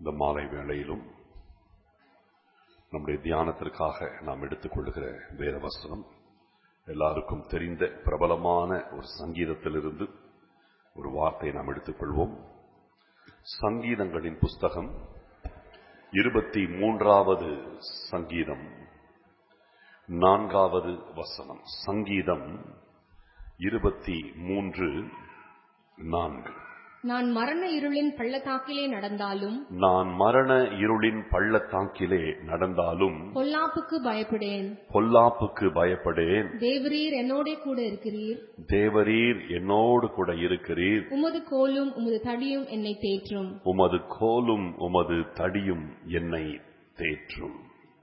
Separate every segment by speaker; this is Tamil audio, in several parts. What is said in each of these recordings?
Speaker 1: இந்த மாலை வேளையிலும் நம்முடைய தியானத்திற்காக நாம் எடுத்துக்கொள்கிற வேத வசனம் எல்லாருக்கும் தெரிந்த பிரபலமான ஒரு சங்கீதத்திலிருந்து ஒரு வார்த்தையை நாம் எடுத்துக்கொள்வோம் சங்கீதங்களின் புஸ்தகம் இருபத்தி மூன்றாவது சங்கீதம் நான்காவது வசனம் சங்கீதம் இருபத்தி மூன்று நான்கு
Speaker 2: நான் மரண இருளின் பள்ளத்தாக்கிலே நடந்தாலும்
Speaker 1: நான் மரண இருளின் பள்ளத்தாக்கிலே நடந்தாலும்
Speaker 2: பொல்லாப்புக்கு பயப்படேன்
Speaker 1: பொல்லாப்புக்கு பயப்படேன்
Speaker 2: தேவரீர் என்னோட கூட இருக்கிறீர்
Speaker 1: தேவரீர் என்னோடு கூட இருக்கிறீர்
Speaker 2: உமது கோலும் உமது தடியும் என்னை தேற்றும்
Speaker 1: உமது கோலும் உமது தடியும் என்னை தேற்றும்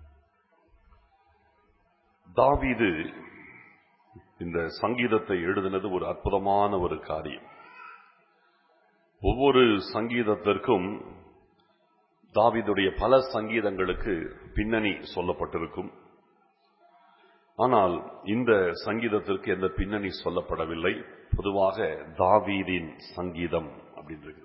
Speaker 1: தாவீது இந்த சங்கீதத்தை எழுதினது ஒரு அற்புதமான ஒரு காரியம் ஒவ்வொரு சங்கீதத்திற்கும் தாவீதுடைய பல சங்கீதங்களுக்கு பின்னணி சொல்லப்பட்டிருக்கும் ஆனால் இந்த சங்கீதத்திற்கு எந்த பின்னணி சொல்லப்படவில்லை பொதுவாக தாவீதின் சங்கீதம் அப்படின்றது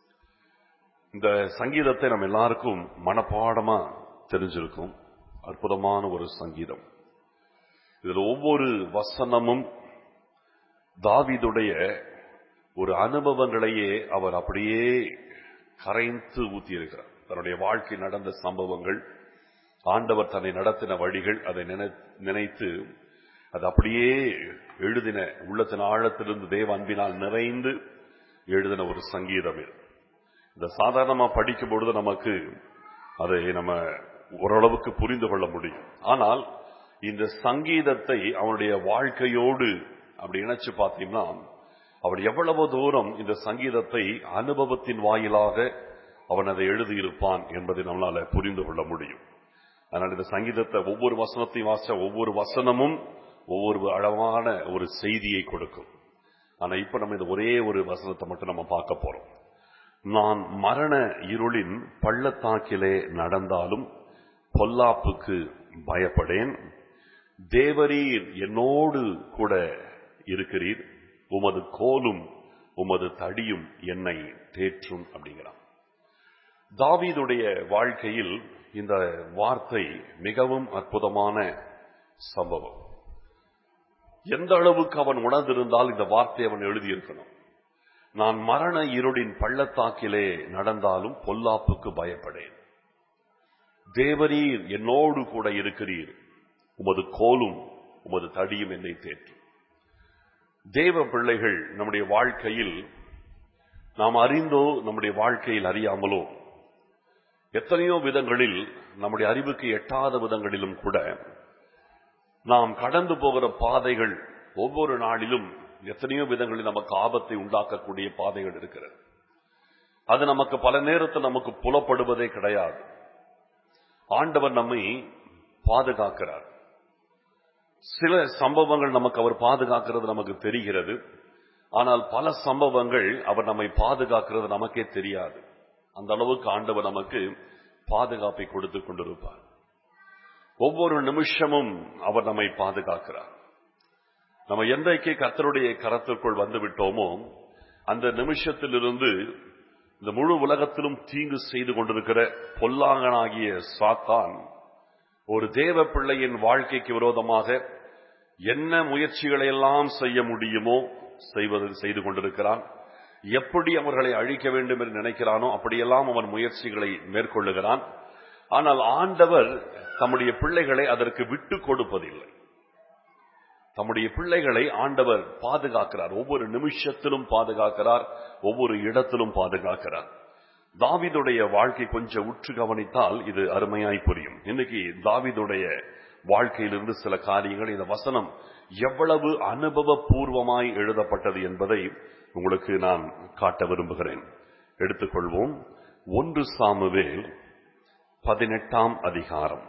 Speaker 1: இந்த சங்கீதத்தை நம்ம எல்லாருக்கும் மனப்பாடமா தெரிஞ்சிருக்கும் அற்புதமான ஒரு சங்கீதம் இதில் ஒவ்வொரு வசனமும் தாவீதுடைய ஒரு அனுபவங்களையே அவர் அப்படியே கரைந்து ஊத்தியிருக்கிறார் தன்னுடைய வாழ்க்கை நடந்த சம்பவங்கள் ஆண்டவர் தன்னை நடத்தின வழிகள் அதை நினைத்து அது அப்படியே எழுதின உள்ளத்தின் ஆழத்திலிருந்து தேவ அன்பினால் நிறைந்து எழுதின ஒரு சங்கீதம் இது இந்த சாதாரணமா படிக்கும் பொழுது நமக்கு அதை நம்ம ஓரளவுக்கு புரிந்து கொள்ள முடியும் ஆனால் இந்த சங்கீதத்தை அவனுடைய வாழ்க்கையோடு அப்படி இணைச்சு பார்த்தீங்கன்னா அவன் எவ்வளவு தூரம் இந்த சங்கீதத்தை அனுபவத்தின் வாயிலாக அவன் அதை எழுதியிருப்பான் என்பதை நம்மளால புரிந்து கொள்ள முடியும் அதனால் இந்த சங்கீதத்தை ஒவ்வொரு வசனத்தையும் வாசிச்ச ஒவ்வொரு வசனமும் ஒவ்வொரு அழகான ஒரு செய்தியை கொடுக்கும் ஆனா இப்ப நம்ம இந்த ஒரே ஒரு வசனத்தை மட்டும் நம்ம பார்க்க போறோம் நான் மரண இருளின் பள்ளத்தாக்கிலே நடந்தாலும் பொல்லாப்புக்கு பயப்படேன் தேவரீர் என்னோடு கூட இருக்கிறீர் உமது கோலும் உமது தடியும் என்னை தேற்றும் அப்படிங்கிறான் தாவீதுடைய வாழ்க்கையில் இந்த வார்த்தை மிகவும் அற்புதமான சம்பவம் எந்த அளவுக்கு அவன் உணர்ந்திருந்தால் இந்த வார்த்தை அவன் எழுதியிருக்கணும் நான் மரண இருளின் பள்ளத்தாக்கிலே நடந்தாலும் பொல்லாப்புக்கு பயப்படேன் தேவரீர் என்னோடு கூட இருக்கிறீர் உமது கோலும் உமது தடியும் என்னை தேற்றும் தேவ பிள்ளைகள் நம்முடைய வாழ்க்கையில் நாம் அறிந்தோ நம்முடைய வாழ்க்கையில் அறியாமலோ எத்தனையோ விதங்களில் நம்முடைய அறிவுக்கு எட்டாத விதங்களிலும் கூட நாம் கடந்து போகிற பாதைகள் ஒவ்வொரு நாளிலும் எத்தனையோ விதங்களில் நமக்கு ஆபத்தை உண்டாக்கக்கூடிய பாதைகள் இருக்கிறது அது நமக்கு பல நேரத்தில் நமக்கு புலப்படுவதே கிடையாது ஆண்டவர் நம்மை பாதுகாக்கிறார் சில சம்பவங்கள் நமக்கு அவர் பாதுகாக்கிறது நமக்கு தெரிகிறது ஆனால் பல சம்பவங்கள் அவர் நம்மை பாதுகாக்கிறது நமக்கே தெரியாது அந்த அளவுக்கு ஆண்டவர் நமக்கு பாதுகாப்பை கொடுத்து கொண்டிருப்பார் ஒவ்வொரு நிமிஷமும் அவர் நம்மை பாதுகாக்கிறார் நம்ம என்றைக்கு கத்தருடைய கரத்திற்குள் வந்து விட்டோமோ அந்த நிமிஷத்திலிருந்து இந்த முழு உலகத்திலும் தீங்கு செய்து கொண்டிருக்கிற பொல்லாங்கனாகிய சாத்தான் ஒரு தேவ பிள்ளையின் வாழ்க்கைக்கு விரோதமாக என்ன முயற்சிகளை எல்லாம் செய்ய முடியுமோ செய்வது செய்து கொண்டிருக்கிறான் எப்படி அவர்களை அழிக்க வேண்டும் என்று நினைக்கிறானோ அப்படியெல்லாம் அவன் முயற்சிகளை மேற்கொள்ளுகிறான் ஆனால் ஆண்டவர் தம்முடைய பிள்ளைகளை அதற்கு விட்டு கொடுப்பதில்லை தம்முடைய பிள்ளைகளை ஆண்டவர் பாதுகாக்கிறார் ஒவ்வொரு நிமிஷத்திலும் பாதுகாக்கிறார் ஒவ்வொரு இடத்திலும் பாதுகாக்கிறார் தாவிதுடைய வாழ்க்கை கொஞ்சம் உற்று கவனித்தால் இது அருமையாய் புரியும் இன்னைக்கு தாவிதுடைய வாழ்க்கையிலிருந்து சில காரியங்கள் இந்த வசனம் எவ்வளவு அனுபவ பூர்வமாய் எழுதப்பட்டது என்பதை உங்களுக்கு நான் காட்ட விரும்புகிறேன் எடுத்துக்கொள்வோம் ஒன்று சாமுவேல் பதினெட்டாம் அதிகாரம்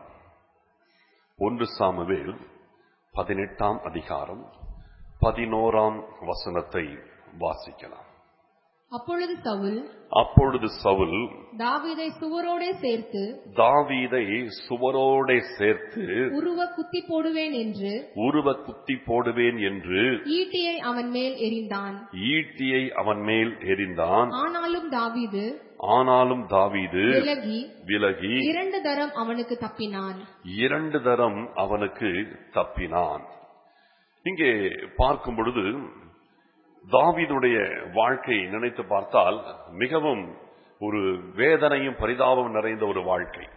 Speaker 1: ஒன்று சாமுவேல் பதினெட்டாம் அதிகாரம் பதினோராம் வசனத்தை வாசிக்கலாம்
Speaker 2: அப்பொழுது சவுல்
Speaker 1: அப்பொழுது சவுல்
Speaker 2: தாவீதை சுவரோடே சேர்த்து
Speaker 1: தாவீதை சுவரோடே சேர்த்து
Speaker 2: உருவ குத்தி போடுவேன் என்று
Speaker 1: உருவ குத்தி போடுவேன் என்று
Speaker 2: ஈட்டியை அவன் மேல் எறிந்தான்
Speaker 1: ஈட்டியை அவன் மேல் எறிந்தான்
Speaker 2: ஆனாலும் தாவீது
Speaker 1: ஆனாலும் தாவீது
Speaker 2: விலகி
Speaker 1: விலகி
Speaker 2: இரண்டு தரம் அவனுக்கு தப்பினான்
Speaker 1: இரண்டு தரம் அவனுக்கு தப்பினான் இங்கே பார்க்கும் பொழுது தாவீதுடைய வாழ்க்கை நினைத்து பார்த்தால் மிகவும் ஒரு வேதனையும் பரிதாபம் நிறைந்த ஒரு வாழ்க்கை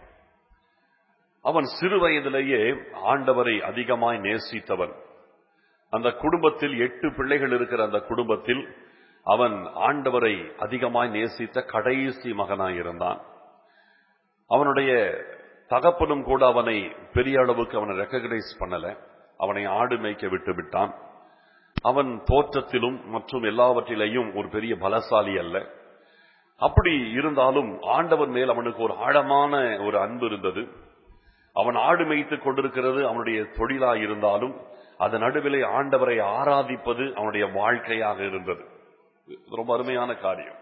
Speaker 1: அவன் சிறு வயதிலேயே ஆண்டவரை அதிகமாய் நேசித்தவன் அந்த குடும்பத்தில் எட்டு பிள்ளைகள் இருக்கிற அந்த குடும்பத்தில் அவன் ஆண்டவரை அதிகமாய் நேசித்த கடைசி மகனாய் இருந்தான் அவனுடைய தகப்பனும் கூட அவனை பெரிய அளவுக்கு அவனை ரெக்கக்னைஸ் பண்ணல அவனை ஆடு மேய்க்க விட்டு விட்டான் அவன் தோற்றத்திலும் மற்றும் எல்லாவற்றிலேயும் ஒரு பெரிய பலசாலி அல்ல அப்படி இருந்தாலும் ஆண்டவன் மேல் அவனுக்கு ஒரு ஆழமான ஒரு அன்பு இருந்தது அவன் ஆடு மேய்த்துக் கொண்டிருக்கிறது அவனுடைய தொழிலா இருந்தாலும் அதன் நடுவிலே ஆண்டவரை ஆராதிப்பது அவனுடைய வாழ்க்கையாக இருந்தது இது ரொம்ப அருமையான காரியம்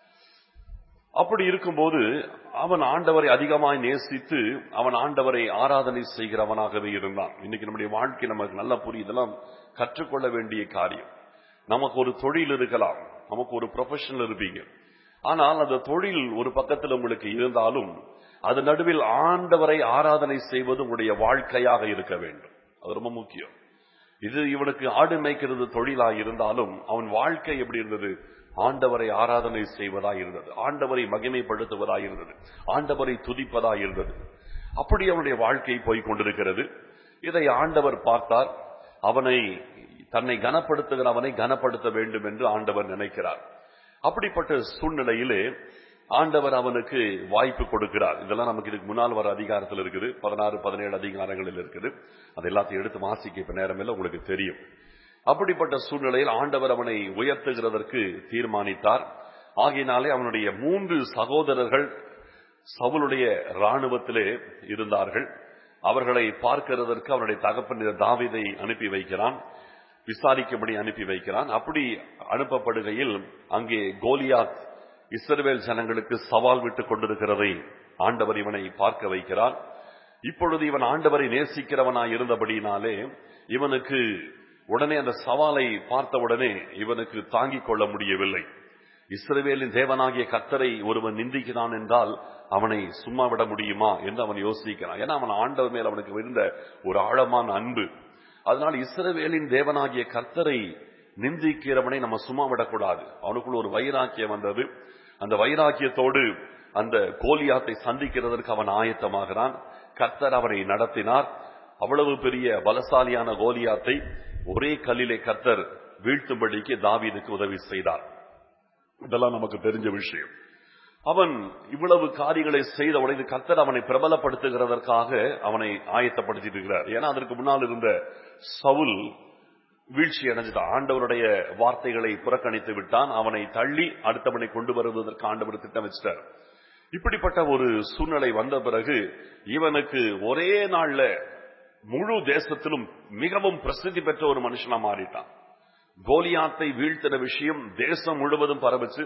Speaker 1: அப்படி இருக்கும்போது அவன் ஆண்டவரை அதிகமாய் நேசித்து அவன் ஆண்டவரை ஆராதனை செய்கிறவனாகவே இருந்தான் இன்னைக்கு நம்முடைய வாழ்க்கை நமக்கு நல்லா புரியுதெல்லாம் கற்றுக்கொள்ள வேண்டிய காரியம் நமக்கு ஒரு தொழில் இருக்கலாம் நமக்கு ஒரு ப்ரொஃபஷனல் இருப்பீங்க ஆனால் அந்த தொழில் ஒரு பக்கத்தில் உங்களுக்கு இருந்தாலும் அது நடுவில் ஆண்டவரை ஆராதனை செய்வது உங்களுடைய வாழ்க்கையாக இருக்க வேண்டும் அது ரொம்ப முக்கியம் இது இவனுக்கு ஆடு மேய்க்கிறது தொழிலா இருந்தாலும் அவன் வாழ்க்கை எப்படி இருந்தது ஆண்டவரை ஆராதனை செய்வதா இருந்தது ஆண்டவரை மகிமைப்படுத்துவதா இருந்தது ஆண்டவரை துதிப்பதா இருந்தது அப்படி அவனுடைய வாழ்க்கை போய் கொண்டிருக்கிறது இதை ஆண்டவர் பார்த்தார் அவனை தன்னை கனப்படுத்துகிற அவனை கனப்படுத்த வேண்டும் என்று ஆண்டவர் நினைக்கிறார் அப்படிப்பட்ட சூழ்நிலையிலே ஆண்டவர் அவனுக்கு வாய்ப்பு கொடுக்கிறார் இதெல்லாம் நமக்கு இதுக்கு முன்னால் வர அதிகாரத்தில் இருக்குது பதினாறு பதினேழு அதிகாரங்களில் இருக்குது அது எல்லாத்தையும் எடுத்து வாசிக்க இப்ப நேரம் இல்லை உங்களுக்கு தெரியும் அப்படிப்பட்ட சூழ்நிலையில் ஆண்டவர் அவனை உயர்த்துகிறதற்கு தீர்மானித்தார் ஆகையினாலே அவனுடைய மூன்று சகோதரர்கள் சவுளுடைய ராணுவத்திலே இருந்தார்கள் அவர்களை பார்க்கிறதற்கு அவனுடைய தகப்பன் தாவிதை அனுப்பி வைக்கிறான் விசாரிக்கும்படி அனுப்பி வைக்கிறான் அப்படி அனுப்பப்படுகையில் அங்கே கோலியாத் இஸ்ரவேல் ஜனங்களுக்கு சவால் விட்டுக் கொண்டிருக்கிறதை ஆண்டவர் இவனை பார்க்க வைக்கிறார் இப்பொழுது இவன் ஆண்டவரை நேசிக்கிறவனாய் இருந்தபடியினாலே இவனுக்கு உடனே அந்த சவாலை பார்த்த உடனே இவனுக்கு தாங்கிக் கொள்ள முடியவில்லை இஸ்ரவேலின் தேவனாகிய கத்தரை ஒருவன் நிந்திக்கிறான் என்றால் அவனை சும்மா விட முடியுமா என்று அவன் யோசிக்கிறான் ஏன்னா அவன் ஆண்டவர் மேல் அவனுக்கு இருந்த ஒரு ஆழமான அன்பு அதனால் இஸ்ரவேலின் தேவனாகிய கர்த்தரை நிந்திக்கிறவனை நம்ம சும்மா விடக்கூடாது அவனுக்குள்ள ஒரு வைராக்கியம் வந்தது அந்த வைராக்கியத்தோடு அந்த கோலியாத்தை சந்திக்கிறதற்கு அவன் ஆயத்தமாகிறான் கர்த்தர் அவனை நடத்தினார் அவ்வளவு பெரிய பலசாலியான கோலியாத்தை ஒரே கல்லிலே கர்த்தர் வீழ்த்தும்படிக்கு தாவீதுக்கு உதவி செய்தார் இதெல்லாம் நமக்கு தெரிஞ்ச விஷயம் அவன் இவ்வளவு காரியங்களை செய்த உடனே கர்த்தர் அவனை பிரபலப்படுத்துகிறதற்காக அவனை ஆயத்தப்படுத்திட்டு இருக்கிறார் ஏன்னா அதற்கு முன்னால் இருந்த சவுல் வீழ்ச்சி அடைஞ்சிட்டான் ஆண்டவருடைய வார்த்தைகளை புறக்கணித்து விட்டான் அவனை தள்ளி அடுத்தவனை கொண்டு வருவதற்கு ஆண்டவர் திட்டம் வச்சிட்டார் இப்படிப்பட்ட ஒரு சூழ்நிலை வந்த பிறகு இவனுக்கு ஒரே நாள்ல முழு தேசத்திலும் மிகவும் பிரசித்தி பெற்ற ஒரு மனுஷனா மாறிட்டான் கோலியாத்தை வீழ்த்தின விஷயம் தேசம் முழுவதும் பரவிச்சு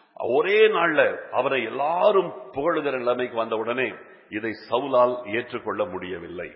Speaker 1: ஒரே நாள்ல அவரை எல்லாரும் புகழுகிற நிலைமைக்கு வந்த உடனே இதை சவுலால் ஏற்றுக்கொள்ள முடியவில்லை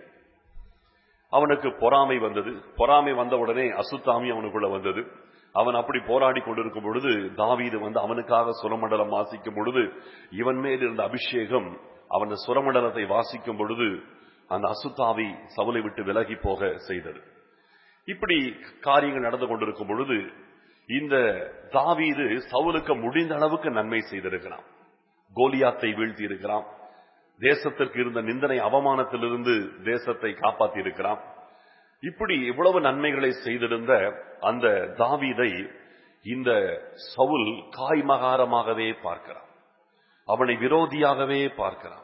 Speaker 1: அவனுக்கு பொறாமை வந்தது பொறாமை வந்த உடனே அசுத்தாமி அவனுக்குள்ள வந்தது அவன் அப்படி போராடி கொண்டிருக்கும் பொழுது தாவீது வந்து அவனுக்காக சுரமண்டலம் வாசிக்கும் பொழுது இவன் மேல் இருந்த அபிஷேகம் அவன் சுரமண்டலத்தை வாசிக்கும் பொழுது அந்த அசுத்தாவி சவுலை விட்டு விலகி போக செய்தது இப்படி காரியங்கள் நடந்து கொண்டிருக்கும் பொழுது இந்த தாவீது சவுலுக்கு முடிந்த அளவுக்கு நன்மை செய்திருக்கிறான் கோலியாத்தை வீழ்த்தி இருக்கிறான் தேசத்திற்கு இருந்த நிந்தனை அவமானத்திலிருந்து தேசத்தை காப்பாற்றி இருக்கிறான் இப்படி இவ்வளவு நன்மைகளை செய்திருந்த அந்த தாவீதை இந்த சவுல் காய்மகாரமாகவே பார்க்கிறான் அவனை விரோதியாகவே பார்க்கிறான்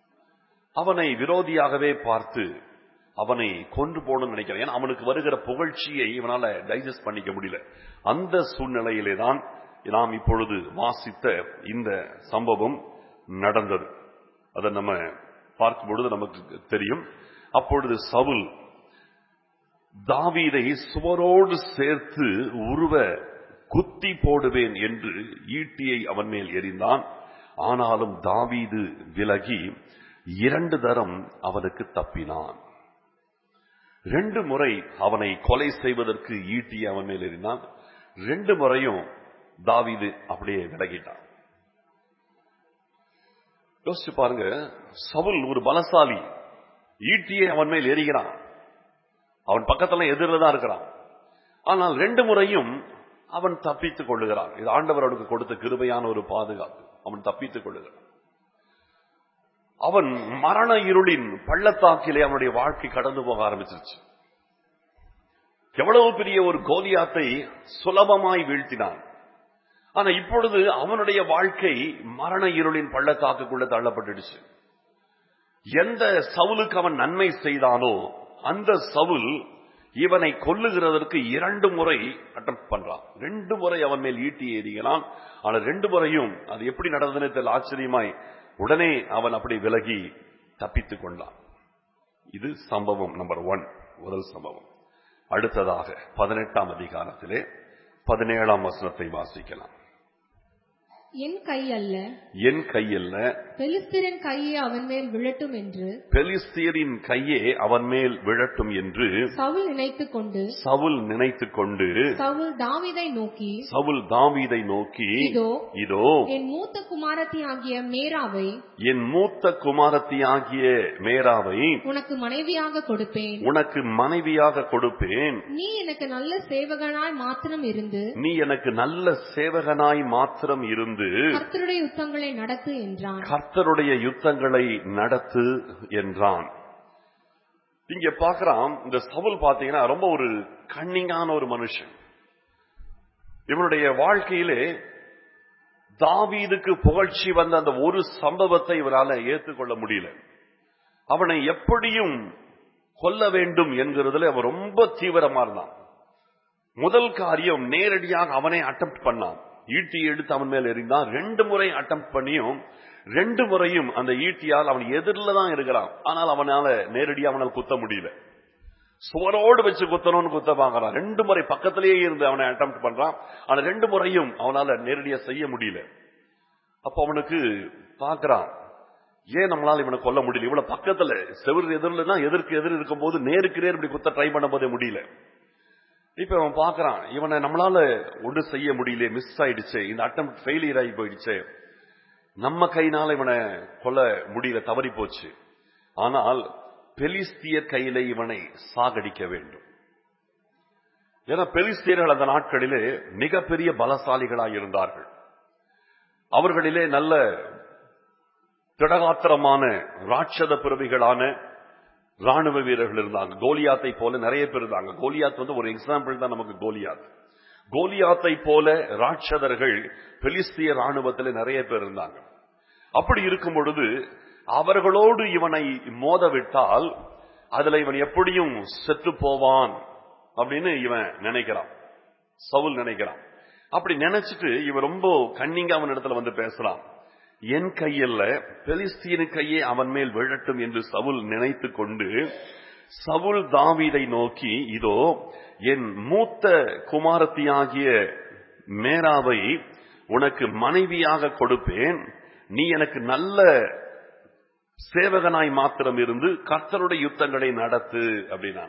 Speaker 1: அவனை விரோதியாகவே பார்த்து அவனை கொண்டு போகணும்னு நினைக்கிறான் ஏன்னா அவனுக்கு வருகிற புகழ்ச்சியை இவனால டைஜஸ்ட் பண்ணிக்க முடியல அந்த சூழ்நிலையிலே தான் நாம் இப்பொழுது வாசித்த இந்த சம்பவம் நடந்தது அதை நம்ம பார்க்கும் பொழுது நமக்கு தெரியும் அப்பொழுது சவுல் தாவீதை சுவரோடு சேர்த்து உருவ குத்தி போடுவேன் என்று ஈட்டியை அவன் மேல் எறிந்தான் ஆனாலும் தாவீது விலகி இரண்டு தரம் அவனுக்கு தப்பினான் ரெண்டு முறை அவனை கொலை செய்வதற்கு ஈட்டி அவன் மேல் எறிந்தான் ரெண்டு முறையும் தாவீது அப்படியே விலகிட்டான் யோசிச்சு பாருங்க சவுல் ஒரு பலசாலி ஈட்டியே அவன் மேல் எரிகிறான் அவன் பக்கத்துல எதிரில் தான் இருக்கிறான் ஆனால் ரெண்டு முறையும் அவன் தப்பித்துக் கொள்ளுகிறான் இது ஆண்டவர் அவனுக்கு கொடுத்த கிருபையான ஒரு பாதுகாப்பு அவன் தப்பித்துக் கொள்ளுகிறான் அவன் மரண இருளின் பள்ளத்தாக்கிலே அவனுடைய வாழ்க்கை கடந்து போக ஆரம்பிச்சிருச்சு எவ்வளவு பெரிய ஒரு கோலியாத்தை சுலபமாய் வீழ்த்தினான் ஆனா இப்பொழுது அவனுடைய வாழ்க்கை மரண இருளின் பள்ளத்தாக்குக்குள்ள தள்ளப்பட்டுடுச்சு எந்த சவுலுக்கு அவன் நன்மை செய்தானோ அந்த சவுல் இவனை கொல்லுகிறதற்கு இரண்டு முறை அட்டம் பண்றான் ரெண்டு முறை அவன் மேல் ஈட்டி ஏறிகிறான் ஆனா ரெண்டு முறையும் அது எப்படி நடந்ததுன்னு தெரியல ஆச்சரியமாய் உடனே அவன் அப்படி விலகி தப்பித்துக் கொண்டான் இது சம்பவம் நம்பர் ஒன் முதல் சம்பவம் அடுத்ததாக பதினெட்டாம் அதிகாரத்திலே பதினேழாம் வசனத்தை வாசிக்கலாம்
Speaker 2: என் கை அல்ல
Speaker 1: என் கையல்ல
Speaker 2: பெலிஸ்திரன் கையே அவன் மேல் விழட்டும் என்று
Speaker 1: பெலிஸ்தியரின் கையே அவன் மேல் விழட்டும் என்று
Speaker 2: சவுல் நினைத்துக் கொண்டு
Speaker 1: சவுல் நினைத்துக் கொண்டு
Speaker 2: சவுல் தாவீதை நோக்கி
Speaker 1: சவுல் தாவீதை நோக்கி
Speaker 2: இதோ
Speaker 1: இதோ
Speaker 2: என் மூத்த குமாரத்தி ஆகிய மேராவை
Speaker 1: என் மூத்த குமாரத்தியாகிய மேராவை
Speaker 2: உனக்கு மனைவியாக கொடுப்பேன்
Speaker 1: உனக்கு மனைவியாக கொடுப்பேன்
Speaker 2: நீ எனக்கு நல்ல சேவகனாய் மாத்திரம் இருந்து
Speaker 1: நீ எனக்கு நல்ல சேவகனாய் மாத்திரம் இருந்து
Speaker 2: கர்த்தருடைய யுத்தங்களை நடத்து என்றான்
Speaker 1: கர்த்தருடைய யுத்தங்களை நடத்து என்றான் இங்க பார்க்கலாம் இந்த சவுல் பாத்தீங்கன்னா ரொம்ப ஒரு கண்ணிங்கான ஒரு மனுஷன் இவனுடைய வாழ்க்கையிலே தாவீதுக்கு புகழ்ச்சி வந்த அந்த ஒரு சம்பவத்தை இவரால ஏற்றுக்கொள்ள முடியல அவனை எப்படியும் கொல்ல வேண்டும் என்கிறதுல அவன் ரொம்ப தீவிரமா இருந்தான் முதல் காரியம் நேரடியாக அவனை அட்டம் பண்ணான் ஈட்டி எடுத்து அவன் மேல் எறிந்தான் ரெண்டு முறை அட்டம் பண்ணியும் ரெண்டு முறையும் அந்த ஈட்டியால் அவன் எதிரில தான் இருக்கிறான் ஆனால் அவனால நேரடியாக அவனால் குத்த முடியல சுவரோடு வச்சு குத்தணும்னு குத்த பாக்குறான் ரெண்டு முறை பக்கத்திலேயே இருந்து அவனை அட்டம் பண்றான் ஆனா ரெண்டு முறையும் அவனால நேரடியா செய்ய முடியல அப்ப அவனுக்கு பாக்குறான் ஏன் நம்மளால இவனை கொல்ல முடியல இவ்வளவு பக்கத்துல செவ்வறு எதிரில் எதிர்க்கு எதிர் இருக்கும் போது நேருக்கு நேர் இப்படி குத்த ட்ரை பண்ண போதே முடியல இப்ப அவன் பாக்குறான் இவனை நம்மளால ஒன்று செய்ய முடியல மிஸ் ஆயிடுச்சு இந்த அட்டம் ஃபெயிலியர் ஆகி போயிடுச்சு நம்ம கையினால இவனை கொல்ல முடியல தவறி போச்சு ஆனால் பெலிஸ்தியர் கையில இவனை சாகடிக்க வேண்டும் ஏன்னா பெலிஸ்தியர்கள் அந்த நாட்களிலே மிகப்பெரிய பலசாலிகளாய் இருந்தார்கள் அவர்களிலே நல்ல திடகாத்திரமான ராட்சத பிறவிகளான ராணுவ வீரர்கள் இருந்தாங்க கோலியாத்தை போல நிறைய பேர் இருந்தாங்க கோலியாத் வந்து ஒரு எக்ஸாம்பிள் தான் நமக்கு கோலியாத் கோலியாத்தை போல ராட்சதர்கள் பெலிஸ்திய ராணுவத்தில் நிறைய பேர் இருந்தாங்க அப்படி இருக்கும் பொழுது அவர்களோடு இவனை மோத விட்டால் அதுல இவன் எப்படியும் செத்து போவான் அப்படின்னு இவன் நினைக்கிறான் சவுல் நினைக்கிறான் அப்படி நினைச்சிட்டு இவன் ரொம்ப கண்ணிங்க அவன் இடத்துல வந்து பேசுறான் என் கையல்ல பெலிஸ்தீனு கையே அவன் மேல் விழட்டும் என்று சவுல் நினைத்து கொண்டு சவுல் தாவீதை நோக்கி இதோ என் மூத்த குமாரத்தியாகிய மேராவை உனக்கு மனைவியாக கொடுப்பேன் நீ எனக்கு நல்ல சேவகனாய் மாத்திரம் இருந்து கர்த்தருடைய யுத்தங்களை நடத்து அப்படின்னா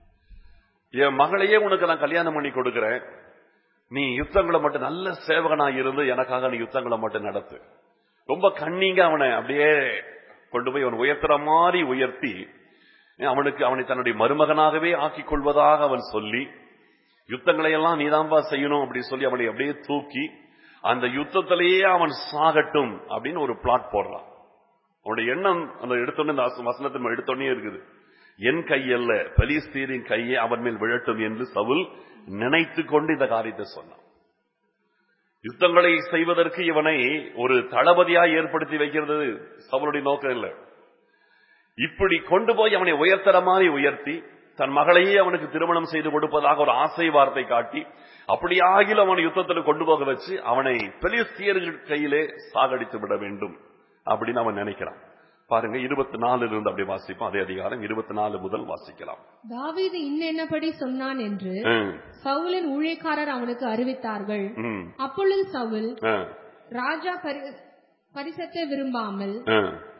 Speaker 1: என் மகளையே உனக்கு நான் கல்யாணம் பண்ணி கொடுக்கிறேன் நீ யுத்தங்களை மட்டும் நல்ல சேவகனாய் இருந்து எனக்காக நீ யுத்தங்களை மட்டும் நடத்து ரொம்ப கண்ணிங்க அவனை அப்படியே கொண்டு போய் அவன் உயர்த்துற மாதிரி உயர்த்தி அவனுக்கு அவனை தன்னுடைய மருமகனாகவே ஆக்கிக் கொள்வதாக அவன் சொல்லி யுத்தங்களை எல்லாம் நீதான்பா செய்யணும் அப்படி சொல்லி அவனை அப்படியே தூக்கி அந்த யுத்தத்திலேயே அவன் சாகட்டும் அப்படின்னு ஒரு பிளாட் போடுறான் அவனுடைய எண்ணம் அந்த எடுத்தோன்னே இந்த வசனத்தின் எடுத்தோன்னே இருக்குது என் கையல்ல பலிஸ்தீரின் கையே அவன் மேல் விழட்டும் என்று சவுல் நினைத்து கொண்டு இந்த காரியத்தை சொன்னான் யுத்தங்களை செய்வதற்கு இவனை ஒரு தளபதியாய் ஏற்படுத்தி வைக்கிறது சவுளுடைய நோக்கம் இல்லை இப்படி கொண்டு போய் அவனை உயர்த்தர மாதிரி உயர்த்தி தன் மகளையே அவனுக்கு திருமணம் செய்து கொடுப்பதாக ஒரு ஆசை வார்த்தை காட்டி அப்படியாகிலும் அவனை யுத்தத்தில் கொண்டு போக வச்சு அவனை பெலிஸ்தியர்கள் கையிலே சாகடித்து விட வேண்டும் அப்படின்னு அவன் நினைக்கிறான் பாருங்க இருபத்தி நாலுல இருந்து அப்படி வாசிப்போம் அதே அதிகாரம் இருபத்தி நாலு முதல் வாசிக்கலாம்
Speaker 2: தாவீது இன்னென்னபடி சொன்னான் என்று
Speaker 1: ம்,
Speaker 2: சவுலின் ஊழியக்காரர் அவனுக்கு அறிவித்தார்கள்
Speaker 1: ம்,
Speaker 2: அப்பொழுது சவுல்
Speaker 1: ஆ,
Speaker 2: ராஜா பரி- பரிசத்தை விரும்பாமல்
Speaker 1: ஆ,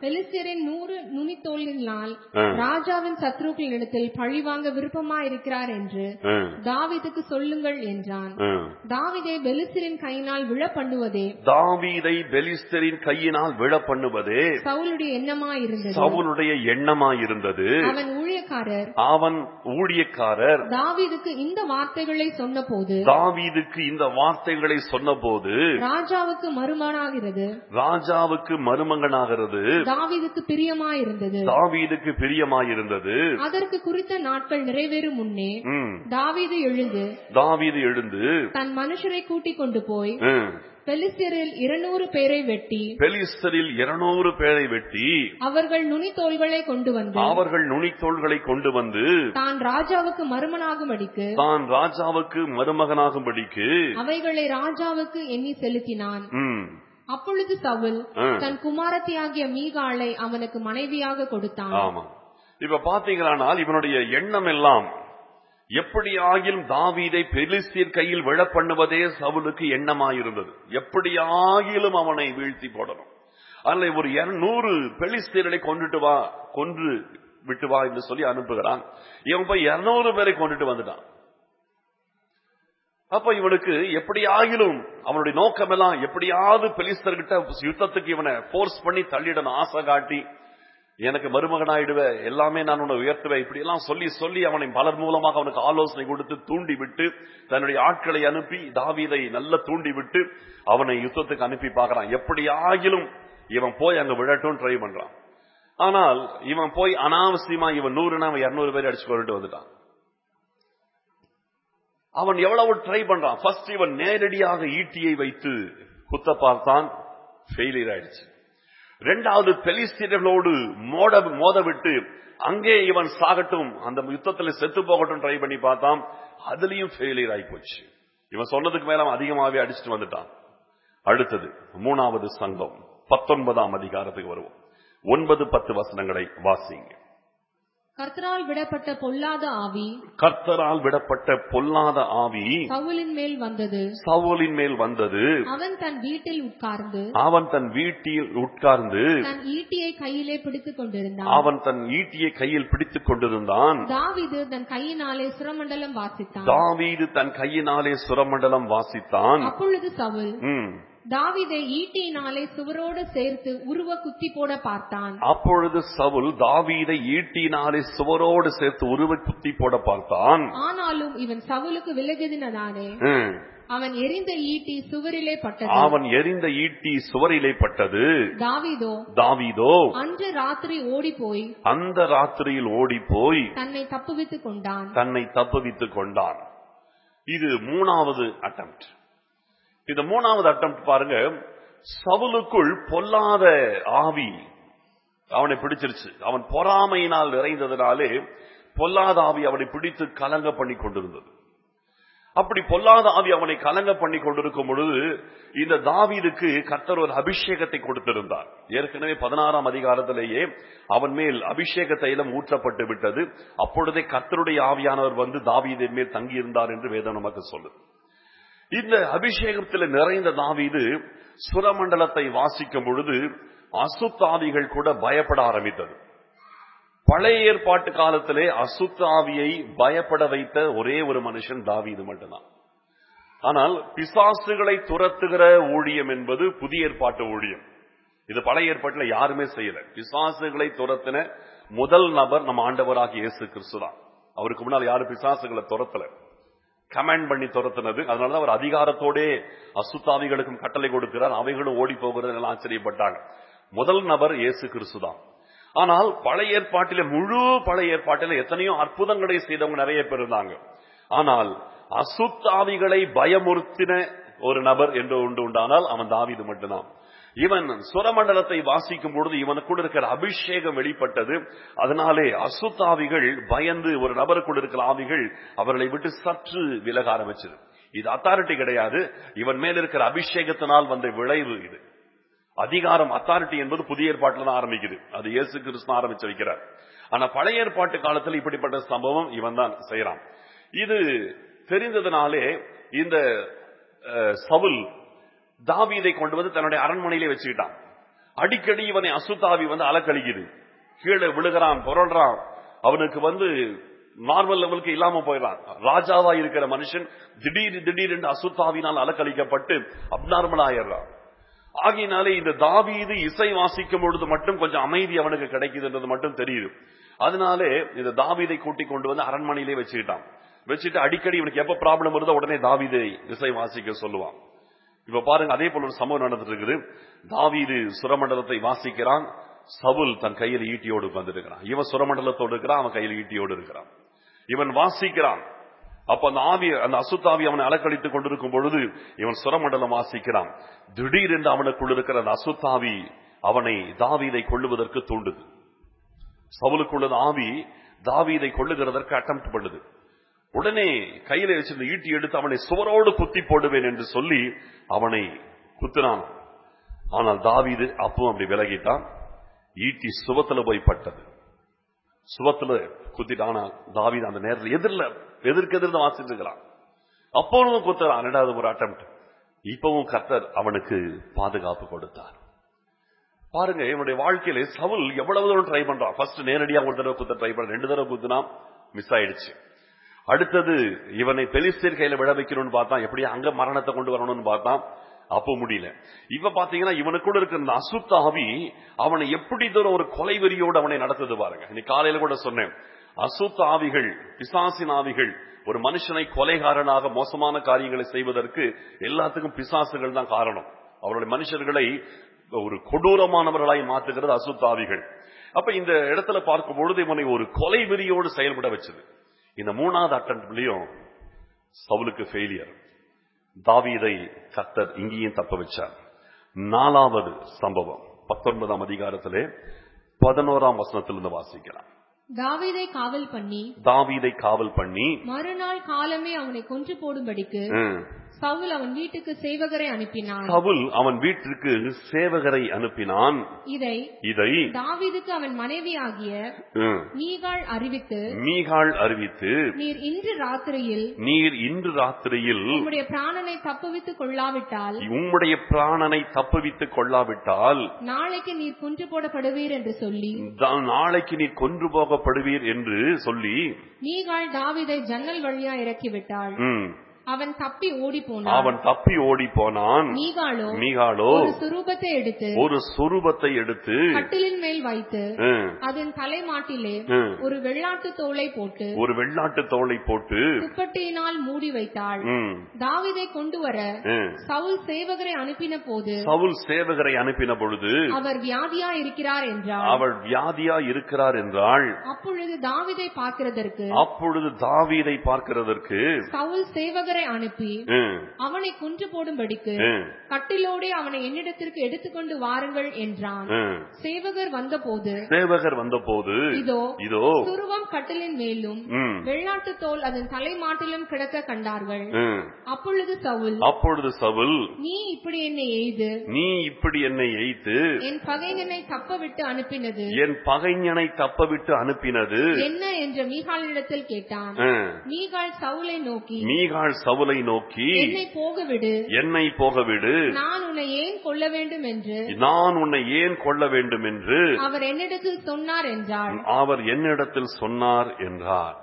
Speaker 2: பெலிஸ்தியரின் நூறு நுனித்தோலினால்
Speaker 1: ஆ.
Speaker 2: ராஜாவின் சத்ருக்களிடத்தில் பழிவாங்க விருப்பமாயிருக்கிறார் என்று
Speaker 1: ஆ,
Speaker 2: தாவீதுக்கு சொல்லுங்கள் என்றான்
Speaker 1: ஆ.
Speaker 2: தாவீதை பெலிஸ்தியரின் கையினால் விழ பண்ணுவதே
Speaker 1: தாவீதை பெலிஸ்தரின் கையினால் விழ பண்ணுவதே
Speaker 2: சவுலுடைய எண்ணமாயிருந்தது
Speaker 1: சவுலுடைய எண்ணமாயிருந்தது
Speaker 2: அவன் ஊழியக்காரர்
Speaker 1: அவன் ஊழியக்காரர்
Speaker 2: தாவீதுக்கு இந்த வார்த்தைகளை சொன்னபோது
Speaker 1: தாவீதுக்கு இந்த வார்த்தைகளை சொன்னபோது
Speaker 2: ராஜாவுக்கு மறுமனாகிறது
Speaker 1: ராஜாவுக்கு மருமகனாகிறது
Speaker 2: தாவீதுக்கு பிரியமாயிருந்தது
Speaker 1: தாவீதுக்கு பிரியமாயிருந்தது
Speaker 2: அதற்கு குறித்த நாட்கள் நிறைவேறும் முன்னே
Speaker 1: ம்.
Speaker 2: தாவீது எழுந்து
Speaker 1: தாவீது எழுந்து
Speaker 2: தன் மனுஷரை கூட்டிக் கொண்டு போய்
Speaker 1: ம்,
Speaker 2: பெலிஸ்தியரில் இருநூறு பேரை வெட்டி
Speaker 1: பெலிஸ்தரில் இருநூறு பேரை வெட்டி
Speaker 2: அவர்கள் நுனித்தோள்களை கொண்டு வந்து
Speaker 1: அவர்கள் நுனித்தோள்களை கொண்டு வந்து
Speaker 2: தான் ராஜாவுக்கு மறுமனாகும்படிக்கு
Speaker 1: தான் ராஜாவுக்கு மருமகனாகும்படிக்கு
Speaker 2: அவைகளை ராஜாவுக்கு எண்ணி செலுத்தினான்
Speaker 1: ம்,
Speaker 2: அப்பொழுது சவுல்
Speaker 1: ஆ.
Speaker 2: தன் குமாரத்தியாகிய மீகாளை அவனுக்கு மனைவியாக கொடுத்தான்
Speaker 1: ஆமா இப்ப பாத்தீங்களானால் இவனுடைய எண்ணம் எல்லாம் எப்படி ஆகிலும் தாவீதை பெலிஸ்தீர் கையில் விழ பண்ணுவதே சவுலுக்கு எண்ணமாயிருந்தது எப்படி ஆகிலும் அவனை வீழ்த்தி போடணும் அதுல ஒரு நூறு பெலிஸ்தீர்களை கொண்டுட்டு வா கொன்று விட்டு வா என்று சொல்லி அனுப்புகிறான் இவன் போய் இருநூறு பேரை கொண்டுட்டு வந்துட்டான் அப்ப இவனுக்கு எப்படி ஆகிலும் அவனுடைய நோக்கம் எல்லாம் எப்படியாவது பெலிஸ்தர்கிட்ட யுத்தத்துக்கு இவனை போர்ஸ் பண்ணி தள்ளிடணும் ஆசை காட்டி எனக்கு மருமகனாயிடுவ எல்லாமே நான் உன்னை உயர்த்துவேன் இப்படி எல்லாம் சொல்லி சொல்லி அவனை பலர் மூலமாக அவனுக்கு ஆலோசனை கொடுத்து தூண்டி விட்டு தன்னுடைய ஆட்களை அனுப்பி தாவீதை நல்ல தூண்டி விட்டு அவனை யுத்தத்துக்கு அனுப்பி பார்க்கறான் எப்படி ஆகிலும் இவன் போய் அங்க விழட்டும் ட்ரை பண்றான் ஆனால் இவன் போய் அனாவசியமா இவன் நூறுனா அவன் இருநூறு பேர் அடிச்சு கொண்டுட்டு வந்துட்டான் அவன் எவ்வளவு ட்ரை பண்றான் ஃபர்ஸ்ட் இவன் நேரடியாக ஈட்டியை வைத்து குத்த பார்த்தான் ஃபெயிலியர் ஆயிடுச்சு இரண்டாவது பெலிஸ்தீனர்களோடு மோத மோத விட்டு அங்கே இவன் சாகட்டும் அந்த யுத்தத்தில் செத்து போகட்டும் ட்ரை பண்ணி பார்த்தான் அதுலயும் ஃபெயிலியர் ஆகி போச்சு இவன் சொன்னதுக்கு மேல அவன் அதிகமாவே அடிச்சுட்டு வந்துட்டான் அடுத்தது மூணாவது சங்கம் பத்தொன்பதாம் அதிகாரத்துக்கு வருவோம் ஒன்பது பத்து வசனங்களை வாசிங்க
Speaker 2: கர்த்தரால் விடப்பட்ட பொல்லாத ஆவி
Speaker 1: கர்த்தரால் விடப்பட்ட பொல்லாத ஆவி
Speaker 2: சவுலின் மேல் வந்தது
Speaker 1: சவுலின் மேல் வந்தது
Speaker 2: அவன் தன் வீட்டில் உட்கார்ந்து
Speaker 1: அவன் தன் வீட்டில் உட்கார்ந்து
Speaker 2: தன் ஈட்டியை கையிலே பிடித்துக் கொண்டிருந்தான்
Speaker 1: அவன் தன் ஈட்டியை கையில் பிடித்துக் கொண்டிருந்தான்
Speaker 2: தாவீது தன் கையினாலே சுரமண்டலம் வாசித்தான்
Speaker 1: தாவீது தன் கையினாலே சுரமண்டலம் வாசித்தான்
Speaker 2: அப்பொழுது சவுல்
Speaker 1: ம்.
Speaker 2: தாவீதை ஈட்டியினாலே சுவரோடு சேர்த்து உருவ குத்தி போட பார்த்தான்
Speaker 1: அப்பொழுது சவுல் தாவீதை ஈட்டினாலே சுவரோடு சேர்த்து உருவ குத்தி போட பார்த்தான்
Speaker 2: ஆனாலும் இவன் சவுலுக்கு விலகினதானே
Speaker 1: ம்.
Speaker 2: அவன் எரிந்த ஈட்டி சுவரிலே பட்டது
Speaker 1: அவன் எரிந்த ஈட்டி சுவரிலே பட்டது
Speaker 2: தாவீதோ
Speaker 1: தாவீதோ
Speaker 2: அன்று ராத்திரி ஓடி போய்
Speaker 1: அந்த ராத்திரியில் ஓடி போய்
Speaker 2: தன்னை தப்புவித்துக் கொண்டான்
Speaker 1: தன்னை தப்புவித்துக் கொண்டான் இது மூணாவது அட்டம்ப்ட் இந்த மூணாவது அட்டம்ப்ட் பாருங்க சவுலுக்குள் பொல்லாத ஆவி அவனை பிடிச்சிருச்சு அவன் பொறாமையினால் நிறைந்ததுனாலே பொல்லாத ஆவி அவனை பிடித்து கலங்க பண்ணி கொண்டிருந்தது அப்படி பொல்லாத ஆவி அவனை கலங்க பண்ணி கொண்டிருக்கும் பொழுது இந்த தாவீதுக்கு கர்த்தர் ஒரு அபிஷேகத்தை கொடுத்திருந்தார் ஏற்கனவே பதினாறாம் அதிகாரத்திலேயே அவன் மேல் அபிஷேக தைலம் ஊற்றப்பட்டு விட்டது அப்பொழுதே கர்த்தருடைய ஆவியானவர் வந்து தாவீதின் மேல் தங்கியிருந்தார் என்று வேதம் நமக்கு சொல்லுது இந்த அபிஷேகத்தில் நிறைந்த தாவீது சுரமண்டலத்தை வாசிக்கும் பொழுது அசுத்தாவிகள் கூட பயப்பட ஆரம்பித்தது பழைய ஏற்பாட்டு காலத்திலே அசுத்தாவியை பயப்பட வைத்த ஒரே ஒரு மனுஷன் தாவீது மட்டும்தான் ஆனால் பிசாசுகளை துரத்துகிற ஊழியம் என்பது புதிய ஏற்பாட்டு ஊழியம் இது பழைய ஏற்பாட்டுல யாருமே செய்யல பிசாசுகளை துரத்தின முதல் நபர் நம்ம ஆண்டவராகிய இயேசு கிறிஸ்து தான் அவருக்கு முன்னால் யாரும் பிசாசுகளை துரத்தல கமாண்ட் பண்ணி துரத்தினது அதனாலதான் அவர் அதிகாரத்தோடே அசுத்தாவிகளுக்கும் கட்டளை கொடுக்கிறார் அவைகளும் ஓடி போகிறது எல்லாம் ஆச்சரியப்பட்டாங்க முதல் நபர் இயேசு கிறிஸ்து தான் ஆனால் பழைய ஏற்பாட்டில முழு பழைய ஏற்பாட்டில எத்தனையோ அற்புதங்களை செய்தவங்க நிறைய பேர் இருந்தாங்க ஆனால் அசுத்தாவிகளை பயமுறுத்தின ஒரு நபர் என்று உண்டு உண்டானால் அவன் தாவீது மட்டும்தான் இவன் சுரமண்டலத்தை வாசிக்கும் பொழுது இவனுக்குள்ள இருக்கிற அபிஷேகம் வெளிப்பட்டது அதனாலே அசுத்தாவிகள் பயந்து ஒரு நபருக்குள்ள இருக்கிற ஆவிகள் அவர்களை விட்டு சற்று விலக ஆரம்பிச்சது இது அத்தாரிட்டி கிடையாது இவன் மேல் இருக்கிற அபிஷேகத்தினால் வந்த விளைவு இது அதிகாரம் அத்தாரிட்டி என்பது புதிய ஏற்பாட்டில் தான் ஆரம்பிக்குது அது இயேசு கிறிஸ்து ஆரம்பிச்சு வைக்கிறார் ஆனா பழைய ஏற்பாட்டு காலத்தில் இப்படிப்பட்ட சம்பவம் இவன் தான் செய்யறான் இது தெரிந்ததுனாலே இந்த அஹ், சவுல் தாவீதை கொண்டு வந்து தன்னுடைய அரண்மனையிலே வச்சுக்கிட்டான் அடிக்கடி இவனை அசுத்தாவி வந்து அலக்கழிக்குது கீழே விழுகிறான் புரள்றான் அவனுக்கு வந்து நார்மல் லெவலுக்கு இல்லாம போயிடறான் ராஜாவா இருக்கிற மனுஷன் திடீர் திடீர் என்று அசுத்தாவினால் அலக்கழிக்கப்பட்டு அப்நார்மல் ஆயிடுறான் ஆகையினாலே இந்த தாவீது இசை வாசிக்கும் பொழுது மட்டும் கொஞ்சம் அமைதி அவனுக்கு கிடைக்குதுன்றது மட்டும் தெரியுது அதனாலே இந்த தாவீதை கூட்டிக் கொண்டு வந்து அரண்மனையிலே வச்சுக்கிட்டான் வச்சுட்டு அடிக்கடி இவனுக்கு எப்ப ப்ராப்ளம் வருதோ உடனே தாவீதை இசை வாசிக்க சொல்லுவான் இப்ப பாருங்க அதே போல ஒரு சம்பவம் நடந்துட்டு இருக்குது தாவீது சுரமண்டலத்தை வாசிக்கிறான் சவுல் தன் கையில் ஈட்டியோடு உட்கார்ந்திருக்கிறான் இவன் சுரமண்டலத்தோடு இருக்கிறான் அவன் கையில் ஈட்டியோடு இருக்கிறான் இவன் வாசிக்கிறான் அப்ப அந்த ஆவி அந்த அசுத்தாவி அவனை அலக்கழித்துக் கொண்டிருக்கும் பொழுது இவன் சுரமண்டலம் வாசிக்கிறான் திடீரென்று அவனுக்குள் இருக்கிற அந்த அசுத்தாவி அவனை தாவீதை கொள்ளுவதற்கு தூண்டுது சவுலுக்குள்ளது ஆவி தாவீதை கொள்ளுகிறதற்கு அட்டம் பண்ணுது உடனே கையில வச்சிருந்த ஈட்டி எடுத்து அவனை சுவரோடு குத்தி போடுவேன் என்று சொல்லி அவனை குத்தினான் ஆனால் தாவீது அப்பவும் அப்படி விலகிட்டான் ஈட்டி சுவத்துல போய் பட்டது சுவத்துல குத்திட்டான் தாவீது அந்த நேரத்தில் எதிரில் எதிர்க்கு எதிர்த்து வாசிட்டு இருக்கிறான் அப்பொழுதும் குத்துறான் இரண்டாவது ஒரு அட்டம் இப்பவும் கர்த்தர் அவனுக்கு பாதுகாப்பு கொடுத்தார் பாருங்க இவனுடைய வாழ்க்கையில சவுல் எவ்வளவு தூரம் ட்ரை பண்றான் ஃபர்ஸ்ட் நேரடியா ஒரு தடவை குத்த ட்ரை பண்ண ரெண்டு தடவை குத்துனா மிஸ் ஆயிடுச்சு அடுத்தது இவனை பெலிஸ்தீர் கையில விழ வைக்கணும்னு பார்த்தான் எப்படியா அங்க மரணத்தை கொண்டு வரணும்னு பார்த்தான் அப்போ முடியல இவ பாத்தீங்கன்னா இவனுக்குள்ள இருக்கிற இந்த அசுத்த ஆவி அவனை எப்படி தூரம் ஒரு கொலை வெறியோடு அவனை நடத்துது பாருங்க இன்னைக்கு காலையில கூட சொன்னேன் அசுத்த ஆவிகள் பிசாசின் ஆவிகள் ஒரு மனுஷனை கொலைகாரனாக மோசமான காரியங்களை செய்வதற்கு எல்லாத்துக்கும் பிசாசுகள் தான் காரணம் அவருடைய மனுஷர்களை ஒரு கொடூரமானவர்களாய் மாற்றுகிறது அசுத்த ஆவிகள் அப்ப இந்த இடத்துல பார்க்கும் பொழுது இவனை ஒரு கொலை வெறியோடு செயல்பட வச்சது இந்த மூணாவது அட்டம்ப்ட்லயும் சவுலுக்கு ஃபெயிலியர் தாவீதை கர்த்தர் இங்கேயும் தப்ப வச்சார் நாலாவது சம்பவம் பத்தொன்பதாம் அதிகாரத்திலே பதினோராம் வசனத்திலிருந்து வாசிக்கலாம்
Speaker 2: தாவீதை காவல் பண்ணி
Speaker 1: தாவீதை காவல் பண்ணி
Speaker 2: மறுநாள் காலமே அவனை கொன்று போடும்படிக்கு
Speaker 1: ம்,
Speaker 2: சவுல் அவன் வீட்டுக்கு சேவகரை அனுப்பினான்
Speaker 1: சவுல் அவன் வீட்டிற்கு சேவகரை அனுப்பினான்
Speaker 2: இதை
Speaker 1: இதை
Speaker 2: தாவீதுக்கு அவன் மனைவியாகிய
Speaker 1: ம்,
Speaker 2: மீகாள் அறிவித்து
Speaker 1: மீகாள் அறிவித்து
Speaker 2: நீர் இன்று ராத்திரியில்
Speaker 1: நீர் இன்று ராத்திரியில்
Speaker 2: உம்முடைய பிராணனை தப்புவித்துக் கொள்ளாவிட்டால்
Speaker 1: உம்முடைய பிராணனை தப்புவித்துக் கொள்ளாவிட்டால்
Speaker 2: நாளைக்கு நீர் கொன்று போடப்படுவீர் என்று சொல்லி
Speaker 1: தா- நாளைக்கு நீர் கொன்று போகப்படுவீர் என்று சொல்லி
Speaker 2: மீகாள் தாவீதை ஜன்னல் வழியா இறக்கிவிட்டாள்
Speaker 1: ம்,
Speaker 2: அவன் தப்பி ஓடி போனான்
Speaker 1: அவன் தப்பி ஓடி போனான்
Speaker 2: மீகாளோ
Speaker 1: மீகாளோ
Speaker 2: ஒரு சுரூபத்தை எடுத்து
Speaker 1: ஒரு சொரூபத்தை எடுத்து
Speaker 2: கட்டிலின் மேல் வைத்து
Speaker 1: ம்,
Speaker 2: அதன் தலைமாட்டிலே
Speaker 1: ம்,
Speaker 2: ஒரு வெள்ளாட்டு தோலை போட்டு
Speaker 1: ஒரு வெள்ளாட்டு தோலை போட்டு
Speaker 2: துப்பட்டியினால் மூடி வைத்தாள்
Speaker 1: ம்,
Speaker 2: தாவீதை கொண்டு வர
Speaker 1: ம்.
Speaker 2: சவுல் சேவகரை அனுப்பின போது
Speaker 1: சவுல் சேவகரை அனுப்பின பொழுது
Speaker 2: அவர் வியாதியா இருக்கிறார் என்றார்
Speaker 1: அவள் வியாதியா இருக்கிறார் என்றாள்
Speaker 2: அப்பொழுது தாவீதை பார்க்கிறதற்கு
Speaker 1: அப்பொழுது தாவீதை பார்க்கிறதற்கு
Speaker 2: சவுல் சேவகரை அனுப்பி
Speaker 1: ம்,
Speaker 2: அவனை கொன்று போடும்படிக்கு
Speaker 1: ம்,
Speaker 2: கட்டிலோடே அவனை என்னிடத்திற்கு எடுத்துக்கொண்டு வாருங்கள் என்றான்
Speaker 1: ம்.
Speaker 2: சேவகர் வந்தபோது
Speaker 1: சேவகர் வந்தபோது
Speaker 2: இதோ
Speaker 1: இதோ
Speaker 2: துருவம் கட்டிலின் மேலும்
Speaker 1: ம்,
Speaker 2: வெள்ளாட்டு தோல் அதன் தலைமாட்டிலும் கிடக்க கண்டார்கள்
Speaker 1: ம்.
Speaker 2: அப்பொழுது சவுல்
Speaker 1: அப்பொழுது சவுல்
Speaker 2: நீ இப்படி என்னை எய்து
Speaker 1: நீ இப்படி என்னை எய்த்து
Speaker 2: என் பகைஞனை தப்ப விட்டு அனுப்பினது
Speaker 1: என் பகைஞனை தப்பவிட்டு அனுப்பினது
Speaker 2: என்ன என்ற மீகாலிடத்தில் கேட்டான்
Speaker 1: ம்.
Speaker 2: மீகால் சவுலை நோக்கி
Speaker 1: மீகாள் சவுலை நோக்கி
Speaker 2: என்னை போகவிடு
Speaker 1: என்னை போகவிடு
Speaker 2: நான் உன்னை ஏன் கொல்ல வேண்டும் என்று
Speaker 1: நான் உன்னை ஏன் கொள்ள வேண்டும் என்று
Speaker 2: அவர் என்னிடத்தில் சொன்னார் என்றாள்
Speaker 1: அவர் என்னிடத்தில் சொன்னார் என்றார்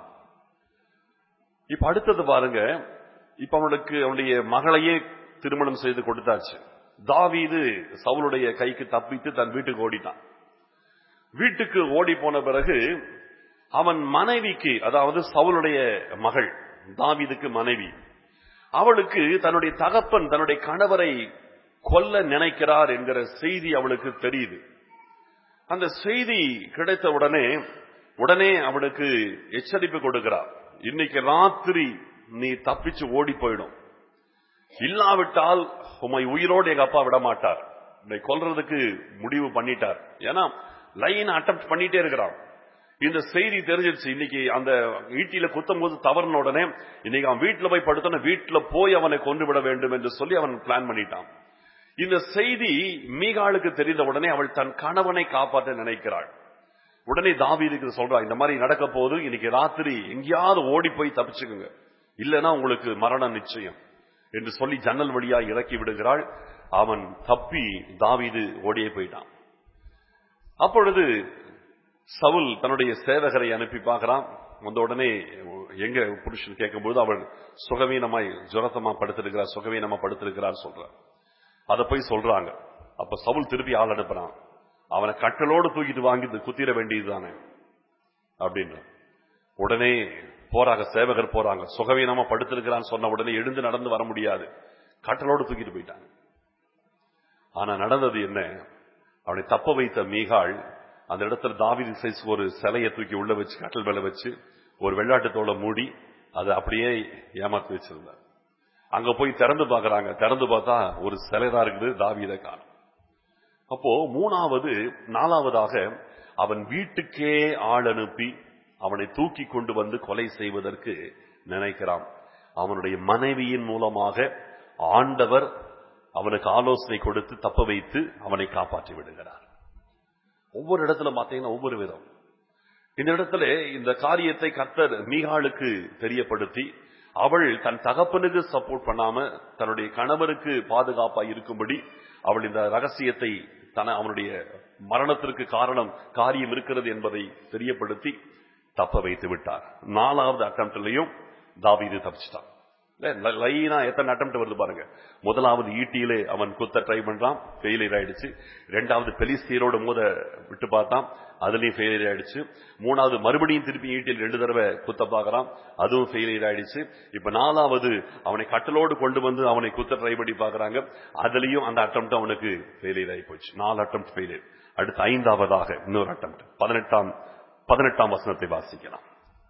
Speaker 1: இப்ப அடுத்தது பாருங்க இப்ப அவனுக்கு அவனுடைய மகளையே திருமணம் செய்து கொடுத்தாச்சு தாவீது சவுளுடைய கைக்கு தப்பித்து தன் வீட்டுக்கு ஓடிட்டான் வீட்டுக்கு ஓடி போன பிறகு அவன் மனைவிக்கு அதாவது சவுளுடைய மகள் தாவீதுக்கு மனைவி அவளுக்கு தன்னுடைய தகப்பன் தன்னுடைய கணவரை கொல்ல நினைக்கிறார் என்கிற செய்தி அவளுக்கு தெரியுது அந்த செய்தி கிடைத்த உடனே உடனே அவனுக்கு எச்சரிப்பு கொடுக்கிறார் இன்னைக்கு ராத்திரி நீ தப்பிச்சு ஓடி போயிடும் இல்லாவிட்டால் உம்மை உயிரோடு எங்க அப்பா விட மாட்டார் உன்னை கொல்றதுக்கு முடிவு பண்ணிட்டார் ஏன்னா லைன் அட்டம் பண்ணிட்டே இருக்கிறான் இந்த செய்தி தெரிஞ்சிருச்சு இன்னைக்கு அந்த ஈட்டியில குத்தும் போது தவறின உடனே இன்னைக்கு அவன் வீட்டுல போய் படுத்தோன்னு வீட்டுல போய் அவனை கொண்டு விட வேண்டும் என்று சொல்லி அவன் பிளான் பண்ணிட்டான் இந்த செய்தி மீகாளுக்கு தெரிந்த உடனே அவள் தன் கணவனை காப்பாற்ற நினைக்கிறாள் உடனே தாவீதுக்கு சொல்றா இந்த மாதிரி நடக்க போது இன்னைக்கு ராத்திரி எங்கேயாவது ஓடி போய் தப்பிச்சுக்குங்க இல்லைன்னா உங்களுக்கு மரணம் நிச்சயம் என்று சொல்லி ஜன்னல் வழியா இறக்கி விடுகிறாள் அவன் தப்பி தாவீது ஓடியே போயிட்டான் அப்பொழுது சவுல் தன்னுடைய சேவகரை அனுப்பி பார்க்கிறான் வந்த உடனே எங்க புருஷன் கேட்கும்போது அவள் சுகவீனமாய் ஜுரத்தமா படுத்திருக்கிறார் சுகவீனமா படுத்திருக்கிறார் சொல்றார் அதை போய் சொல்றாங்க அப்ப சவுல் திருப்பி ஆள் அனுப்புறான் அவனை கட்டலோடு தூக்கிட்டு வாங்கி குத்திர வேண்டியதுதானே அப்படின்னு உடனே போறாங்க சேவகர் போறாங்க சுகவீனமா படுத்திருக்கிறான்னு சொன்ன உடனே எழுந்து நடந்து வர முடியாது கட்டலோடு தூக்கிட்டு போயிட்டாங்க ஆனா நடந்தது என்ன அவனை தப்ப வைத்த மீகாள் அந்த இடத்துல தாவீது சைஸ் ஒரு சிலையை தூக்கி உள்ள வச்சு கட்டல் மேல வச்சு ஒரு வெள்ளாட்டு தோலை மூடி அதை அப்படியே ஏமாத்தி வச்சிருந்தார் அங்க போய் திறந்து பார்க்கறாங்க திறந்து பார்த்தா ஒரு சிலை தான் இருக்குது தாவீதை காணும் அப்போ மூணாவது நாலாவதாக அவன் வீட்டுக்கே ஆள் அனுப்பி அவனை தூக்கி கொண்டு வந்து கொலை செய்வதற்கு நினைக்கிறான் அவனுடைய மனைவியின் மூலமாக ஆண்டவர் அவனுக்கு ஆலோசனை கொடுத்து தப்ப வைத்து அவனை காப்பாற்றி விடுகிறார் ஒவ்வொரு இடத்துல பார்த்தீங்கன்னா ஒவ்வொரு விதம் இந்த இடத்துல இந்த காரியத்தை கர்த்தர் மீகாளுக்கு தெரியப்படுத்தி அவள் தன் தகப்பனுக்கு சப்போர்ட் பண்ணாம தன்னுடைய கணவருக்கு பாதுகாப்பா இருக்கும்படி அவள் இந்த ரகசியத்தை தன அவனுடைய மரணத்திற்கு காரணம் காரியம் இருக்கிறது என்பதை தெரியப்படுத்தி தப்ப வைத்து விட்டார் நாலாவது அட்டம்ப்ட்லயும் தாவீது தப்பிச்சிட்டான் இல்ல, லைனா எத்தனை அட்டம் வருது பாருங்க முதலாவது ஈட்டியிலே அவன் குத்த ட்ரை பண்றான் ஃபெயிலியர் ஆயிடுச்சு ரெண்டாவது பெலிஸ்தீரோட மோத விட்டு பார்த்தான் அதுலயும் ஃபெயிலியர் ஆயிடுச்சு மூணாவது மறுபடியும் திருப்பி ஈட்டியில் ரெண்டு தடவை குத்த பார்க்கறான் அதுவும் ஃபெயிலியர் ஆயிடுச்சு இப்ப நாலாவது அவனை கட்டலோடு கொண்டு வந்து அவனை குத்த ட்ரை பண்ணி பார்க்கறாங்க அதுலயும் அந்த அட்டம் அவனுக்கு ஃபெயிலியர் ஆகி போச்சு நாலு அட்டம் ஃபெயிலியர் அடுத்து ஐந்தாவதாக இன்னொரு அட்டம் பதினெட்டாம் பதினெட்டாம் வசனத்தை வாசிக்கலாம்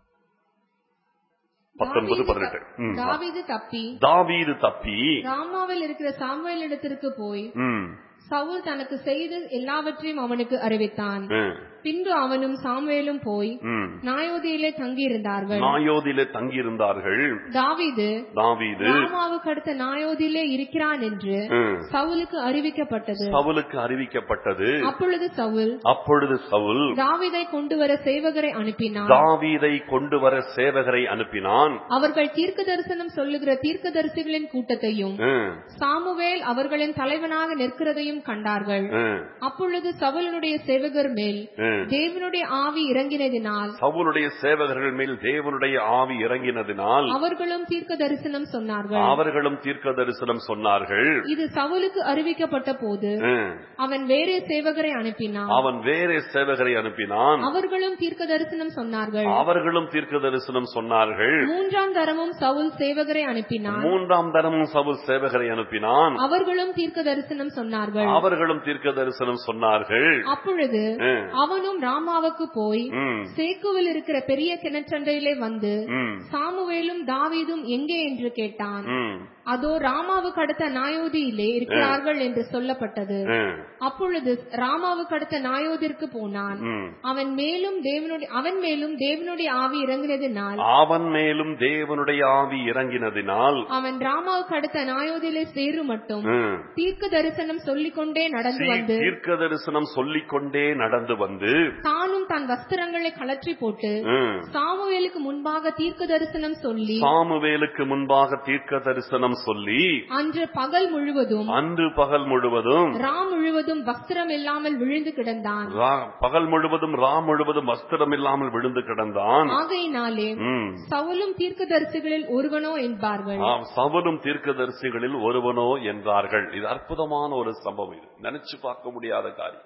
Speaker 1: பத்தொன்பது பதினெட்டு ம்.
Speaker 2: தாவீது தப்பி
Speaker 1: தாவீது தப்பி
Speaker 2: ராமாவில் இருக்கிற சாமுவேல் இடத்திற்கு போய்
Speaker 1: ம்,
Speaker 2: சவுல் தனக்கு செய்த எல்லாவற்றையும் அவனுக்கு அறிவித்தான்
Speaker 1: ம்,
Speaker 2: பின்பு அவனும் சாமுவேலும் போய்
Speaker 1: ம்.
Speaker 2: நாயோதியிலே தங்கியிருந்தார்கள்
Speaker 1: நாயோதிலே தங்கியிருந்தார்கள்
Speaker 2: தாவீது
Speaker 1: தாவீது
Speaker 2: ராமாவுக்கு அடுத்த நாயோதியிலே இருக்கிறான் என்று
Speaker 1: ம்,
Speaker 2: சவுலுக்கு அறிவிக்கப்பட்டது
Speaker 1: சவுலுக்கு அறிவிக்கப்பட்டது
Speaker 2: அப்பொழுது சவுல்
Speaker 1: அப்பொழுது சவுல்
Speaker 2: தாவீதை கொண்டு வர சேவகரை அனுப்பினான்
Speaker 1: தாவீதை கொண்டு வர சேவகரை அனுப்பினான்
Speaker 2: அவர்கள் தீர்க்க தரிசனம் சொல்லுகிற தீர்க்கதரிசிகளின் கூட்டத்தையும்
Speaker 1: ம்,
Speaker 2: சாமுவேல் அவர்களின் தலைவனாக நிற்கிறதையும் கண்டார்கள்
Speaker 1: ம்,
Speaker 2: அப்பொழுது சவுலனுடைய சேவகர் மேல்
Speaker 1: ம்.
Speaker 2: தேவனுடைய ஆவி இறங்கினதினால்
Speaker 1: சவுலுடைய சேவகர்கள் மேல் தேவனுடைய ஆவி இறங்கினதினால்
Speaker 2: அவர்களும் தீர்க்க தரிசனம் சொன்னார்கள்
Speaker 1: அவர்களும் தீர்க்க தரிசனம் சொன்னார்கள்
Speaker 2: இது சவுலுக்கு அறிவிக்கப்பட்ட போது
Speaker 1: ம்.
Speaker 2: அவன் வேறே சேவகரை அனுப்பினான்
Speaker 1: அவன் வேறே சேவகரை அனுப்பினான்
Speaker 2: அவர்களும் தீர்க்க தரிசனம் சொன்னார்கள்
Speaker 1: அவர்களும் தீர்க்க தரிசனம் சொன்னார்கள்
Speaker 2: மூன்றாம் தரமும் சவுல் சேவகரை அனுப்பினான்
Speaker 1: மூன்றாம் தரமும் சவுல் சேவகரை அனுப்பினான்
Speaker 2: அவர்களும் தீர்க்க தரிசனம் சொன்னார்கள்
Speaker 1: அவர்களும் தீர்க்க தரிசனம் சொன்னார்கள்
Speaker 2: அப்பொழுது
Speaker 1: ம்,
Speaker 2: அவனும் ராமாவுக்கு போய்
Speaker 1: ம்,
Speaker 2: சேக்குவில் இருக்கிற பெரிய கிணற்றண்டையிலே வந்து
Speaker 1: ம்,
Speaker 2: சாமுவேலும் தாவீதும் எங்கே என்று கேட்டான்
Speaker 1: ம்,
Speaker 2: அதோ ராமாவுக்கு அடுத்த நாயோதியிலே இருக்கிறார்கள் என்று சொல்லப்பட்டது
Speaker 1: ம்,
Speaker 2: அப்பொழுது ராமாவுக்கு அடுத்த நாயோதிற்கு போனான்
Speaker 1: ம்.
Speaker 2: அவன் மேலும் தேவனுடைய அவன் மேலும் தேவனுடைய ஆவி இறங்கினதினால்
Speaker 1: அவன் மேலும் தேவனுடைய ஆவி இறங்கினதினால்
Speaker 2: அவன் ராமாவுக்கு அடுத்த நாயோதிலே சேரு மட்டும்
Speaker 1: ம்,
Speaker 2: தீர்க்க தரிசனம் சொல்லிக்கொண்டே நடந்து
Speaker 1: தீ-
Speaker 2: வந்து
Speaker 1: தீர்க்க தரிசனம் சொல்லிக் கொண்டே நடந்து வந்து
Speaker 2: தானும் தன் வஸ்திரங்களை கலற்றி போட்டு
Speaker 1: ம்,
Speaker 2: சாமுவேலுக்கு முன்பாக தீர்க்க தரிசனம் சொல்லி
Speaker 1: சாமுவேலுக்கு முன்பாக தீர்க்க தரிசனம் சொல்லி
Speaker 2: அன்று பகல் முழுவதும்
Speaker 1: அன்று பகல் முழுவதும்
Speaker 2: ரா முழுவதும் வஸ்திரம் இல்லாமல் விழுந்து கிடந்தான்
Speaker 1: ரா- பகல் முழுவதும் ரா முழுவதும் வஸ்திரம் இல்லாமல் விழுந்து கிடந்தான்
Speaker 2: ஆகையினாலே
Speaker 1: ம்.
Speaker 2: சவுலும் தீர்க்கதரிசிகளில் ஒருவனோ என்பார்கள்
Speaker 1: ஆம், சவுலும் தீர்க்கதரிசிகளில் ஒருவனோ என்றார்கள் இது அற்புதமான ஒரு சம்பவம் இது நினைச்சு பார்க்க முடியாத காரியம்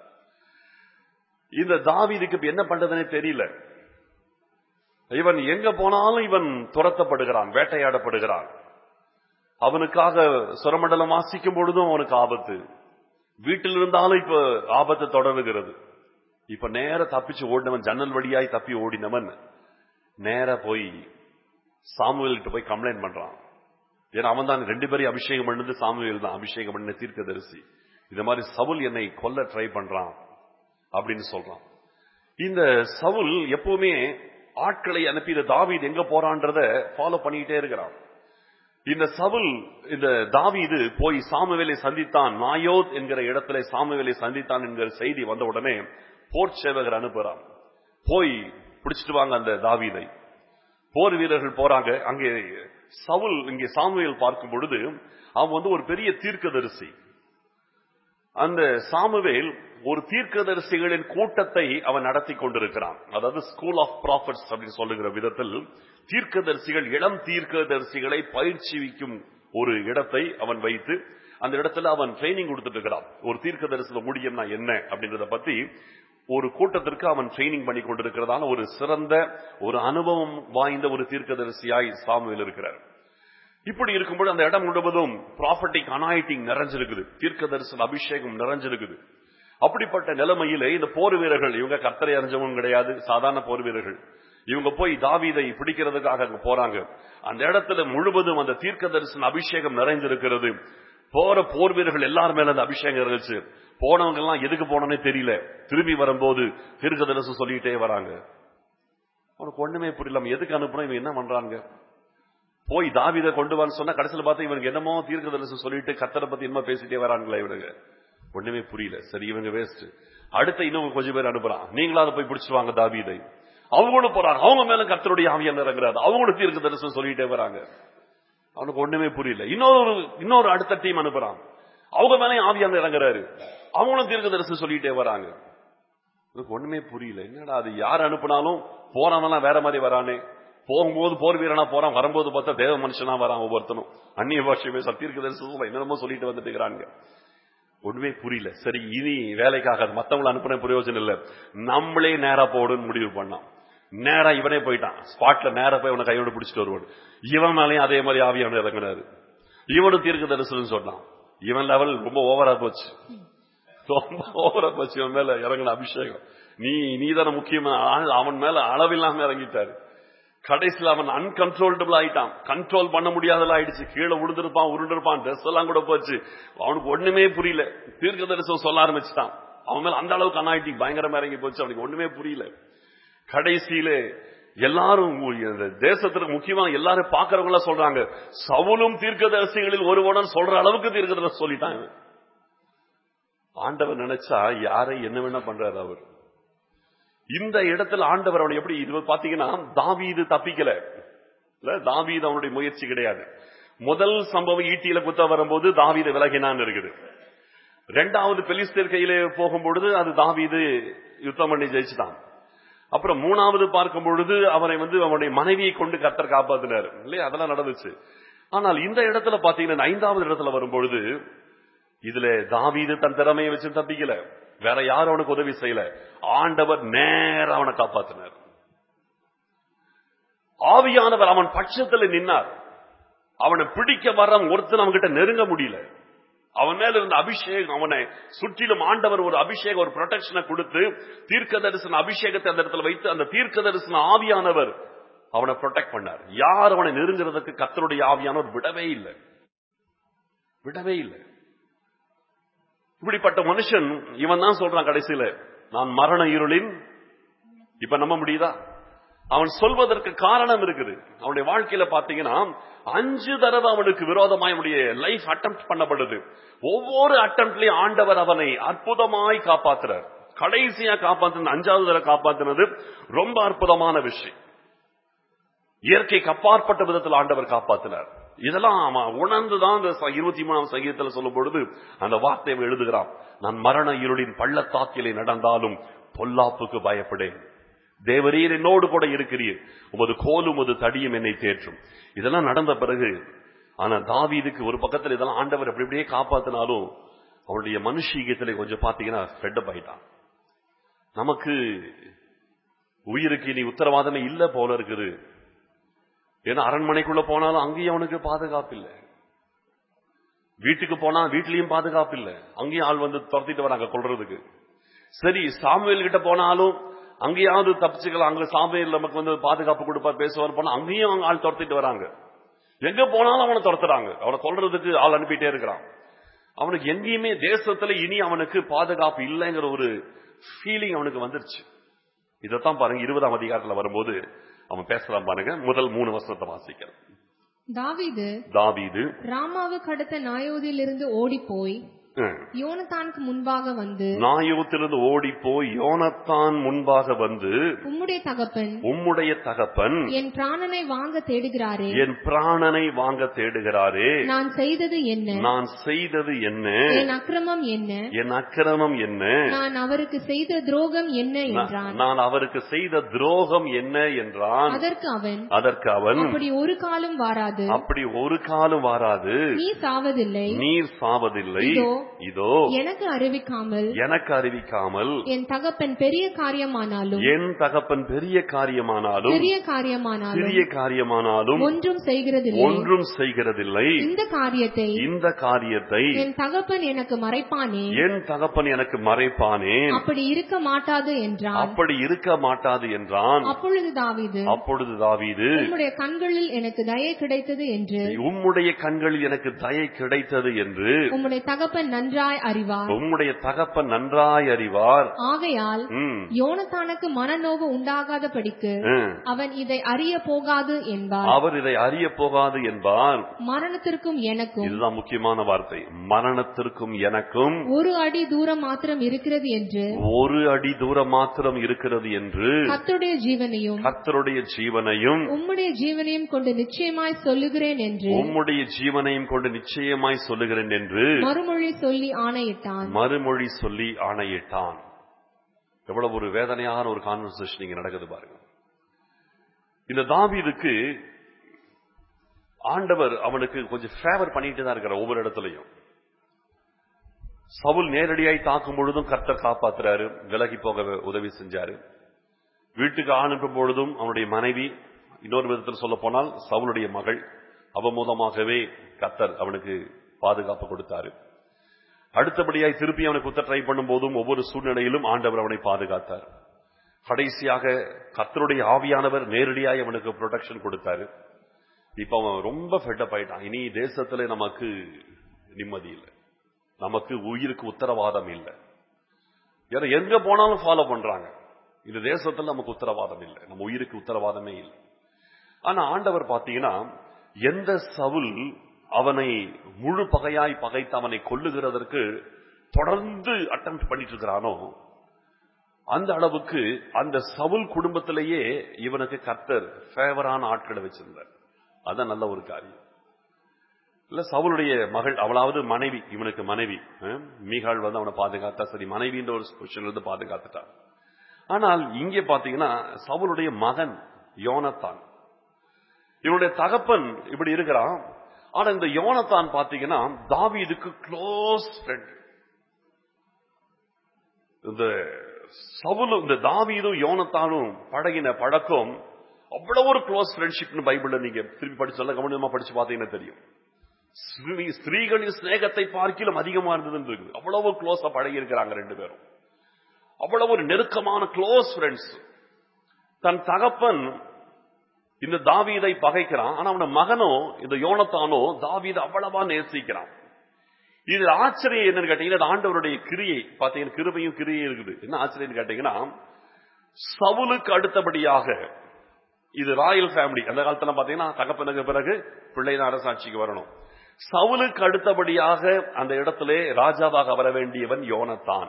Speaker 1: இந்த தாவீதுக்கு இப்ப என்ன பண்றதுனே தெரியல இவன் எங்க போனாலும் இவன் துரத்தப்படுகிறான் வேட்டையாடப்படுகிறான் அவனுக்காக சுரமண்டலம் வாசிக்கும் பொழுதும் அவனுக்கு ஆபத்து வீட்டில் இருந்தாலும் இப்ப ஆபத்து தொடருகிறது இப்ப நேர தப்பிச்சு ஓடினவன் ஜன்னல் வழியாய் தப்பி ஓடினவன் நேர போய் சாமுவேல் கிட்ட போய் கம்ப்ளைண்ட் பண்றான் ஏன்னா அவன் தான் ரெண்டு பேரையும் அபிஷேகம் பண்ணது சாமுவேல் தான் அபிஷேகம் பண்ண தீர்க்கதரிசி இந்த மாதிரி சவுல் என்னை கொல்ல ட்ரை பண்றான் அப்படின்னு சொல்றான் இந்த சவுல் எப்பவுமே ஆட்களை அனுப்பி இந்த தாவீது எங்க போறான்றத ஃபாலோ பண்ணிக்கிட்டே இருக்கிறான் இந்த சவுல் இந்த தாவீது போய் சாமுவேலை சந்தித்தான் நாயோத் என்கிற இடத்துல சாமுவேலை சந்தித்தான் என்கிற செய்தி வந்த உடனே போர் சேவகர் அனுப்புறான் போய் பிடிச்சிட்டு வாங்க அந்த தாவீதை போர் வீரர்கள் போறாங்க அங்கே சவுல் இங்கே சாமுவேல் பார்க்கும் பொழுது அவன் வந்து ஒரு பெரிய தீர்க்கதரிசி அந்த சாமுவேல் ஒரு தீர்க்கதரிசிகளின் கூட்டத்தை அவன் நடத்தி கொண்டிருக்கிறான் அதாவது ஸ்கூல் ஆஃப் ப்ராஃபிட்ஸ் அப்படின்னு சொல்லுகிற விதத்தில் தீர்க்கதரிசிகள் இளம் தீர்க்கதரிசிகளை பயிற்சிவிக்கும் ஒரு இடத்தை அவன் வைத்து அந்த இடத்துல அவன் ட்ரைனிங் கொடுத்துட்டு இருக்கிறான் ஒரு தீர்க்க தரிசன ஊழியம்னா என்ன அப்படின்றத பத்தி ஒரு கூட்டத்திற்கு அவன் ட்ரைனிங் பண்ணி கொண்டிருக்கிறதான ஒரு சிறந்த ஒரு அனுபவம் வாய்ந்த ஒரு தீர்க்கதரிசியாய் சாமுவேல் இருக்கிறார் இப்படி இருக்கும்போது அந்த இடம் முழுவதும் ப்ராப்பர்ட்டிக் அனாயிட்டிங் நிறைஞ்சிருக்குது தீர்க்க தரிசன அபிஷேகம் நிறைஞ்சிருக்குது அப்படிப்பட்ட நிலைமையிலே இந்த போர் வீரர்கள் இவங்க கர்த்தரை அறிஞ்சவங்க கிடையாது சாதாரண போர் வீரர்கள் இவங்க போய் தாவீதை பிடிக்கிறதுக்காக அங்க போறாங்க அந்த இடத்துல முழுவதும் அந்த தீர்க்க தரிசன அபிஷேகம் நிறைந்திருக்கிறது போற போர் வீரர்கள் எல்லாரும் மேல அந்த அபிஷேகம் இருந்துச்சு போனவங்க எல்லாம் எதுக்கு போனோன்னே தெரியல திரும்பி வரும்போது தீர்க்க தரிசனம் சொல்லிட்டே வராங்க அவனுக்கு ஒண்ணுமே புரியல அவன் எதுக்கு அனுப்புறோம் இவன் என்ன பண்றாங்க போய் தாவீதை கொண்டு வான்னு சொன்னா கடைசியில் பார்த்தா இவனுக்கு என்னமோ தீர்க்க தரிசனம் சொல்லிட்டு கத்தரை பத்தி என்னமோ பேசிட்டே வராங்களா இவனுங்க ஒண்ணுமே புரியல சரி இவங்க வேஸ்ட் அடுத்த இன்னும் கொஞ்சம் பேர் அனுப்புறான் நீங்களாவது போய் பிடிச்சிட்டு வாங்க தாவீதை அவங்களும் போறாங்க அவங்க மேல கர்த்தருடைய ஆவியம் இறங்குறாரு அவங்களும் தீர்க்க தரிசனம் சொல்லிட்டே வராங்க அவனுக்கு ஒண்ணுமே புரியல இன்னொரு இன்னொரு அடுத்த டீம் அனுப்புறான் அவங்க மேலே ஆவியான இறங்குறாரு அவங்களும் தீர்க்க தரிசனம் சொல்லிட்டே வராங்க எனக்கு ஒண்ணுமே புரியல என்னடா அது யார் அனுப்புனாலும் போறவன்லாம் வேற மாதிரி வரானே போகும்போது போர் வீரனா போறான் வரும்போது பார்த்தா தேவ மனுஷனா வரான் ஒவ்வொருத்தனும் அந்நிய பாஷையுமே சத்தியர்க்க தரிசனம் என்னென்னமோ சொல்லிட்டு வந்துட்டு இருக்கிறாங்க ஒண்ணுமே புரியல சரி இனி வேலைக்காக மத்தவங்களை அனுப்புன பிரயோஜனம் இல்ல நம்மளே நேரா போடுன்னு முடிவு பண்ணான் நேரா இவனே போயிட்டான் ஸ்பாட்ல நேரா போய் இவனை கையோட பிடிச்சிட்டு வருவான் இவன் மேலேயும் அதே மாதிரி ஆவியான இறங்கினாரு இவனும் தீர்க்க தரிசனம் சொன்னான் இவன் லெவல் ரொம்ப ஓவரா போச்சு ரொம்ப ஓவரா போச்சு இவன் மேல இறங்கின அபிஷேகம் நீ நீதான முக்கியமான ஆள் அவன் மேல அளவில்லாம இறங்கிட்டாரு கடைசியில் அவன் அன்கன்ட்ரோல்டபிள் ஆயிட்டான் கண்ட்ரோல் பண்ண முடியாதல ஆயிடுச்சு கீழே விழுந்திருப்பான் உருண்டிருப்பான் ட்ரெஸ் எல்லாம் கூட போச்சு அவனுக்கு ஒண்ணுமே புரியல தீர்க்க தரிசனம் சொல்ல ஆரம்பிச்சுட்டான் அவன் மேல அந்த அளவுக்கு அனாயிட்டி பயங்கரமா இறங்கி போச்சு அவனுக்கு ஒண்ணுமே புரியல கடைசியில எல்லாரும் இந்த தேசத்திற்கு முக்கியமா எல்லாரும் பாக்குறவங்க சொல்றாங்க சவுலும் தீர்க்கதரிசிகளில் ஒருவனும் சொல்ற அளவுக்கு தீர்க்கதரிசி சொல்லிட்டான் இவன். ஆண்டவர் நினைச்சா யாரை என்ன வேணா பண்றாரு அவர் இந்த இடத்துல ஆண்டவர் அவனை எப்படி இது பாத்தீங்கன்னா தாவீது தப்பிக்கல இல்ல தாவீது அவனுடைய முயற்சி கிடையாது முதல் சம்பவம் ஈட்டியில குத்த வரும்போது தாவீது விலகினான்னு இருக்குது ரெண்டாவது பெலிஸ்தர் கையில போகும்பொழுது அது தாவீது யுத்தம் பண்ணி ஜெயிச்சுட்டான் அப்புறம் மூணாவது பார்க்கும் பொழுது அவரை வந்து அவனுடைய மனைவியை கொண்டு கர்த்தர் காப்பாத்தினார் இல்லையா அதெல்லாம் நடந்துச்சு ஆனால் இந்த இடத்துல பாத்தீங்கன்னா ஐந்தாவது இடத்துல வரும்பொழுது இதுல தாவீது தன் திறமையை வச்சு தப்பிக்கல வேற யாரும் அவனுக்கு உதவி செய்யல ஆண்டவர் நேர அவனை காப்பாத்தினார் ஆவியானவர் அவன் பட்சத்துல நின்னார் அவனை பிடிக்க வர்ற ஒருத்தன் அவன்கிட்ட நெருங்க முடியல அவன் மேல இருந்த அபிஷேகம் அவனை சுற்றிலும் ஆண்டவர் ஒரு அபிஷேகம் ஒரு ப்ரொடெக்ஷனை கொடுத்து தீர்க்க தரிசன அபிஷேகத்தை அந்த இடத்துல வைத்து அந்த தீர்க்க தரிசன ஆவியானவர் அவனை ப்ரொடெக்ட் பண்ணார் யார் அவனை நெருங்குறதுக்கு கத்தருடைய ஆவியானவர் விடவே இல்லை விடவே இல்லை இப்படிப்பட்ட மனுஷன் இவன் தான் சொல்றான் கடைசியில நான் மரண இருளின் இப்ப நம்ப முடியுதா அவன் சொல்வதற்கு காரணம் இருக்குது அவனுடைய வாழ்க்கையில பாத்தீங்கன்னா அஞ்சு தடவை அவனுக்கு விரோதமாய் அவனுடைய லைஃப் அட்டம் பண்ணப்படுது ஒவ்வொரு அட்டம்ப்லயும் ஆண்டவர் அவனை அற்புதமாய் காப்பாத்துறார் கடைசியா காப்பாத்தின அஞ்சாவது தடவை காப்பாத்தினது ரொம்ப அற்புதமான விஷயம் இயற்கைக்கு அப்பாற்பட்ட விதத்தில் ஆண்டவர் காப்பாத்தினார் இதெல்லாம் அவன் உணர்ந்துதான் இந்த ச- இருபத்தி மூணாம் சங்கீதத்தில் சொல்லும் பொழுது அந்த வார்த்தையை அவன் எழுதுகிறான் நான் மரண இருளின் பள்ளத்தாக்கிலே நடந்தாலும் பொல்லாப்புக்கு பயப்படேன் தேவரீர் என்னோடு கூட இருக்கிறீர் உமது கோலும் உமது தடியும் என்னை தேற்றும் இதெல்லாம் நடந்த பிறகு ஆனா தாவீதுக்கு ஒரு பக்கத்துல இதெல்லாம் ஆண்டவர் எப்படி இப்படியே காப்பாத்தினாலும் அவனுடைய மனுஷீகத்திலே கொஞ்சம் பாத்தீங்கன்னா ஃபெட்டப் ஆயிட்டான் நமக்கு உயிருக்கு இனி உத்தரவாதமே இல்ல போல இருக்குது ஏன்னா அரண்மனைக்குள்ள போனாலும் அங்கேயும் அவனுக்கு பாதுகாப்பு இல்லை வீட்டுக்கு போனா வீட்லயும் பாதுகாப்பு இல்லை அங்கேயும் ஆள் வந்து துரத்திட்டு வராங்க கொள்றதுக்கு சரி சாமுவேல் கிட்ட போனாலும் அங்கேயாவது தப்பிச்சுக்கலாம் அங்க சாமுவேல் நமக்கு வந்து பாதுகாப்பு கொடுப்பார் பேசுவார் போனா அங்கேயும் அவங்க ஆள் துரத்திட்டு வராங்க எங்க போனாலும் அவனை துரத்துறாங்க அவனை கொல்றதுக்கு ஆள் அனுப்பிட்டே இருக்கிறான் அவனுக்கு எங்கேயுமே தேசத்துல இனி அவனுக்கு பாதுகாப்பு இல்லைங்கிற ஒரு ஃபீலிங் அவனுக்கு வந்துருச்சு இதைத்தான் பாருங்க இருபதாம் அதிகாரத்துல வரும்போது அவன் பேசலாம் பாருங்க முதல் மூணு வருஷத்தை வாசிக்கிறேன்
Speaker 2: தாவீது
Speaker 1: தாவீது
Speaker 2: ராமாவுக்கு அடுத்த நாயோதிலிருந்து ஓடிப்போய்
Speaker 1: ம்.
Speaker 2: யோனத்தானுக்கு முன்பாக வந்து
Speaker 1: நாயோத்திலிருந்து ஓடி போய் யோனத்தான் முன்பாக வந்து
Speaker 2: உம்முடைய தகப்பன்
Speaker 1: உம்முடைய தகப்பன்
Speaker 2: என் பிராணனை வாங்க தேடுகிறாரே
Speaker 1: என் பிராணனை வாங்க தேடுகிறாரே
Speaker 2: நான் செய்தது என்ன
Speaker 1: நான் செய்தது என்ன
Speaker 2: என் அக்கிரமம் என்ன
Speaker 1: என் அக்கிரமம் என்ன
Speaker 2: நான் அவருக்கு செய்த துரோகம் என்ன என்றான்
Speaker 1: நான் அவருக்கு செய்த துரோகம் என்ன என்றான்
Speaker 2: அதற்கு அவன்
Speaker 1: அதற்கு அவன்
Speaker 2: அப்படி ஒரு காலம் வாராது
Speaker 1: அப்படி ஒரு காலம் வாராது
Speaker 2: நீ சாவதில்லை
Speaker 1: நீர் சாவதில்லை
Speaker 2: இதோ,
Speaker 1: இதோ
Speaker 2: எனக்கு அறிவிக்காமல்
Speaker 1: எனக்கு அறிவிக்காமல்
Speaker 2: என் தகப்பன் பெரிய காரியமானாலும்
Speaker 1: என் தகப்பன் பெரிய காரியமானாலும்
Speaker 2: சிறிய காரியமானாலும்
Speaker 1: சிறிய காரியமானாலும்
Speaker 2: ஒன்றும் செய்கிறதில்லை
Speaker 1: ஒன்றும் செய்கிறதில்லை
Speaker 2: இந்த காரியத்தை
Speaker 1: இந்த காரியத்தை
Speaker 2: என் தகப்பன் எனக்கு மறைப்பானே
Speaker 1: என் தகப்பன் எனக்கு மறைப்பானேன்
Speaker 2: அப்படி இருக்க மாட்டாது என்றான்
Speaker 1: அப்படி இருக்க மாட்டாது என்றான்
Speaker 2: அப்பொழுது தாவீது
Speaker 1: அப்பொழுது தாவீது
Speaker 2: உம்முடைய கண்களில் எனக்கு தயை கிடைத்தது என்று
Speaker 1: உம்முடைய கண்களில் எனக்கு தயை கிடைத்தது என்று
Speaker 2: உம்முடைய தகப்பன் நன்றாய் அறிவார்
Speaker 1: உம்முடைய தகப்பன் நன்றாய் அறிவார்
Speaker 2: ஆகையால்
Speaker 1: ம்,
Speaker 2: யோனத்தானுக்கு மனநோவு உண்டாகாதபடிக்கு
Speaker 1: ம்.
Speaker 2: அவன் இதை அறிய போகாது என்பார்
Speaker 1: அவர் இதை அறிய போகாது என்பார்
Speaker 2: மரணத்திற்கும் எனக்கும்
Speaker 1: இதுதான் முக்கியமான வார்த்தை மரணத்திற்கும் எனக்கும்
Speaker 2: ஒரு அடி தூரம் மாத்திரம் இருக்கிறது என்று
Speaker 1: ஒரு அடி தூரம் மாத்திரம் இருக்கிறது என்று
Speaker 2: கர்த்தருடைய ஜீவனையும்
Speaker 1: கர்த்தருடைய ஜீவனையும்
Speaker 2: உம்முடைய ஜீவனையும் கொண்டு நிச்சயமாய் சொல்லுகிறேன் என்று
Speaker 1: உம்முடைய ஜீவனையும் கொண்டு நிச்சயமாய் சொல்லுகிறேன் என்று
Speaker 2: மறுமொழி சொல்லி ஆணையிட்டான்
Speaker 1: மறுமொழி சொல்லி ஆணையிட்டான் எவ்வளவு ஒரு வேதனையான ஒரு கான்வர்சேஷன் இங்க நடக்குது பாருங்க இந்த தாவீதுக்கு ஆண்டவர் அவனுக்கு கொஞ்சம் ஃபேவர் பண்ணிட்டு தான் இருக்கிற ஒவ்வொரு இடத்துலயும் சவுல் நேரடியாய் தாக்கும் பொழுதும் கர்த்தர் காப்பாத்துறாரு விலகி போக உதவி செஞ்சாரு வீட்டுக்கு அனுப்பும் பொழுதும் அவனுடைய மனைவி இன்னொரு விதத்தில் சொல்ல போனால் சவுளுடைய மகள் அவ மூலமாகவே கர்த்தர் அவனுக்கு பாதுகாப்பு கொடுத்தாரு அடுத்தபடியாய் திருப்பி அவனை குத்த ட்ரை பண்ணும் போதும் ஒவ்வொரு சூழ்நிலையிலும் ஆண்டவர் அவனை பாதுகாத்தார் கடைசியாக கர்த்தருடைய ஆவியானவர் நேரடியாய் அவனுக்கு ப்ரொடெக்ஷன் கொடுத்தாரு இப்ப அவன் ரொம்ப ஃபெட்டப் ஆயிட்டான் இனி தேசத்துல நமக்கு நிம்மதி இல்லை நமக்கு உயிருக்கு உத்தரவாதம் இல்லை ஏன்னா எங்க போனாலும் ஃபாலோ பண்றாங்க இந்த தேசத்துல நமக்கு உத்தரவாதம் இல்லை நம்ம உயிருக்கு உத்தரவாதமே இல்லை ஆனா ஆண்டவர் பாத்தீங்கன்னா எந்த சவுல் அவனை முழு பகையாய் பகைத்து அவனை கொல்லுகிறதற்கு தொடர்ந்து அட்டம் பண்ணிட்டு இருக்கிறானோ அந்த அளவுக்கு அந்த சவுல் குடும்பத்திலேயே இவனுக்கு கர்த்தர் ஃபேவரான ஆட்களை வச்சிருந்தார் அதான் நல்ல ஒரு காரியம் இல்ல சவுளுடைய மகள் அவளாவது மனைவி இவனுக்கு மனைவி அஹ், மீகாள் வந்து அவனை பாதுகாத்தா சரி மனைவின்ற ஒரு பொசிஷன்ல இருந்து பாதுகாத்துட்டான் ஆனால் இங்கே பாத்தீங்கன்னா சவுளுடைய மகன் யோனத்தான் இவனுடைய தகப்பன் இப்படி இருக்கிறான் ஆனா இந்த யோனத்தான் பாத்தீங்கன்னா தாவீதுக்கு க்ளோஸ் ஃப்ரெண்ட் இந்த சவுலும் இந்த தாவீதும் யோனத்தானும் பழகின பழக்கம் அவ்வளவு ஒரு க்ளோஸ் ஃப்ரெண்ட்ஷிப்னு பைபிள்ல நீங்க திருப்பி படிச்சு சொல்ல கவனமா படிச்சு பார்த்தீங்கன்னா தெரியும் ஸ்ரீ- ஸ்திரீகளின் சிநேகத்தை பார்க்கிலும் அதிகமா இருந்ததுன்னு இருக்குது அவ்வளவு க்ளோஸா பழகி இருக்கிறாங்க ரெண்டு பேரும் அவ்வளவு ஒரு நெருக்கமான க்ளோஸ் ஃப்ரெண்ட்ஸ் தன் தகப்பன் இந்த தாவீதை பகைக்கிறான் ஆனா அவன மகனோ இந்த யோனத்தானோ தாவீதை அவ்வளவா நேசிக்கிறான் இது ஆச்சரியம் என்னன்னு கேட்டீங்கன்னா இது ஆண்டவருடைய கிரியை பாத்தீங்கன்னா கிருபையும் கிரியை இருக்குது என்ன ஆச்சரியம் கேட்டீங்கன்னா சவுலுக்கு அடுத்தபடியாக இது ராயல் ஃபேமிலி அந்த காலத்துல பாத்தீங்கன்னா தகப்பனுக்கு பிறகு பிள்ளை தான் அரசாட்சிக்கு வரணும் சவுலுக்கு அடுத்தபடியாக அந்த இடத்திலே ராஜாவாக வர வேண்டியவன் யோனத்தான்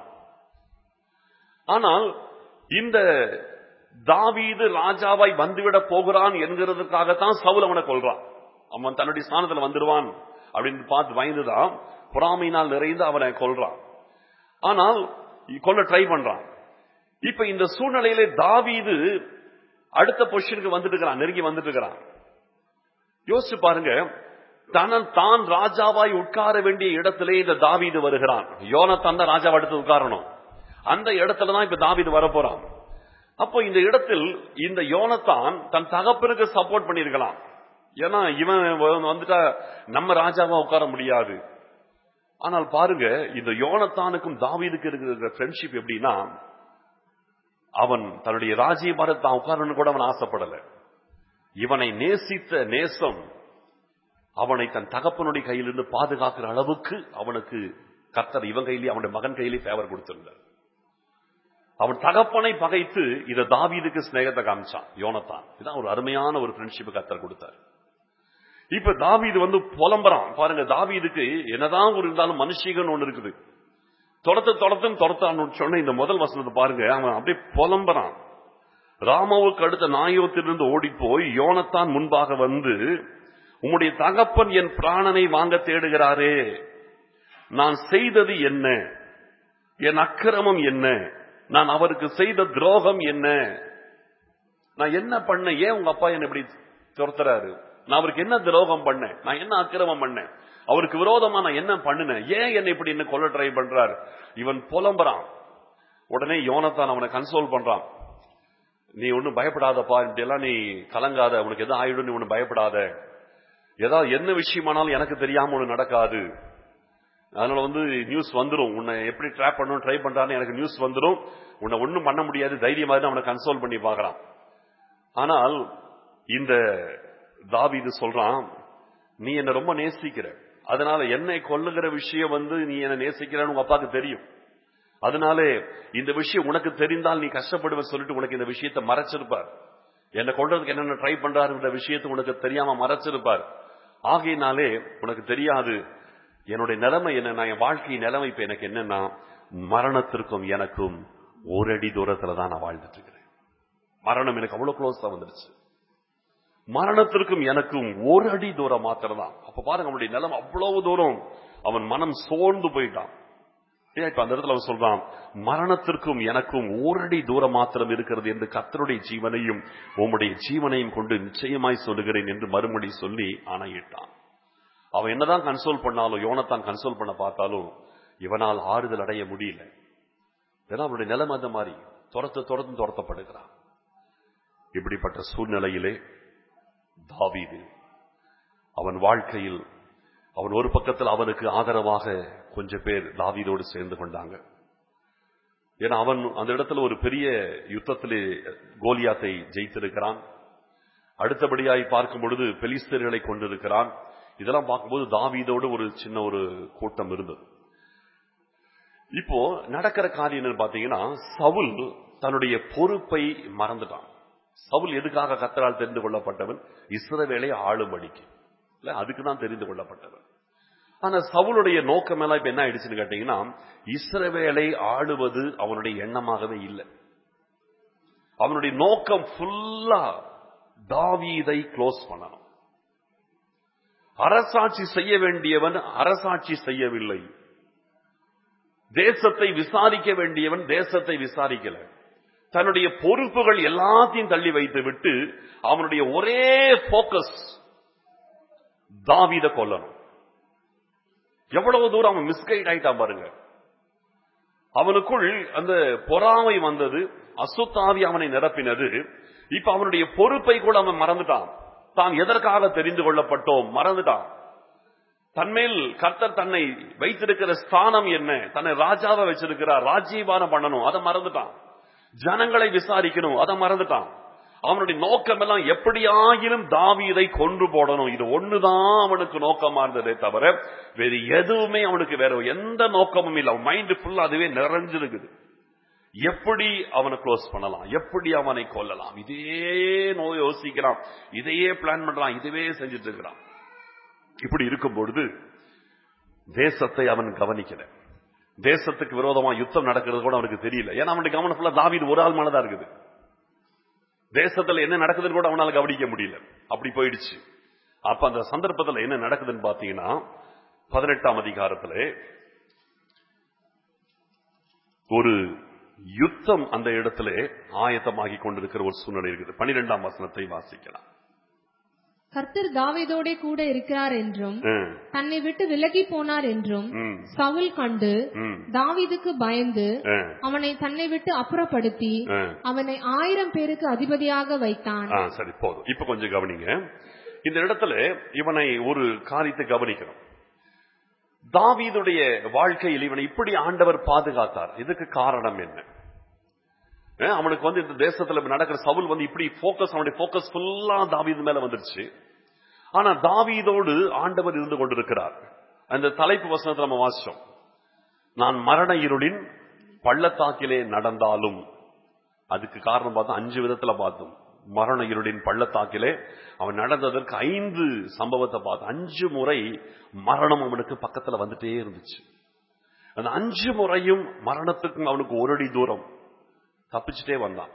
Speaker 1: ஆனால் இந்த தாவீது ராஜாவாய் வந்துவிட போகிறான் என்கிறதுக்காகத்தான் சவுல் அவனை கொல்றான் அவன் தன்னுடைய ஸ்தானத்துல வந்துடுவான் அப்படின்னு பார்த்து பயந்துதான் பொறாமையினால் நிறைந்து அவனை கொல்றான் ஆனால் கொல்ல ட்ரை பண்றான் இப்ப இந்த சூழ்நிலையிலே தாவீது அடுத்த பொசிஷனுக்கு வந்துட்டு இருக்கிறான் நெருங்கி வந்துட்டு இருக்கிறான் யோசிச்சு பாருங்க தனன் தான் ராஜாவாய் உட்கார வேண்டிய இடத்திலே இந்த தாவீது வருகிறான் யோனத்தான் தான் ராஜாவை அடுத்து உட்காரணும் அந்த இடத்துல தான் இப்ப தாவீது வரப்போறான் அப்போ இந்த இடத்தில் இந்த யோனத்தான் தன் தகப்பனுக்கு சப்போர்ட் பண்ணிருக்கலாம் ஏன்னா இவன் வந்துட்டா நம்ம ராஜாவா உட்கார முடியாது ஆனால் பாருங்க இந்த யோனத்தானுக்கும் தாவீதுக்கு இருக்கிற ஃப்ரெண்ட்ஷிப் எப்படின்னா அவன் தன்னுடைய ராஜ்யபாரத்தை தான் உட்காரணும்னு கூட அவன் ஆசைப்படல இவனை நேசித்த நேசம் அவனை தன் தகப்பனுடைய கையிலிருந்து பாதுகாக்கிற அளவுக்கு அவனுக்கு கர்த்தர் இவன் கையிலே அவனுடைய மகன் கையிலே ஃபேவர் கொடுத்திருந்தார் அவன் தகப்பனை பகைத்து இத தாவீதுக்கு சிநேகத்தை காமிச்சான் யோனத்தான் இதான் ஒரு அருமையான ஒரு ஃப்ரெண்ட்ஷிப் கர்த்தர் கொடுத்தார் இப்ப தாவீது வந்து புலம்புறான் பாருங்க தாவீதுக்கு என்னதான் ஒரு இருந்தாலும் மனுஷிகன் ஒண்ணு இருக்குது தொடர்த்து தொடர்த்துன்னு துரத்தான்னு சொன்ன இந்த முதல் வசனத்தை பாருங்க அவன் அப்படியே புலம்புறான் ராமாவுக்கு அடுத்த நாயோத்திலிருந்து ஓடி போய் யோனத்தான் முன்பாக வந்து உம்முடைய தகப்பன் என் பிராணனை வாங்க தேடுகிறாரே நான் செய்தது என்ன என் அக்கிரமம் என்ன நான் அவருக்கு செய்த துரோகம் என்ன நான் என்ன பண்ணேன் ஏன் உங்க அப்பா என்ன இப்படி துரத்துறாரு நான் அவருக்கு என்ன துரோகம் பண்ணேன் நான் என்ன அக்கிரமம் பண்ணேன் அவருக்கு விரோதமா நான் என்ன பண்ணினேன் ஏன் என்னை இப்படி என்ன கொல்ல ட்ரை பண்றார் இவன் புலம்புறான் உடனே யோனத்தான் அவனை கன்சோல் பண்றான் நீ ஒன்னும் பயப்படாதப்பா இப்படி எல்லாம் நீ கலங்காத உனக்கு எதுவும் ஆயிடும் நீ ஒன்னும் பயப்படாத ஏதாவது என்ன விஷயமானாலும் எனக்கு தெரியாம ஒண்ணு நடக்காது அதனால வந்து நியூஸ் வந்துரும் உன்னை எப்படி ட்ராப் பண்ணணும் ட்ரை பண்றான்னு எனக்கு நியூஸ் வந்துரும் உன்னை ஒண்ணும் பண்ண முடியாது தைரியமா இரு, அவனை கன்சோல் பண்ணி பார்க்கறான் ஆனால் இந்த தாவீது சொல்றான் நீ என்ன ரொம்ப நேசிக்கிற அதனால என்னை கொல்லுகிற விஷயம் வந்து நீ என்ன நேசிக்கிறன்னு உங்க அப்பாவுக்கு தெரியும் அதனாலே இந்த விஷயம் உனக்கு தெரிந்தால் நீ கஷ்டப்படுவ சொல்லிட்டு உனக்கு இந்த விஷயத்தை மறைச்சிருப்பார் என்னை கொள்றதுக்கு என்னென்ன ட்ரை பண்றாருன்ற விஷயத்தை உனக்கு தெரியாம மறைச்சிருப்பார் ஆகையினாலே உனக்கு தெரியாது என்னுடைய நிலைமை என்ன நான் என் வாழ்க்கை நிலைமை இப்ப எனக்கு என்னன்னா மரணத்திற்கும் எனக்கும் ஒரு அடி தூரத்துல தான் நான் வாழ்ந்துட்டு இருக்கிறேன் மரணம் எனக்கு அவ்வளவு க்ளோஸா வந்துருச்சு மரணத்திற்கும் எனக்கும் ஒரு அடி தூரம் மாத்திரம் தான் அப்ப பாருங்க அவனுடைய நிலம் அவ்வளவு தூரம் அவன் மனம் சோர்ந்து போயிட்டான் ஏன் இப்ப அந்த இடத்துல அவன் சொல்றான் மரணத்திற்கும் எனக்கும் ஓரடி தூரம் மாத்திரம் இருக்கிறது என்று கர்த்தருடைய ஜீவனையும் உம்முடைய ஜீவனையும் கொண்டு நிச்சயமாய் சொல்லுகிறேன் என்று மறுமொழி சொல்லி ஆணையிட்டான் அவன் என்னதான் கன்சோல் பண்ணாலும் யோனத்தான் கன்சோல் பண்ண பார்த்தாலும் இவனால் ஆறுதல் அடைய முடியல ஏன்னா அவனுடைய நிலைமை அந்த மாதிரி துரத்து துரத்து துரத்தப்படுகிறான் இப்படிப்பட்ட சூழ்நிலையிலே தாவீது அவன் வாழ்க்கையில் அவன் ஒரு பக்கத்தில் அவனுக்கு ஆதரவாக கொஞ்சம் பேர் தாவீதோடு சேர்ந்து கொண்டாங்க ஏன்னா அவன் அந்த இடத்துல ஒரு பெரிய யுத்தத்திலே கோலியாத்தை ஜெயித்திருக்கிறான் அடுத்தபடியாய் பார்க்கும் பொழுது பெலிஸ்தர்களை கொண்டிருக்கிறான் இதெல்லாம் பார்க்கும்போது தாவீதோடு ஒரு சின்ன ஒரு கூட்டம் இருந்தது இப்போ நடக்கிற காரியம் என்னன்னு பாத்தீங்கன்னா சவுல் தன்னுடைய பொறுப்பை மறந்துட்டான் சவுல் எதுக்காக கத்தரால் தெரிந்து கொள்ளப்பட்டவன் இஸ்ரவேலை ஆளும்படிக்கு இல்ல அதுக்கு தான் தெரிந்து கொள்ளப்பட்டவன் ஆனா சவுளுடைய நோக்கம் எல்லாம் இப்ப என்ன ஆயிடுச்சுன்னு கேட்டீங்கன்னா இஸ்ரவேலை ஆளுவது அவனுடைய எண்ணமாகவே இல்லை அவனுடைய நோக்கம் ஃபுல்லா தாவீதை க்ளோஸ் பண்ணணும் அரசாட்சி செய்ய வேண்டியவன் அரசாட்சி செய்யவில்லை தேசத்தை விசாரிக்க வேண்டியவன் தேசத்தை விசாரிக்கல தன்னுடைய பொறுப்புகள் எல்லாத்தையும் தள்ளி வைத்து விட்டு அவனுடைய ஒரே போக்கஸ் தாவீத கொல்லணும் எவ்வளவு தூரம் அவன் மிஸ்கைட் ஆயிட்டான் பாருங்க அவனுக்குள் அந்த பொறாமை வந்தது அசுத்தாவி அவனை நிரப்பினது இப்ப அவனுடைய பொறுப்பை கூட அவன் மறந்துட்டான் தான் எதற்காக தெரிந்து கொள்ளப்பட்டோம் மறந்துட்டான் தன்மேல் கர்த்தர் தன்னை வைத்திருக்கிற ஸ்தானம் என்ன தன்னை ராஜாவை வச்சிருக்கிறார் ராஜ்யபானம் பண்ணணும் அதை மறந்துட்டான் ஜனங்களை விசாரிக்கணும் அதை மறந்துட்டான் அவனுடைய நோக்கம் எல்லாம் எப்படியாகிலும் தாவீதை கொன்று போடணும் இது ஒண்ணுதான் அவனுக்கு நோக்கமா இருந்ததே தவிர வேறு எதுவுமே அவனுக்கு வேற எந்த நோக்கமும் இல்லை அவன் மைண்ட் ஃபுல்லா அதுவே நிறைஞ்சிருக்குது எப்படி அவனை க்ளோஸ் பண்ணலாம் எப்படி அவனை கொல்லலாம் இதே நோய் யோசிக்கிறான் இதையே பிளான் பண்றான் இதுவே செஞ்சுட்டு இருக்கிறான் இப்படி இருக்கும் பொழுது தேசத்தை அவன் கவனிக்கல தேசத்துக்கு விரோதமா யுத்தம் நடக்கிறது கூட அவனுக்கு தெரியல ஏன்னா அவனுடைய கவனம் ஃபுல்லா தாவீது ஒரு ஆள் மேலதான் இருக்குது தேசத்துல என்ன நடக்குதுன்னு கூட அவனால கவனிக்க முடியல அப்படி போயிடுச்சு அப்ப அந்த சந்தர்ப்பத்துல என்ன நடக்குதுன்னு பாத்தீங்கன்னா பதினெட்டாம் அதிகாரத்துல ஒரு யுத்தம் அந்த இடத்துல ஆயத்தமாகி கொண்டிருக்கிற ஒரு சூழ்நிலை இருக்குது பனிரெண்டாம் வசனத்தை வாசிக்கலாம்
Speaker 2: கர்த்தர் தாவீதோடே கூட இருக்கிறார் என்றும்
Speaker 1: ம்,
Speaker 2: தன்னை விட்டு விலகி போனார் என்றும்
Speaker 1: ம்,
Speaker 2: சவுல் கண்டு
Speaker 1: ம்,
Speaker 2: தாவீதுக்கு பயந்து
Speaker 1: ம்,
Speaker 2: அவனை தன்னை விட்டு அப்புறப்படுத்தி
Speaker 1: ம்.
Speaker 2: அவனை ஆயிரம் பேருக்கு அதிபதியாக வைத்தான்
Speaker 1: ஆ, சரி போதும் இப்ப கொஞ்சம் கவனிங்க இந்த இடத்துல இவனை ஒரு காரியத்தை கவனிக்கணும் தாவீதுடைய வாழ்க்கையில் இவனை இப்படி ஆண்டவர் பாதுகாத்தார் இதுக்கு காரணம் என்ன ஏன், அவனுக்கு வந்து இந்த தேசத்துல நடக்கிற சவுல் வந்து இப்படி போக்கஸ் அவனுடைய போக்கஸ் ஃபுல்லா தாவீது மேல வந்துருச்சு ஆனா தாவீதோடு ஆண்டவர் இருந்து கொண்டிருக்கிறார் அந்த தலைப்பு வசனத்தை நம்ம வாசிச்சோம் நான் மரண இருளின் பள்ளத்தாக்கிலே நடந்தாலும் அதுக்கு காரணம் பார்த்தோம் அஞ்சு விதத்துல பார்த்தோம் மரண இருளின் பள்ளத்தாக்கிலே அவன் நடந்ததற்கு ஐந்து சம்பவத்தை பார்த்து அஞ்சு முறை மரணம் அவனுக்கு பக்கத்துல வந்துட்டே இருந்துச்சு அந்த அஞ்சு முறையும் மரணத்துக்கும் அவனுக்கு ஒரு அடி தூரம் தப்பிச்சுட்டே வந்தான்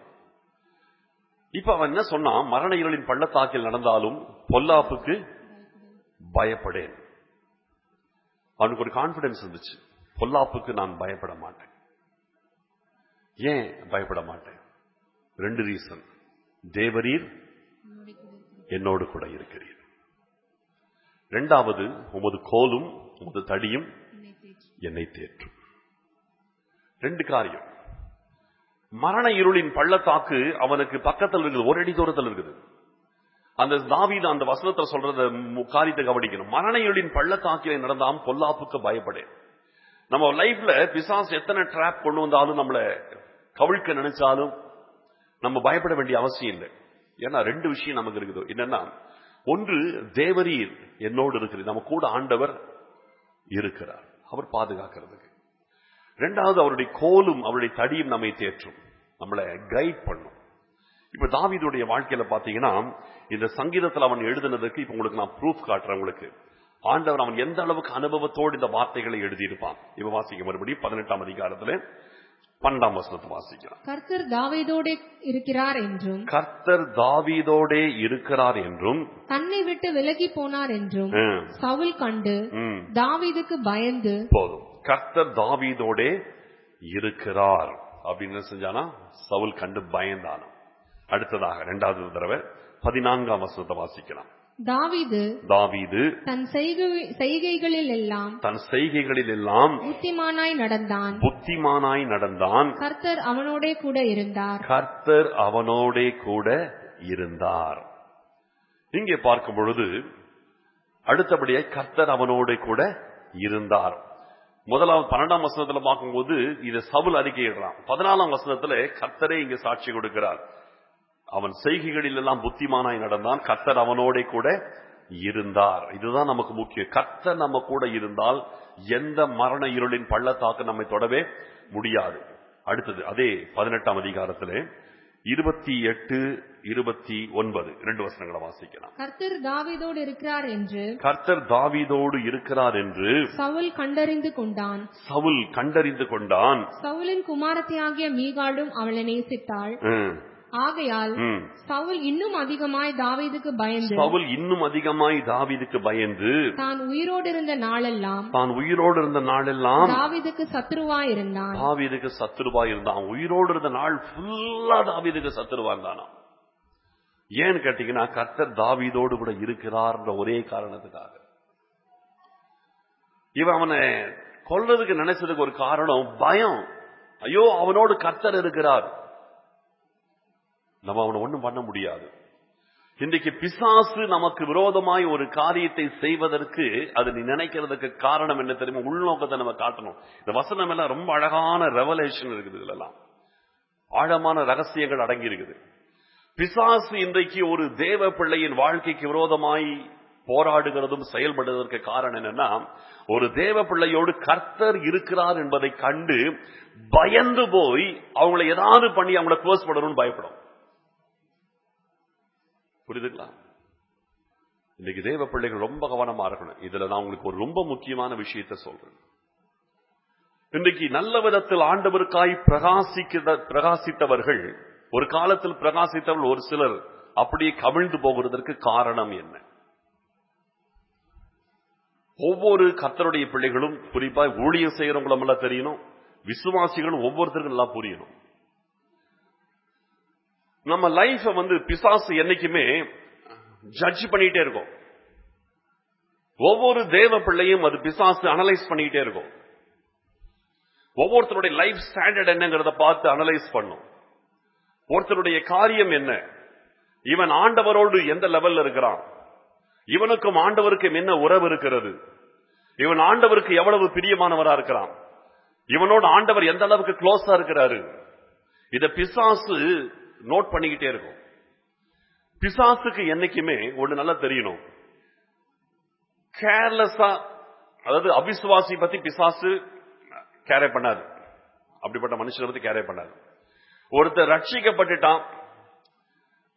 Speaker 1: இப்ப அவன் என்ன சொன்னான் மரண இருளின் பள்ளத்தாக்கில் நடந்தாலும் பொல்லாப்புக்கு பயப்படேன் அவனுக்கு ஒரு கான்பிடன்ஸ் இருந்துச்சு பொல்லாப்புக்கு நான் பயப்பட மாட்டேன் ஏன் பயப்பட மாட்டேன் ரெண்டு ரீசன் தேவரீர் என்னோடு கூட இருக்கிறீர் இரண்டாவது உமது கோலும் உமது தடியும் என்னை தேற்றும் ரெண்டு காரியம் மரண இருளின் பள்ளத்தாக்கு அவனுக்கு பக்கத்தில் இருக்குது ஒரு அடி தூரத்தில் இருக்குது அந்த தாவீது அந்த வசனத்தை சொல்றத மு- காரியத்தை கவனிக்கணும் மரண இருளின் பள்ளத்தாக்கிலே நடந்தாம் பொல்லாப்புக்கு பயப்படேன் நம்ம லைஃப்ல பிசாஸ் எத்தனை ட்ராப் கொண்டு வந்தாலும் நம்மள கவிழ்க்க நினைச்சாலும் நம்ம பயப்பட வேண்டிய அவசியம் இல்லை ஏன்னா ரெண்டு விஷயம் நமக்கு இருக்குது என்னன்னா ஒன்று தேவரீர் என்னோடு இருக்கிறது நம்ம கூட ஆண்டவர் இருக்கிறார் அவர் பாதுகாக்கிறதுக்கு ரெண்டாவது அவருடைய கோலும் அவருடைய தடியும் நம்மை தேற்றும் நம்மளை கைட் பண்ணும் இப்ப தாவீதுடைய வாழ்க்கையில பாத்தீங்கன்னா இந்த சங்கீதத்துல அவன் எழுதினதுக்கு இப்ப உங்களுக்கு நான் ப்ரூஃப் காட்டுறேன் உங்களுக்கு ஆண்டவர் அவன் எந்த அளவுக்கு அனுபவத்தோடு இந்த வார்த்தைகளை எழுதியிருப்பான் இப்ப வாசிக்க மறுபடியும் பதினெட்டாம் அதிகாரத்துல பன்னெண்டாம் வசனத்தை வாசிக்கலாம்
Speaker 2: கர்த்தர் தாவீதோடே இருக்கிறார் என்றும்
Speaker 1: கர்த்தர் தாவீதோடே இருக்கிறார் என்றும்
Speaker 2: தன்னை விட்டு விலகி போனார் என்றும்
Speaker 1: ம்,
Speaker 2: சவுல் கண்டு
Speaker 1: ம்,
Speaker 2: தாவீதுக்கு பயந்து
Speaker 1: போதும் கர்த்தர் தாவீதோடே இருக்கிறார் அப்படின்னு என்ன செஞ்சானா சவுல் கண்டு பயந்தானா அடுத்ததாக இரண்டாவது தடவை பதினான்காம் வசனத்தை வாசிக்கலாம்
Speaker 2: தாவீது
Speaker 1: தாவீது
Speaker 2: தன் செய்கை- செய்கைகளில் எல்லாம்
Speaker 1: தன் செய்கைகளில் எல்லாம்
Speaker 2: புத்திமானாய் நடந்தான்
Speaker 1: புத்திமானாய் நடந்தான்
Speaker 2: கர்த்தர் அவனோடே கூட இருந்தார்
Speaker 1: கர்த்தர் அவனோடே கூட இருந்தார் இங்கே பார்க்கும் பொழுது அடுத்தபடியாய் கர்த்தர் அவனோடே கூட இருந்தார் முதலாவது பன்னெண்டாம் வசனத்துல பார்க்கும்போது இது சவுல் அறிக்கையிடுறான் பதினாலாம் வசனத்துல கர்த்தரே இங்க சாட்சி கொடுக்கிறார் அவன் செய்கைகளில் எல்லாம் புத்திமானாய் நடந்தான் கர்த்தர் அவனோடே கூட இருந்தார் இதுதான் நமக்கு முக்கியம் கர்த்தர் நம்ம கூட இருந்தால் எந்த மரண இருளின் பள்ளத்தாக்கு நம்மை தொடவே முடியாது அடுத்தது அதே பதினெட்டாம் அதிகாரத்திலே இருபத்தி எட்டு இருபத்தி ஒன்பது ரெண்டு வசனங்களை வாசிக்கலாம்
Speaker 2: கர்த்தர் தாவீதோடு இருக்கிறார் என்று
Speaker 1: கர்த்தர் தாவீதோடு இருக்கிறார் என்று
Speaker 2: சவுல் கண்டறிந்து கொண்டான்
Speaker 1: சவுல் கண்டறிந்து கொண்டான்
Speaker 2: சவுலின் குமாரத்தியாகிய மீகாளும் அவளை நேசித்தாள்
Speaker 1: ம்,
Speaker 2: ஆகையால்
Speaker 1: ம்.
Speaker 2: சவுல் இன்னும் அதிகமாய் தாவீதுக்கு பயந்து
Speaker 1: சவுல் இன்னும் அதிகமாய் தாவீதுக்கு பயந்து
Speaker 2: தான் உயிரோடு இருந்த நாளெல்லாம்
Speaker 1: தான் உயிரோடு இருந்த நாளெல்லாம்
Speaker 2: தாவீதுக்கு சத்ருவாய் இருந்தான்
Speaker 1: தாவீதுக்கு சத்துருவா இருந்தான் உயிரோடு இருந்த நாள் ஃபுல்லா தாவீதுக்கு சத்துருவா இருந்தானா ஏன்னு கேட்டீங்கன்னா கர்த்தர் தாவீதோடு கூட இருக்கிறார்ன்ற ஒரே காரணத்துக்காக இவன் அவனை கொல்றதுக்கு நினைச்சதுக்கு ஒரு காரணம் பயம் ஐயோ அவனோடு கர்த்தர் இருக்கிறார் நம்ம அவனை ஒண்ணும் பண்ண முடியாது இன்றைக்கு பிசாசு நமக்கு விரோதமாய் ஒரு காரியத்தை செய்வதற்கு அது நீ நினைக்கிறதுக்கு காரணம் என்ன தெரியுமா உள்நோக்கத்தை நம்ம காட்டணும் இந்த வசனம் எல்லாம் ரொம்ப அழகான ரெவலேஷன் இருக்குது இதுலலாம் ஆழமான ரகசியங்கள் அடங்கி இருக்குது பிசாசு இன்றைக்கு ஒரு தேவ பிள்ளையின் வாழ்க்கைக்கு விரோதமாய் போராடுகிறதும் செயல்படுவதற்கு காரணம் என்னன்னா ஒரு தேவ பிள்ளையோடு கர்த்தர் இருக்கிறார் என்பதை கண்டு பயந்து போய் அவங்களை ஏதாவது பண்ணி அவங்கள க்ளோஸ் பண்ணணும்னு பயப்படும் புரியுதுங்களா இன்னைக்கு தேவ பிள்ளைகள் ரொம்ப கவனமா இருக்கணும் இதுல நான் உங்களுக்கு ஒரு ரொம்ப முக்கியமான விஷயத்தை சொல்றேன் இன்றைக்கு நல்ல விதத்தில் ஆண்டவருக்காய் பிரகாசிக்க பிரகாசித்தவர்கள் ஒரு காலத்தில் பிரகாசித்தவர்கள் ஒரு சிலர் அப்படியே கவிழ்ந்து போகிறதற்கு காரணம் என்ன ஒவ்வொரு கத்தருடைய பிள்ளைகளும் குறிப்பா ஊழியம் செய்யறவங்களும் எல்லாம் தெரியணும் விசுவாசிகளும் ஒவ்வொருத்தருக்கும் நல்லா புரியணும் நம்ம லைஃப வந்து பிசாசு என்னைக்குமே ஜட்ஜ் பண்ணிட்டே இருக்கும் ஒவ்வொரு தேவ பிள்ளையும் அது பிசாசு அனலைஸ் பண்ணிக்கிட்டே இருக்கும் ஒவ்வொருத்தருடைய லைஃப் ஸ்டாண்டர்ட் என்னங்கிறத பார்த்து அனலைஸ் பண்ணும் ஒருத்தருடைய காரியம் என்ன இவன் ஆண்டவரோடு எந்த லெவல்ல இருக்கிறான் இவனுக்கும் ஆண்டவருக்கும் என்ன உறவு இருக்கிறது இவன் ஆண்டவருக்கு எவ்வளவு பிரியமானவரா இருக்கிறான் இவனோட ஆண்டவர் எந்த அளவுக்கு க்ளோஸா இருக்கிறாரு இத பிசாசு நோட் பண்ணிக்கிட்டே இருக்கும் பிசாசுக்கு என்னைக்குமே ஒண்ணு நல்லா தெரியணும் கேர்லெஸ்ஸா அதாவது அவிசுவாசி பத்தி பிசாசு கேரே பண்ணாது அப்படிப்பட்ட மனுஷனை பத்தி கேரே பண்ணாது ஒருத்தர் ரட்சிக்கப்பட்டுட்டான்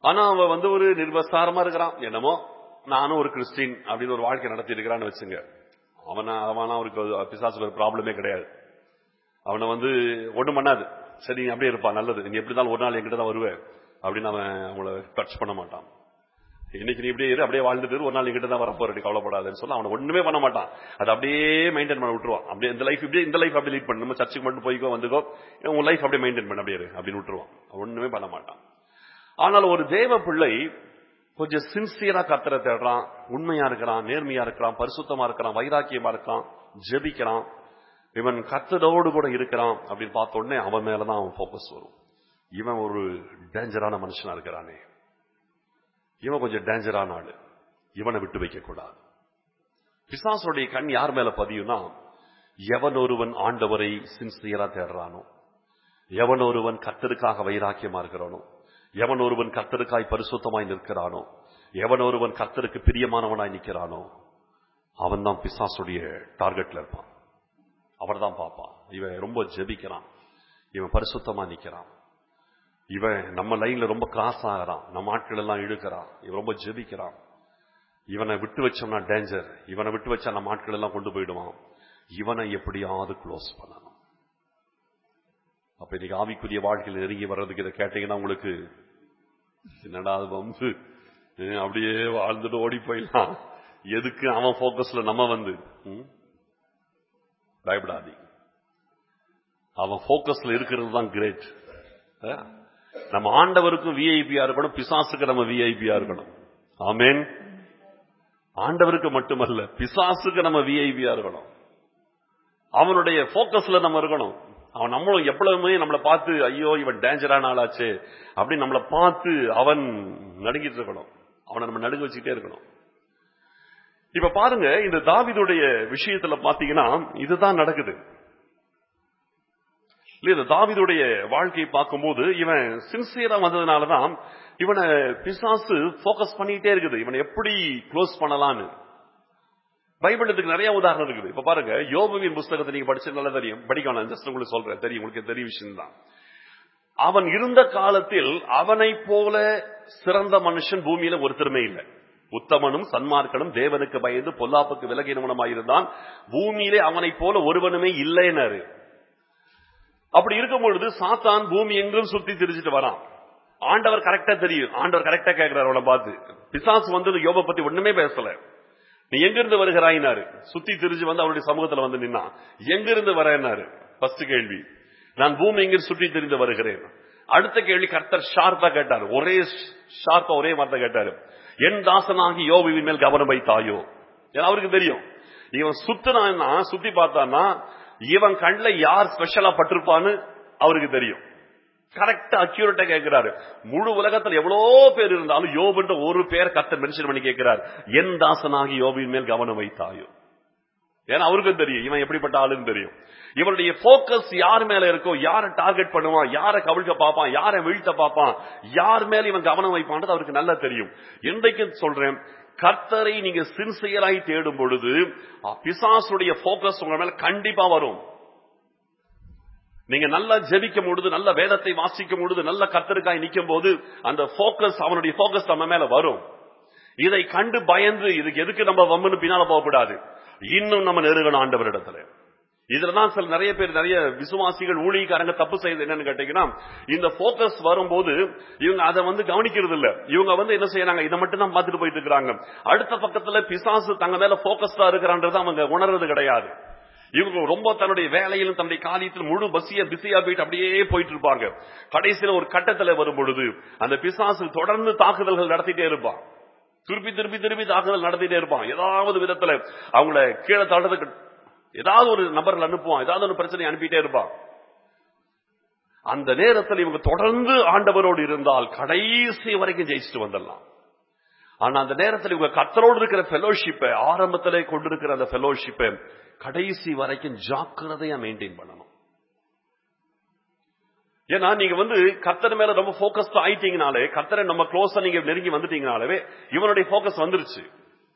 Speaker 1: ஆனா அவன் வந்து ஒரு நிர்வசாரமா இருக்கிறான் என்னமோ நானும் ஒரு கிறிஸ்டின் அப்படின்னு ஒரு வாழ்க்கை நடத்தி இருக்கிறான்னு வச்சுங்க அவனா அவனா அவருக்கு பிசாசுக்கு ஒரு ப்ராப்ளமே கிடையாது அவனை வந்து ஒண்ணும் பண்ணாது சரி நீ அப்படியே இருப்பா நல்லது நீ எப்படி இருந்தாலும் ஒரு நாள் என்கிட்ட தான் வருவேன் அப்படின்னு அவன் அவங்கள டச் பண்ண மாட்டான் இன்னைக்கு நீ இப்படியே இரு அப்படியே வாழ்ந்துட்டு இரு, ஒரு நாள் என்கிட்ட தான் வரப்போற கவலைப்படாதுன்னு சொல்ல அவனை ஒண்ணுமே பண்ண மாட்டான் அது அப்படியே மெயின்டைன் பண்ண விட்டுருவான் அப்படியே இந்த லைஃப் இப்படியே இந்த லைஃப் அப்படியே லீட் பண்ணு நம்ம சர்ச்சுக்கு மட்டும் போய்க்கோ வந்துக்கோ உன் லைஃப் அப்படியே மெயின்டைன் பண்ண அப்படியே இரு அப்படின்னு விட்டுருவான் ஒண்ணுமே பண்ண மாட்டான் ஆனால் ஒரு தேவ பிள்ளை கொஞ்சம் சின்சியரா கத்தரை தேடுறான் உண்மையா இருக்கிறான் நேர்மையா இருக்கிறான் பரிசுத்தமா இருக்கிறான் வைராக்கியமா இருக்கிறான் ஜெபிக்கிறான் இவன் கத்தரோடு கூட இருக்கிறான் அப்படின்னு பார்த்த உடனே அவன் மேலதான் அவன் போக்கஸ் வரும் இவன் ஒரு டேஞ்சரான மனுஷனா இருக்கிறானே இவன் கொஞ்சம் டேஞ்சரான ஆளு இவனை விட்டு வைக்க கூடாது பிசாசுடைய கண் யார் மேல பதியும்னா எவன் ஒருவன் ஆண்டவரை சின்சியரா தேடுறானோ எவன் ஒருவன் கத்தருக்காக வைராக்கியமா இருக்கிறானோ எவன் ஒருவன் கர்த்தருக்காய் பரிசுத்தமாய் நிற்கிறானோ எவன் ஒருவன் கர்த்தருக்கு பிரியமானவனாய் நிற்கிறானோ அவன் தான் பிசாசுடைய டார்கெட்ல இருப்பான் அவர் தான் பார்ப்பான் இவன் ரொம்ப ஜெபிக்கிறான் இவன் பரிசுத்தமா நிக்கிறான் இவன் நம்ம லைன்ல ரொம்ப கிராஸ் ஆகிறான் நம்ம ஆட்கள் எல்லாம் இழுக்கிறான் இவன் ரொம்ப ஜெபிக்கிறான் இவனை விட்டு வச்சோம்னா டேஞ்சர் இவனை விட்டு வச்சா நம்ம ஆட்கள் எல்லாம் கொண்டு போயிடுவான் இவனை எப்படியாவது க்ளோஸ் பண்ணணும் அப்ப இன்னைக்கு ஆவிக்குரிய வாழ்க்கையில் நெருங்கி வர்றதுக்கு இதை கேட்டீங்கன்னா உங்களுக்கு என்னடா அது வம்பு அஹ் அப்படியே வாழ்ந்துட்டு ஓடி போயிடலாம் எதுக்கு அவன் போக்கஸ்ல நம்ம வந்து ம்? பயப்படாதீங்க அவன் போக்கஸ்ல இருக்கிறது தான் கிரேட் நம்ம ஆண்டவருக்கும் விஐபியா இருக்கணும் பிசாசுக்கு நம்ம விஐபியா இருக்கணும் ஆமேன் ஆண்டவருக்கு மட்டுமல்ல பிசாசுக்கு நம்ம விஐபியா இருக்கணும் அவனுடைய போக்கஸ்ல நம்ம இருக்கணும் அவன் நம்மளும் எப்பவுமே நம்மளை பார்த்து ஐயோ இவன் டேஞ்சரான ஆளாச்சே அப்படின்னு நம்மளை பார்த்து அவன் நடுங்கிட்டு இருக்கணும் அவனை நம்ம நடுங்க வச்சுக்கிட்டே இருக்கணும் இப்ப பாருங்க இந்த தாவிதுடைய விஷயத்துல பாத்தீங்கன்னா இதுதான் நடக்குது இல்ல இந்த தாவிதுடைய வாழ்க்கையை பார்க்கும்போது இவன் சின்சியரா வந்ததுனாலதான் இவனை பிசாசு போக்கஸ் பண்ணிட்டே இருக்குது இவனை எப்படி க்ளோஸ் பண்ணலான்னு பைபிள் இதுக்கு நிறைய உதாரணம் இருக்குது இப்ப பாருங்க யோபுவின் புஸ்தகத்தை நீங்க படிச்சு நல்லா தெரியும் படிக்கணும் ஜஸ்ட் உங்களுக்கு சொல்றேன் தெரியும் உங்களுக்கு தெரிய விஷயம் தான் அவன் இருந்த காலத்தில் அவனை போல சிறந்த மனுஷன் பூமியில ஒருத்தருமே இல்லை உத்தமனும் சன்மார்க்கனும் தேவனுக்கு பயந்து பொல்லாப்புக்கு விலகினவனமாயிருந்தான் பூமியிலே அவனை போல ஒருவனுமே இல்லைன்னாரு அப்படி இருக்கும் பொழுது சாத்தான் பூமி எங்கும் சுத்தி திரிச்சிட்டு வரான் ஆண்டவர் கரெக்டா தெரியும் ஆண்டவர் கரெக்டா கேட்கிறார் அவனை பார்த்து பிசாசு வந்து யோப பத்தி ஒண்ணுமே பேசல நீ எங்கிருந்து வருகிறாயினாரு சுத்தி திரிஞ்சு வந்து அவருடைய சமூகத்துல வந்து நின்னா எங்கிருந்து வரேன்னாரு ஃபர்ஸ்ட் கேள்வி நான் பூமி எங்கிருந்து சுற்றி திரிந்து வருகிறேன் அடுத்த கேள்வி கர்த்தர் ஷார்ப்பா கேட்டார் ஒரே ஷார்ப்பா ஒரே வார்த்தை கேட்டாரு என் தாசனாகி யோபுவின் மேல் கவனம் வைத்தாயோ ஏன்னா அவருக்கு தெரியும் இவன் சுத்தினா சுத்தி பார்த்தான்னா இவன் கண்ணுல யார் ஸ்பெஷலா பட்டிருப்பான்னு அவருக்கு தெரியும் கரெக்டா அக்யூரேட்டா கேட்கிறாரு முழு உலகத்துல எவ்வளவு பேர் இருந்தாலும் யோபுன்ற ஒரு பேர் கத்த மென்ஷன் பண்ணி கேட்கிறார் என் தாசனாகி யோபின் மேல் கவனம் வைத்தாயோ ஏன்னா அவருக்கும் தெரியும் இவன் எப்படிப்பட்ட ஆளுன்னு தெரியும் இவனுடைய போக்கஸ் யார் மேல இருக்கோ யாரை டார்கெட் பண்ணுவான் யாரை கவிழ்க்க பார்ப்பான் யாரை வீழ்த்த பார்ப்பான் யார் மேல இவன் கவனம் வைப்பான்றது அவருக்கு நல்லா தெரியும் இன்றைக்கு சொல்றேன் கர்த்தரை நீங்க சின்சியராய் தேடும் பொழுது பிசாசுடைய போக்கஸ் உங்க மேல கண்டிப்பா வரும் நீங்க நல்லா ஜெபிக்கும் பொழுது நல்ல வேதத்தை வாசிக்கும் பொழுது நல்ல கர்த்தருக்காய் நிற்கும் போது அந்த போக்கஸ் அவனுடைய போக்கஸ் நம்ம மேல வரும் இதை கண்டு பயந்து இதுக்கு எதுக்கு நம்ம வம்முன்னு பின்னால போகக்கூடாது இன்னும் நம்ம நெருங்கணும் ஆண்டவரிடத்துல இதுலதான் சில நிறைய பேர் நிறைய விசுவாசிகள் ஊழியக்காரங்க தப்பு செய்யுது என்னன்னு கேட்டீங்கன்னா இந்த போக்கஸ் வரும்போது இவங்க அதை வந்து கவனிக்கிறது இல்ல இவங்க வந்து என்ன செய்யறாங்க இதை மட்டும் தான் பார்த்துட்டு போயிட்டு இருக்காங்க அடுத்த பக்கத்துல பிசாசு தங்க மேல போக்கஸ்டா இருக்கிறான்றது அவங்க உணர்றது கிடையாது இவங்க ரொம்ப தன்னுடைய வேலையிலும் தன்னுடைய காரியத்தில் முழு பசியா பிஸியா போயிட்டு அப்படியே போயிட்டு இருப்பாங்க கடைசியில ஒரு கட்டத்துல வரும் பொழுது அந்த பிசாசு தொடர்ந்து தாக்குதல்கள் நடத்திட்டே இருப்பான் திருப்பி திருப்பி திருப்பி தாக்குதல் நடத்திட்டே இருப்பான் ஏதாவது விதத்துல அவங்கள கீழே தள்ளுறதுக்கு ஏதாவது ஒரு நபர்கள் அனுப்புவான் ஏதாவது ஒரு பிரச்சனை அனுப்பிட்டே இருப்பான் அந்த நேரத்தில் இவங்க தொடர்ந்து ஆண்டவரோடு இருந்தால் கடைசி வரைக்கும் ஜெயிச்சுட்டு வந்துடலாம் ஆனா அந்த நேரத்தில் இவங்க கத்தரோடு இருக்கிற ஃபெலோஷிப்பை ஆரம்பத்திலே கொண்டிருக்கிற அந்த ஃபெலோஷிப்பை கடைசி வரைக்கும் ஜாக்கிரதையா மெயின்டைன் பண்ணணும் ஏன்னா நீங்க வந்து கத்தர் மேல ரொம்ப போக்கஸ்ட் ஆயிட்டீங்கனாலே கத்தரை நம்ம க்ளோஸா நீங்க நெருங்கி வந்துட்டீங்கனாலே இவனுடைய போக்கஸ் வந்துருச்சு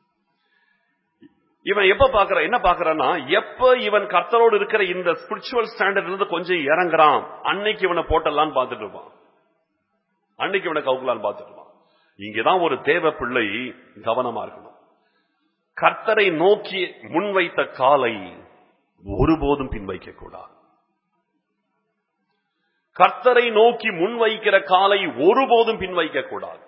Speaker 1: இவன் எப்ப பாக்குற என்ன பாக்குறான்னா எப்ப இவன் கர்த்தரோடு இருக்கிற இந்த ஸ்பிரிச்சுவல் ஸ்டாண்டர்ட் இருந்து கொஞ்சம் இறங்குறான் அன்னைக்கு இவனை போட்டலான்னு பார்த்துட்டு இருப்பான் அன்னைக்கு இவனை கவுக்கலான்னு பார்த்துட்டு இருப்பான் இங்கதான் ஒரு தேவ பிள்ளை கவனமா இருக்கணும் கர்த்தரை நோக்கி முன்வைத்த காலை ஒருபோதும் பின்வைக்க கூடாது கர்த்தரை நோக்கி முன்வைக்கிற காலை ஒருபோதும் பின்வைக்க கூடாது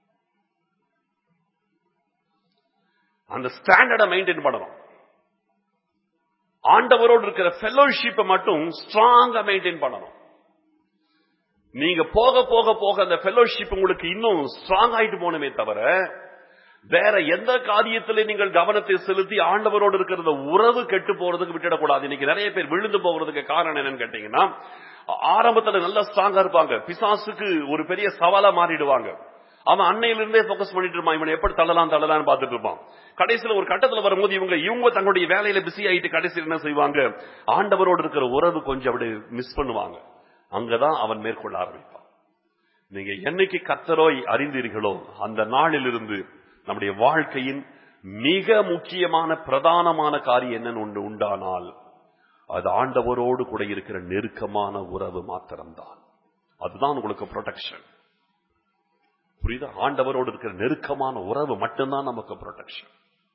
Speaker 1: அந்த ஸ்டாண்டர்டை மெயின்டைன் பண்ணணும் ஆண்டவரோடு இருக்கிற ஃபெலோஷிப்பை மட்டும் ஸ்ட்ராங்கா மெயின்டைன் பண்ணணும் நீங்க போக போக போக அந்த ஃபெலோஷிப் உங்களுக்கு இன்னும் ஸ்ட்ராங் ஆயிட்டு போனமே தவிர வேற எந்த காரியத்திலே நீங்கள் கவனத்தை செலுத்தி ஆண்டவரோடு இருக்கிற உறவு கெட்டு போறதுக்கு விட்டுடக்கூடாது இன்னைக்கு நிறைய பேர் விழுந்து போகிறதுக்கு காரணம் என்னன்னு கேட்டீங்கன்னா ஆரம்பத்துல நல்ல ஸ்ட்ராங்கா இருப்பாங்க பிசாசுக்கு ஒரு பெரிய சவாலா மாறிடுவாங்க அவன் அன்னையிலிருந்தே போக்கஸ் பண்ணிட்டு இருப்பான் இவனை எப்படி தள்ளலாம் தள்ளலாம்னு பார்த்துட்டு இருப்பான் கடைசியில ஒரு கட்டத்துல வரும்போது இவங்க இவங்க தங்களுடைய வேலையில பிஸி ஆயிட்டு கடைசியில் என்ன செய்வாங்க ஆண்டவரோடு இருக்கிற உறவு கொஞ்சம் அப்படி மிஸ் பண்ணுவாங்க அங்கதான் அவன் மேற்கொள்ள ஆரம்பிப்பான் நீங்க என்னைக்கு கத்தரோய் அறிந்தீர்களோ அந்த நாளிலிருந்து நம்முடைய வாழ்க்கையின் மிக முக்கியமான பிரதானமான காரியம் என்னன்னு ஒன்று உண்டானால் அது ஆண்டவரோடு கூட இருக்கிற நெருக்கமான உறவு மாத்திரம்தான் அதுதான் உங்களுக்கு ப்ரொடெக்ஷன் புரியுதா ஆண்டவரோடு இருக்கிற நெருக்கமான உறவு மட்டும்தான் நமக்கு ப்ரொடெக்ஷன்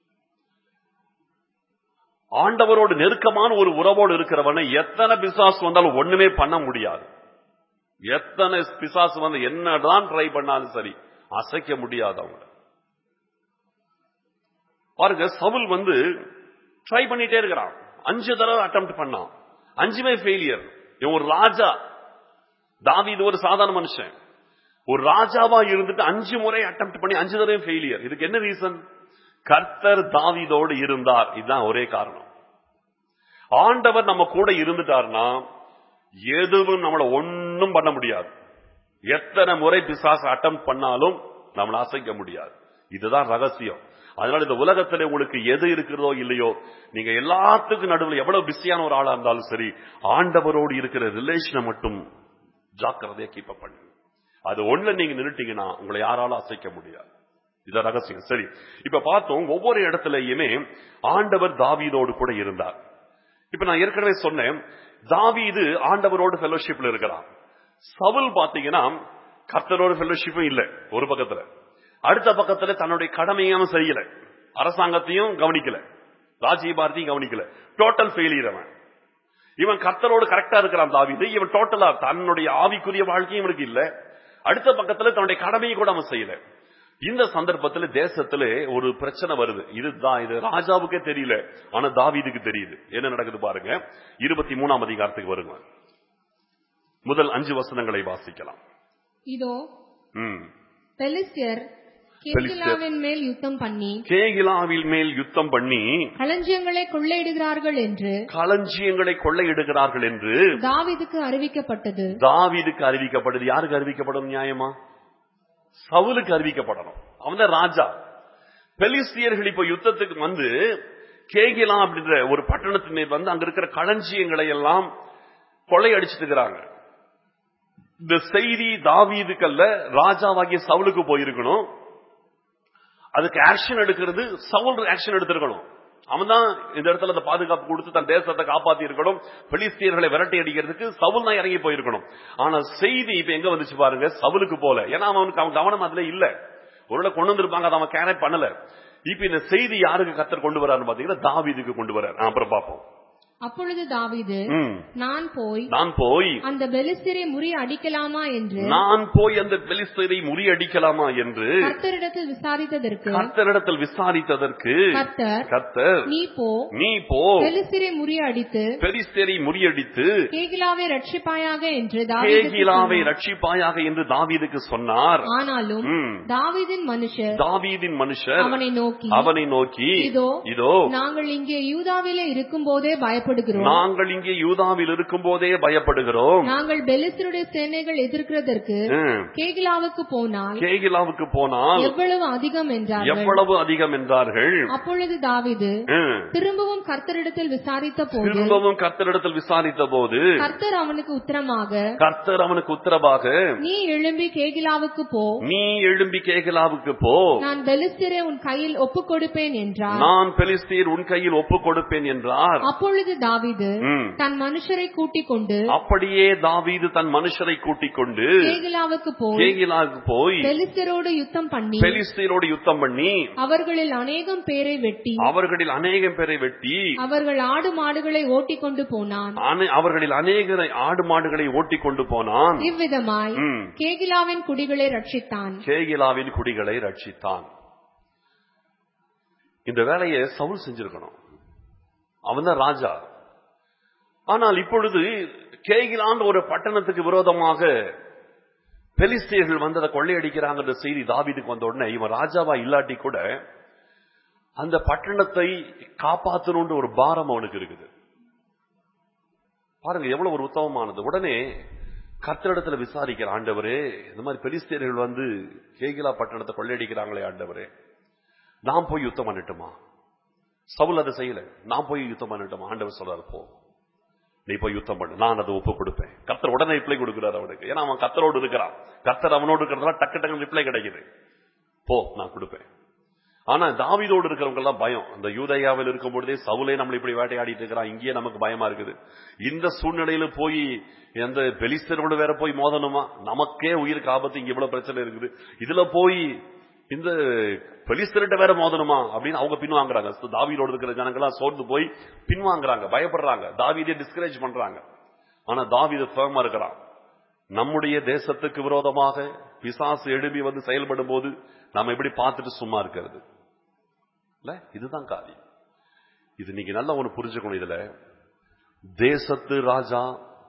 Speaker 1: ஆண்டவரோடு நெருக்கமான ஒரு உறவோடு இருக்கிறவனை எத்தனை பிசாசு வந்தாலும் ஒண்ணுமே பண்ண முடியாது எத்தனை பிசாசு வந்து என்னதான் ட்ரை பண்ணாலும் சரி அசைக்க முடியாது அவங்க பாருங்க சவுல் வந்து ட்ரை பண்ணிட்டே இருக்கிறான் அஞ்சு தடவை அட்டம் பண்ணான் அஞ்சுமே ஃபெயிலியர் இவன் ஒரு ராஜா தாவீது ஒரு சாதாரண மனுஷன் ஒரு ராஜாவா இருந்துட்டு அஞ்சு முறை அட்டம் பண்ணி அஞ்சு தடவை ஃபெயிலியர் இதுக்கு என்ன ரீசன் கர்த்தர் தாவீதோடு இருந்தார் இதுதான் ஒரே காரணம் ஆண்டவர் நம்ம கூட இருந்துட்டார்னா எதுவும் நம்மளை ஒன்னும் பண்ண முடியாது எத்தனை முறை பிசாச அட்டம் பண்ணாலும் நம்மளை அசைக்க முடியாது இதுதான் ரகசியம் அதனால இந்த உலகத்துல உங்களுக்கு எது இருக்கிறதோ இல்லையோ நீங்க எல்லாத்துக்கும் நடுவில் எவ்வளவு பிஸியான ஒரு ஆளா இருந்தாலும் சரி ஆண்டவரோடு இருக்கிற ரிலேஷனை மட்டும் ஜாக்கிரதையா கீப் பண்ணுங்க அது ஒண்ணுல நீங்க நின்னுட்டீங்கன்னா உங்களை யாராலும் அசைக்க முடியாது இத ரகசியம் சரி இப்ப பார்த்தோம் ஒவ்வொரு இடத்துலயுமே ஆண்டவர் தாவீதோடு கூட இருந்தார் இப்ப நான் ஏற்கனவே சொன்னேன் தாவீது ஆண்டவரோடு ஃபெலோஷிப்ல இருக்கிறான் சவுல் பாத்தீங்கன்னா கர்த்தரோட ஃபெலோஷிப்பும் இல்ல ஒரு பக்கத்துல அடுத்த பக்கத்துல தன்னுடைய கடமையும் செய்யல அரசாங்கத்தையும் கவனிக்கல ராஜ்ய பாரதியும் கவனிக்கல டோட்டல் ஃபெயிலியர் அவன் இவன் கர்த்தரோடு கரெக்டா இருக்கிறான் தாவீது இவன் டோட்டலா தன்னுடைய ஆவிக்குரிய வாழ்க்கையும் இவனுக்கு இல்ல அடுத்த பக்கத்துல தன்னுடைய கடமையை கூட அவன் செய்யல இந்த சந்தர்ப்பத்துல தேசத்துல ஒரு பிரச்சனை வருது இதுதான் இது ராஜாவுக்கே தெரியல ஆனா தாவீதுக்கு தெரியுது என்ன நடக்குது பாருங்க இருபத்தி மூணாம் அதிகாரத்துக்கு வருங்க முதல் அஞ்சு வசனங்களை வாசிக்கலாம்
Speaker 2: இதோ
Speaker 1: ம்.
Speaker 2: பெலிஸ்தியர் கேகிலாவின் மேல் யுத்தம் பண்ணி
Speaker 1: கேகிலாவில் மேல் யுத்தம் பண்ணி
Speaker 2: களஞ்சியங்களை கொள்ளையிடுகிறார்கள் என்று
Speaker 1: களஞ்சியங்களை கொள்ளையிடுகிறார்கள் என்று
Speaker 2: தாவீதுக்கு அறிவிக்கப்பட்டது
Speaker 1: தாவீதுக்கு அறிவிக்கப்படுது யாருக்கு அறிவிக்கப்படும் நியாயமா சவுலுக்கு அறிவிக்கப்படணும் அவன் தான் ராஜா பெலிஸ்தியர்கள் இப்ப யுத்தத்துக்கு வந்து கேகிலா அப்படின்ற ஒரு பட்டணத்தின் மேல் வந்து அங்க இருக்கிற களஞ்சியங்களை எல்லாம் கொள்ளையடிச்சிட்டு இருக்கிறாங்க இந்த செய்தி தாவீதுக்கல்ல ராஜாவாகிய சவுலுக்கு போயிருக்கணும் அதுக்கு ஆக்ஷன் எடுக்கிறது சவுல் ஆக்ஷன் எடுத்திருக்கணும் அவன் தான் இந்த இடத்துல அந்த பாதுகாப்பு கொடுத்து தன் தேசத்தை காப்பாத்தி இருக்கணும் பெலிஸ்தியர்களை விரட்டி அடிக்கிறதுக்கு சவுல் தான் இறங்கி போயிருக்கணும் ஆனா செய்தி இப்ப எங்க வந்துச்சு பாருங்க சவுலுக்கு போல ஏன்னா அவனுக்கு அவன் கவனம் அதுல இல்ல ஒருவேளை கொண்டு வந்திருப்பாங்க அதை அவன் கேரட் பண்ணல இப்ப இந்த செய்தி யாருக்கு கத்தர் கொண்டு வராருன்னு பாத்தீங்கன்னா தாவீதுக்கு கொண்டு வராரு அப்புறம் பார்ப்போம்
Speaker 2: அப்பொழுது தாவீது
Speaker 1: ம்.
Speaker 2: நான் போய்
Speaker 1: நான் போய்
Speaker 2: அந்த பெலிஸ்தியரை முறி அடிக்கலாமா என்று
Speaker 1: நான் போய் அந்த பெலிஸ்தரை முறியடிக்கலாமா என்று
Speaker 2: கர்த்தரிடத்தில் விசாரித்ததற்கு
Speaker 1: கர்த்தரிடத்தில் விசாரித்ததற்கு
Speaker 2: கர்த்தர்
Speaker 1: கர்த்தர்
Speaker 2: நீ போ
Speaker 1: நீ போ
Speaker 2: பெலிஸ்தியரை முறியடித்து
Speaker 1: பெலிஸ்தரை முறியடித்து
Speaker 2: கேகிலாவை ரட்சிப்பாயாக என்று தாவீதுக்கு
Speaker 1: கேகிலாவை
Speaker 2: சொன்னார்.
Speaker 1: ரட்சிப்பாயாக என்று தாவீதுக்கு சொன்னார்
Speaker 2: ஆனாலும்
Speaker 1: ம்.
Speaker 2: தாவீதின் மனுஷர்
Speaker 1: தாவீதின் மனுஷர்
Speaker 2: அவனை நோக்கி
Speaker 1: அவனை நோக்கி
Speaker 2: இதோ
Speaker 1: இதோ
Speaker 2: நாங்கள் இங்கே யூதாவிலே இருக்கும் போதே பயப்படுகிறோம்
Speaker 1: நாங்கள் இங்கே யூதாவில் இருக்கும் போதே பயப்படுகிறோம்
Speaker 2: நாங்கள் பெலிஸ்தருடைய சேனைகள் எதிர்க்கிறதற்கு
Speaker 1: ம்.
Speaker 2: கேகிலாவுக்கு போனால்
Speaker 1: கேகிலாவுக்கு போனால்
Speaker 2: எவ்வளவு அதிகம் என்றார்கள்
Speaker 1: எவ்வளவு அதிகம் என்றார்கள்
Speaker 2: அப்பொழுது தாவீது
Speaker 1: ம்.
Speaker 2: திரும்பவும் கர்த்தரிடத்தில் விசாரித்த போது
Speaker 1: திரும்பவும் கர்த்தரிடத்தில் விசாரித்த போது
Speaker 2: கர்த்தர் அவனுக்கு உத்தரமாக
Speaker 1: கர்த்தர் அவனுக்கு உத்தரவாக
Speaker 2: நீ எழும்பி கேகிலாவுக்கு போ
Speaker 1: நீ எழும்பி கேகலாவுக்கு போ
Speaker 2: நான் பெலிஸ்தரை உன் கையில் ஒப்புக் கொடுப்பேன் என்றார்
Speaker 1: நான் பெலிஸ்தீர் உன் கையில் ஒப்புக் கொடுப்பேன் என்றார்
Speaker 2: அப்பொழுது தாவீது
Speaker 1: ம்.
Speaker 2: தன் மனுஷரை கூட்டிக் கொண்டு
Speaker 1: அப்படியே தாவீது தன் மனுஷரை கூட்டிக் கொண்டு
Speaker 2: கேகிலாவுக்கு போய்
Speaker 1: கேகிலாவுக்கு போய்
Speaker 2: பெலிஸ்தரோடு யுத்தம் பண்ணி
Speaker 1: பெலிஸ்தீனோடு யுத்தம் பண்ணி
Speaker 2: அவர்களில் அநேகம் பேரை வெட்டி
Speaker 1: அவர்களில் அநேகம் பேரை வெட்டி
Speaker 2: அவர்கள் ஆடு மாடுகளை ஓட்டிக் கொண்டு போனான்
Speaker 1: அனே- அவர்களில் அநேக ஆடு மாடுகளை ஓட்டிக் கொண்டு போனான்
Speaker 2: இவ்விதமாய்
Speaker 1: ம்.
Speaker 2: கேகிலாவின் குடிகளை ரட்சித்தான்
Speaker 1: கேகிலாவின் குடிகளை ரட்சித்தான் இந்த வேலையை சவுல் செஞ்சிருக்கணும் அவன் தான் ராஜா ஆனால் இப்பொழுது கேகிலான் ஒரு பட்டணத்துக்கு விரோதமாக பெலிஸ்தியர்கள் வந்து அதை கொள்ளையடிக்கிறாங்கன்ற செய்தி தாவீதுக்கு வந்த உடனே இவன் ராஜாவா இல்லாட்டி கூட அந்த பட்டணத்தை காப்பாற்றணுன்ற ஒரு பாரம் அவனுக்கு இருக்குது பாருங்க எவ்வளவு ஒரு உத்தமமானது உடனே கர்த்தரிடத்துல விசாரிக்கிற ஆண்டவரே இந்த மாதிரி பெலிஸ்தியர்கள் வந்து கேகிலா பட்டணத்தை கொள்ளையடிக்கிறாங்களே ஆண்டவரே நான் போய் யுத்தம் பண்ணட்டுமா சவுல் அதை செய்யல நான் போய் யுத்தம் பண்ணட்டுமா ஆண்டவர் சொல்றாரு போ நீ போய் யுத்தம் பண்ணு நான் அதை ஒப்பு கொடுப்பேன் கர்த்தர் உடனே ரிப்ளை கொடுக்கிறார் அவனுக்கு ஏன்னா அவன் கர்த்தரோடு இருக்கிறான் கர்த்தர் அவனோடு இருக்கிறதுனால டக்கு டக்கு ரிப்ளை கிடைக்குது போ நான் கொடுப்பேன் ஆனா தாவீதோடு இருக்கிறவங்க எல்லாம் பயம் அந்த யூதயாவில் இருக்கும் பொழுதே சவுலே நம்மளை இப்படி வேட்டையாடிட்டு இருக்கிறான் இங்கேயே நமக்கு பயமா இருக்குது இந்த சூழ்நிலையில போய் எந்த பெலிஸ்தரோடு வேற போய் மோதணுமா நமக்கே உயிருக்கு ஆபத்து இங்க இவ்வளவு பிரச்சனை இருக்குது இதுல போய் இந்த பெலிஸ்தர்கிட்ட வேற மோதணுமா அப்படின்னு அவங்க பின்வாங்குறாங்க So, தாவீதோடு இருக்கிற ஜனங்கள்லாம் சோர்ந்து போய் பின்வாங்குறாங்க பயப்படுறாங்க தாவீதே டிஸ்கரேஜ் பண்றாங்க ஆனா தாவீது ஃபேமா இருக்கிறான் நம்முடைய தேசத்துக்கு விரோதமாக பிசாசு எழுப்பி வந்து செயல்படும் போது நாம எப்படி பார்த்துட்டு சும்மா இருக்கிறது இல்ல இதுதான் காரியம் இது நீங்க நல்லா ஒண்ணு புரிஞ்சுக்கணும் இதுல தேசத்து ராஜா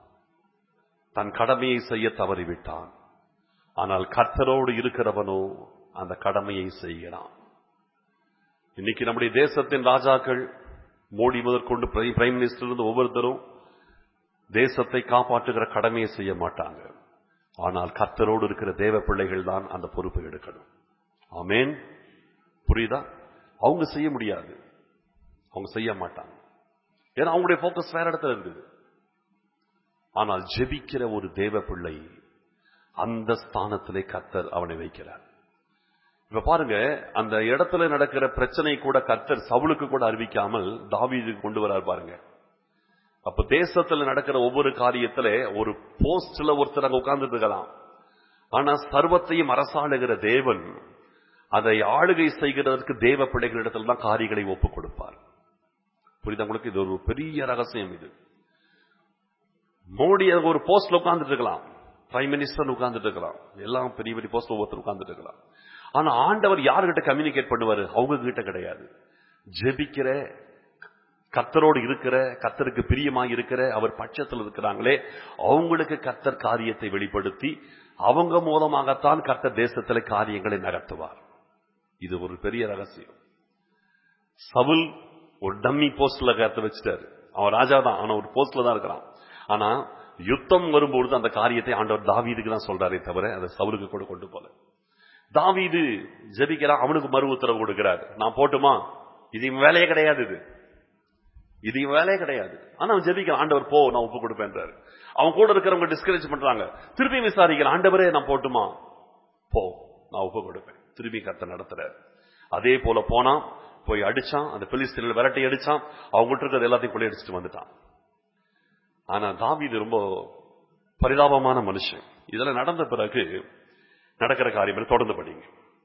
Speaker 1: தன் கடமையை செய்ய தவறிவிட்டான் ஆனால் கர்த்தரோடு இருக்கிறவனோ அந்த கடமையை செய்கிறான் இன்னைக்கு நம்முடைய தேசத்தின் ராஜாக்கள் மோடி முதற்கொண்டு பிரை- பிரைம் மினிஸ்டர் இருந்து ஒவ்வொருத்தரும் தேசத்தை காப்பாற்றுகிற கடமையை செய்ய மாட்டாங்க ஆனால் கர்த்தரோடு இருக்கிற தேவ பிள்ளைகள் தான் அந்த பொறுப்பை எடுக்கணும் ஆமென் புரியுதா அவங்க செய்ய முடியாது அவங்க செய்ய மாட்டாங்க ஏன்னா அவங்களுடைய போக்கஸ் வேற இடத்துல இருக்குது ஆனால் ஜெபிக்கிற ஒரு தேவ பிள்ளை அந்த ஸ்தானத்திலே கர்த்தர் அவனை வைக்கிறார் இப்ப பாருங்க அந்த இடத்துல நடக்கிற பிரச்சனை கூட கர்த்தர் சவுலுக்கு கூட அறிவிக்காமல் தாவீதுக்கு கொண்டு வரார் பாருங்க அப்ப தேசத்துல நடக்கிற ஒவ்வொரு காரியத்துல ஒரு போஸ்ட்ல ஒருத்தர் அங்க உட்கார்ந்துட்டு இருக்கலாம் ஆனா சர்வத்தையும் அரசாளுகிற தேவன் அதை ஆளுகை செய்கிறதற்கு தேவ பிள்ளைகளிடத்தில் தான் காரியங்களை ஒப்புக் கொடுப்பார் புரியுதா உங்களுக்கு இது ஒரு பெரிய ரகசியம் இது மோடி அங்க ஒரு போஸ்ட்ல உட்கார்ந்துட்டு இருக்கலாம் பிரைம் மினிஸ்டர் உட்கார்ந்துட்டு இருக்கலாம் எல்லாம் பெரிய பெரிய போஸ்ட்ல ஒவ்வொருத்தர் உட்கார்ந்துட்டு இருக்கலாம் ஆனா ஆண்டவர் யாருகிட்ட கம்யூனிகேட் பண்ணுவாரு அவங்க கிட்ட கிடையாது ஜெபிக்கிற கர்த்தரோடு இருக்கிற கர்த்தருக்கு பிரியமாக இருக்கிற அவர் பட்சத்தில் இருக்கிறாங்களே அவங்களுக்கு கர்த்தர் காரியத்தை வெளிப்படுத்தி அவங்க மூலமாகத்தான் கர்த்தர் தேசத்துல காரியங்களை நகர்த்துவார் இது ஒரு பெரிய ரகசியம் சவுல் ஒரு டம்மி போஸ்ட்ல கருத்து வச்சுட்டாரு அவன் ராஜா தான் ஆனா ஒரு போஸ்ட்ல தான் இருக்கிறான் ஆனா யுத்தம் வரும்பொழுது அந்த காரியத்தை ஆண்டவர் தாவீதுக்கு தான் சொல்றாரே தவிர அதை சவுலுக்கு கூட கொண்டு போல தாவீது ஜெபிக்கிறான் அவனுக்கு மறு உத்தரவு கொடுக்கிறார் நான் போட்டுமா இது இவன் வேலையே கிடையாது இது இது இவன் வேலையே கிடையாது ஆனா அவன் ஜெபிக்கிறான் ஆண்டவர் போ நான் ஒப்பு கொடுப்பேன்றாரு அவன் கூட இருக்கிறவங்க டிஸ்கரேஜ் பண்றாங்க திருப்பி விசாரிக்கிறான் ஆண்டவரே நான் போட்டுமா போ நான் ஒப்பு கொடுப்பேன் திருப்பி கத்த நடத்துறாரு அதே போல போனான் போய் அடிச்சான் அந்த பிலிஸ்தீனில் விரட்டி அடிச்சான் அவங்ககிட்ட இருக்கிறது எல்லாத்தையும் கொள்ளையடிச்சிட்டு வந்துட்டான் ஆனா தாவீது ரொம்ப பரிதாபமான மனுஷன் இதெல்லாம் நடந்த பிறகு நடக்கிற காரியங்கள் தொடர்ந்து படிங்க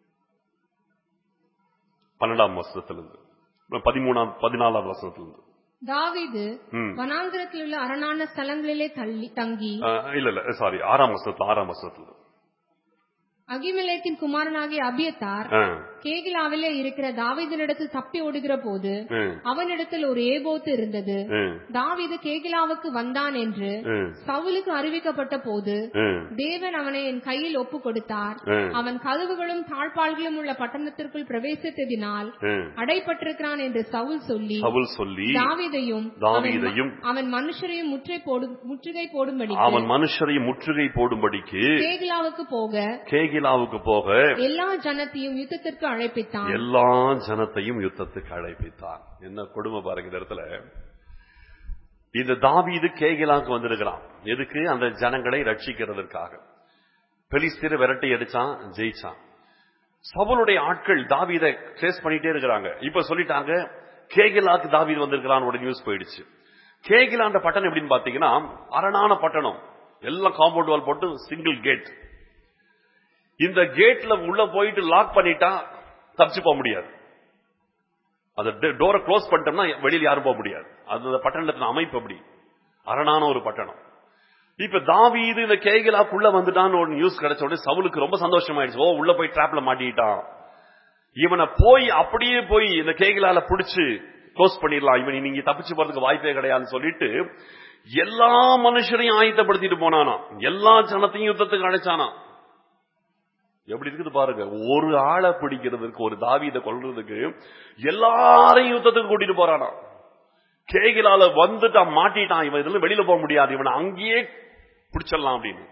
Speaker 1: பன்னெண்டாம் வசனத்திலிருந்து பதிமூணாம் பதினாலாம் வசனத்திலிருந்து
Speaker 2: தாவீது
Speaker 1: ம்.
Speaker 2: வனாந்திரத்தில் உள்ள அரணான ஸ்தலங்களிலே தள்ளி தங்கி
Speaker 1: அஹ், இல்ல இல்ல சாரி ஆறாம் வசனத்துல ஆறாம் வசனத்துல
Speaker 2: அகிமலேக்கின் குமாரனாகிய அபியத்தார்
Speaker 1: அஹ்,
Speaker 2: கேகிலாவிலே இருக்கிற தாவீதினிடத்தில் தப்பி ஓடுகிற போது
Speaker 1: அஹ்,
Speaker 2: அவனிடத்தில் ஒரு ஏபோத்து இருந்தது
Speaker 1: அஹ்,
Speaker 2: தாவீது கேகிலாவுக்கு வந்தான் என்று
Speaker 1: அஹ்,
Speaker 2: சவுலுக்கு அறிவிக்கப்பட்ட போது
Speaker 1: அஹ்,
Speaker 2: தேவன் அவனை என் கையில் ஒப்பு கொடுத்தார்
Speaker 1: அஹ்,
Speaker 2: அவன் கதவுகளும் தாழ்பாள்களும் உள்ள பட்டணத்திற்குள் பிரவேசித்ததினால்
Speaker 1: அஹ்.
Speaker 2: அடைப்பட்டிருக்கிறான் என்று சவுல் சொல்லி
Speaker 1: சவுல் சொல்லி
Speaker 2: தாவீதையும்
Speaker 1: தாவீதையும்
Speaker 2: அவன் அவன் மனுஷரையும் முற்றை போடும் முற்றுகை போடும்படி
Speaker 1: அவன் மனுஷரை முற்றுகை போடும்படிக்கு
Speaker 2: கேகிலாவுக்கு போக
Speaker 1: கேகிலாவுக்கு போக
Speaker 2: எல்லா ஜனத்தையும் யுத்தத்திற்கு அழைப்பித்தான்
Speaker 1: எல்லா ஜனத்தையும் யுத்தத்துக்கு அழைப்பித்தான் என்ன கொடுமை பாருங்க இந்த இடத்துல இந்த தாவீது கேகிலாவுக்கு வந்திருக்கிறான் எதுக்கு அந்த ஜனங்களை ரட்சிக்கிறதற்காக பெலிஸ்தீரை விரட்டி அடிச்சான் ஜெயிச்சான் சவுலுடைய ஆட்கள் தாவீதை ட்ரேஸ் பண்ணிட்டே இருக்கிறாங்க இப்ப சொல்லிட்டாங்க கேகிலாக்கு தாவீது வந்திருக்கிறான் ஒரு நியூஸ் போயிடுச்சு கேகிலாண்ட பட்டணம் எப்படின்னு பாத்தீங்கன்னா அரணான பட்டணம் எல்லாம் காம்பவுண்ட் வால் போட்டு சிங்கிள் கேட் இந்த கேட்ல உள்ள போயிட்டு லாக் பண்ணிட்டா தப்பிச்சு போக முடியாது அந்த டோரை க்ளோஸ் பண்ணிட்டோம்னா வெளியில யாரும் போக முடியாது அது அந்த பட்டணத்தின் அமைப்பு அப்படி அரணான ஒரு பட்டணம் இப்ப தாவீது இந்த கேகிலாக்குள்ள வந்துட்டான்னு ஒரு நியூஸ் கிடைச்ச உடனே சவுலுக்கு ரொம்ப சந்தோஷமாயிடுச்சு ஓ உள்ள போய் டிராப்ல மாட்டிக்கிட்டான் இவனை போய் அப்படியே போய் இந்த கேகிலால புடிச்சு க்ளோஸ் பண்ணிடலாம் இவன் நீங்க தப்பிச்சு போறதுக்கு வாய்ப்பே கிடையாதுன்னு சொல்லிட்டு எல்லா மனுஷரையும் ஆயத்தப்படுத்திட்டு போனானா எல்லா ஜனத்தையும் யுத்தத்துக்கு அழைச்சானா எப்படி இருக்குது பாருங்க ஒரு ஆளை பிடிக்கிறதுக்கு ஒரு தாவீதை கொல்றதுக்கு எல்லாரையும் யுத்தத்துக்கு கூட்டிட்டு போறானா கேகிலால வந்துட்டான் மாட்டிட்டான் இவன் இதுல வெளியில போக முடியாது இவனை அங்கேயே பிடிச்சிடலாம் அப்படின்னு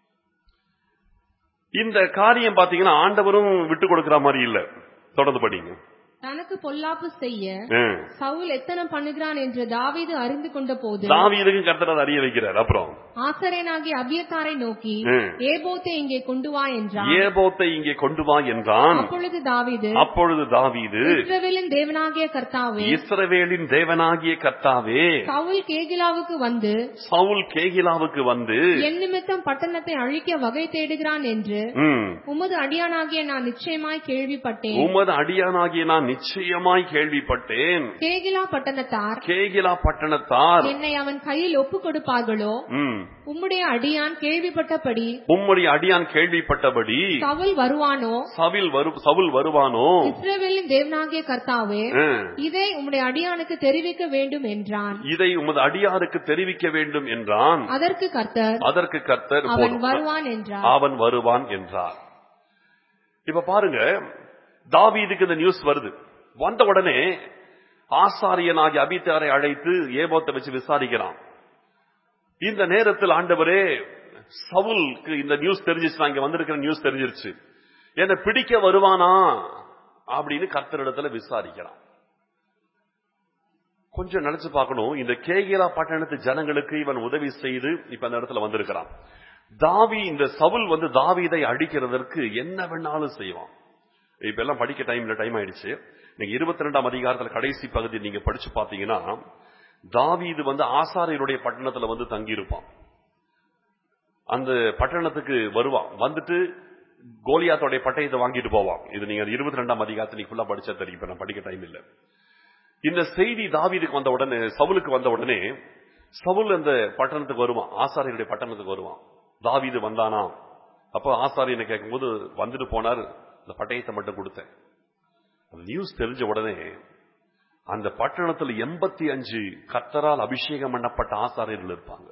Speaker 1: இந்த காரியம் பாத்தீங்கன்னா ஆண்டவரும் விட்டு கொடுக்கிற மாதிரி இல்ல தொடர்ந்து படிங்க
Speaker 2: தனக்கு பொல்லாப்பு செய்ய
Speaker 1: ம்.
Speaker 2: சவுல் எத்தனை பண்ணுகிறான் என்று தாவீது அறிந்து கொண்ட போது
Speaker 1: தாவீதுக்கு கர்த்தர் அதை அறிய வைக்கிறார் அப்புறம்
Speaker 2: ஆசரேனாகிய அபியத்தாரை நோக்கி
Speaker 1: ம்.
Speaker 2: ஏபோத்தை இங்கே கொண்டு வா என்றான்
Speaker 1: ஏபோத்தை இங்கே கொண்டு வா என்றான்
Speaker 2: அப்பொழுது தாவீது
Speaker 1: அப்பொழுது தாவீது
Speaker 2: இஸ்ரவேலின் தேவனாகிய கர்த்தாவே
Speaker 1: இஸ்ரவேலின் தேவனாகிய கர்த்தாவே
Speaker 2: சவுல் கேகிலாவுக்கு வந்து
Speaker 1: சவுல் கேகிலாவுக்கு வந்து
Speaker 2: என் நிமித்தம் பட்டணத்தை அழிக்க வகை தேடுகிறான் என்று
Speaker 1: ம்,
Speaker 2: உமது அடியானாகிய நான் நிச்சயமாய் கேள்விப்பட்டேன்
Speaker 1: உமது அடியானாகிய நான் நிச்சயமாய் கேள்விப்பட்டேன்
Speaker 2: கேகிலா பட்டணத்தார்
Speaker 1: கேகிலா பட்டணத்தார்
Speaker 2: என்னை அவன் கையில் ஒப்புக் கொடுப்பார்களோ
Speaker 1: ம்,
Speaker 2: உம்முடைய அடியான் கேள்விப்பட்டபடி
Speaker 1: உம்முடைய அடியான் கேள்விப்பட்டபடி
Speaker 2: சவுல் வருவானோ
Speaker 1: சவில் வரு சவுல் வருவானோ
Speaker 2: இஸ்ரவேலின் தேவனாகிய கர்த்தாவே
Speaker 1: ம்,
Speaker 2: இதை உம்முடைய அடியானுக்கு தெரிவிக்க வேண்டும் என்றான்
Speaker 1: இதை உமது அடியாருக்கு தெரிவிக்க வேண்டும் என்றான்
Speaker 2: அதற்கு கர்த்தர்
Speaker 1: அதற்கு கர்த்தர்
Speaker 2: அவன்
Speaker 1: போதும்.
Speaker 2: வருவான் என்றார்
Speaker 1: அவன் வருவான் என்றார் இப்ப பாருங்க தாவீதுக்கு இந்த நியூஸ் வருது வந்த உடனே ஆசாரியனாகி அபித்தாரை அழைத்து ஏபோத்தை வச்சு விசாரிக்கிறான் இந்த நேரத்தில் ஆண்டவரே சவுலுக்கு இந்த நியூஸ் தெரிஞ்சிச்சு நான் இங்க வந்திருக்கிற நியூஸ் தெரிஞ்சிருச்சு என்னை பிடிக்க வருவானா அப்படின்னு கர்த்தரிடத்துல விசாரிக்கிறான் கொஞ்சம் நினைச்சு பார்க்கணும் இந்த கேகிலா பட்டணத்து ஜனங்களுக்கு இவன் உதவி செய்து இப்ப அந்த இடத்துல வந்திருக்கிறான் தாவி இந்த சவுல் வந்து தாவீதை அடிக்கிறதற்கு என்ன வேணாலும் செய்வான் இப்ப எல்லாம் படிக்க டைம்ல டைம் ஆயிடுச்சு நீங்க இருபத்தி ரெண்டாம் அதிகாரத்துல கடைசி பகுதி நீங்க படிச்சு பாத்தீங்கன்னா தாவீது வந்து ஆசாரியருடைய பட்டணத்துல வந்து தங்கி இருப்பான் அந்த பட்டணத்துக்கு வருவான் வந்துட்டு கோலியாத்தோடைய பட்டயத்தை வாங்கிட்டு போவான் இது நீங்க இருபத்தி ரெண்டாம் அதிகாரத்தை நீங்க ஃபுல்லா படிச்சா தெரியும் இப்ப நான் படிக்க டைம் இல்ல இந்த செய்தி தாவீதுக்கு வந்த உடனே சவுலுக்கு வந்த உடனே சவுல் அந்த பட்டணத்துக்கு வருவான் ஆசாரியருடைய பட்டணத்துக்கு வருவான் தாவீது வந்தானா அப்போ ஆசாரியனை கேட்கும்போது வந்துட்டு போனார் இந்த பட்டயத்தை மட்டும் கொடுத்தேன் அந்த நியூஸ் தெரிஞ்ச உடனே அந்த பட்டணத்தில் எண்பத்தி அஞ்சு கர்த்தரால் அபிஷேகம் பண்ணப்பட்ட ஆசாரியர்கள் இருப்பாங்க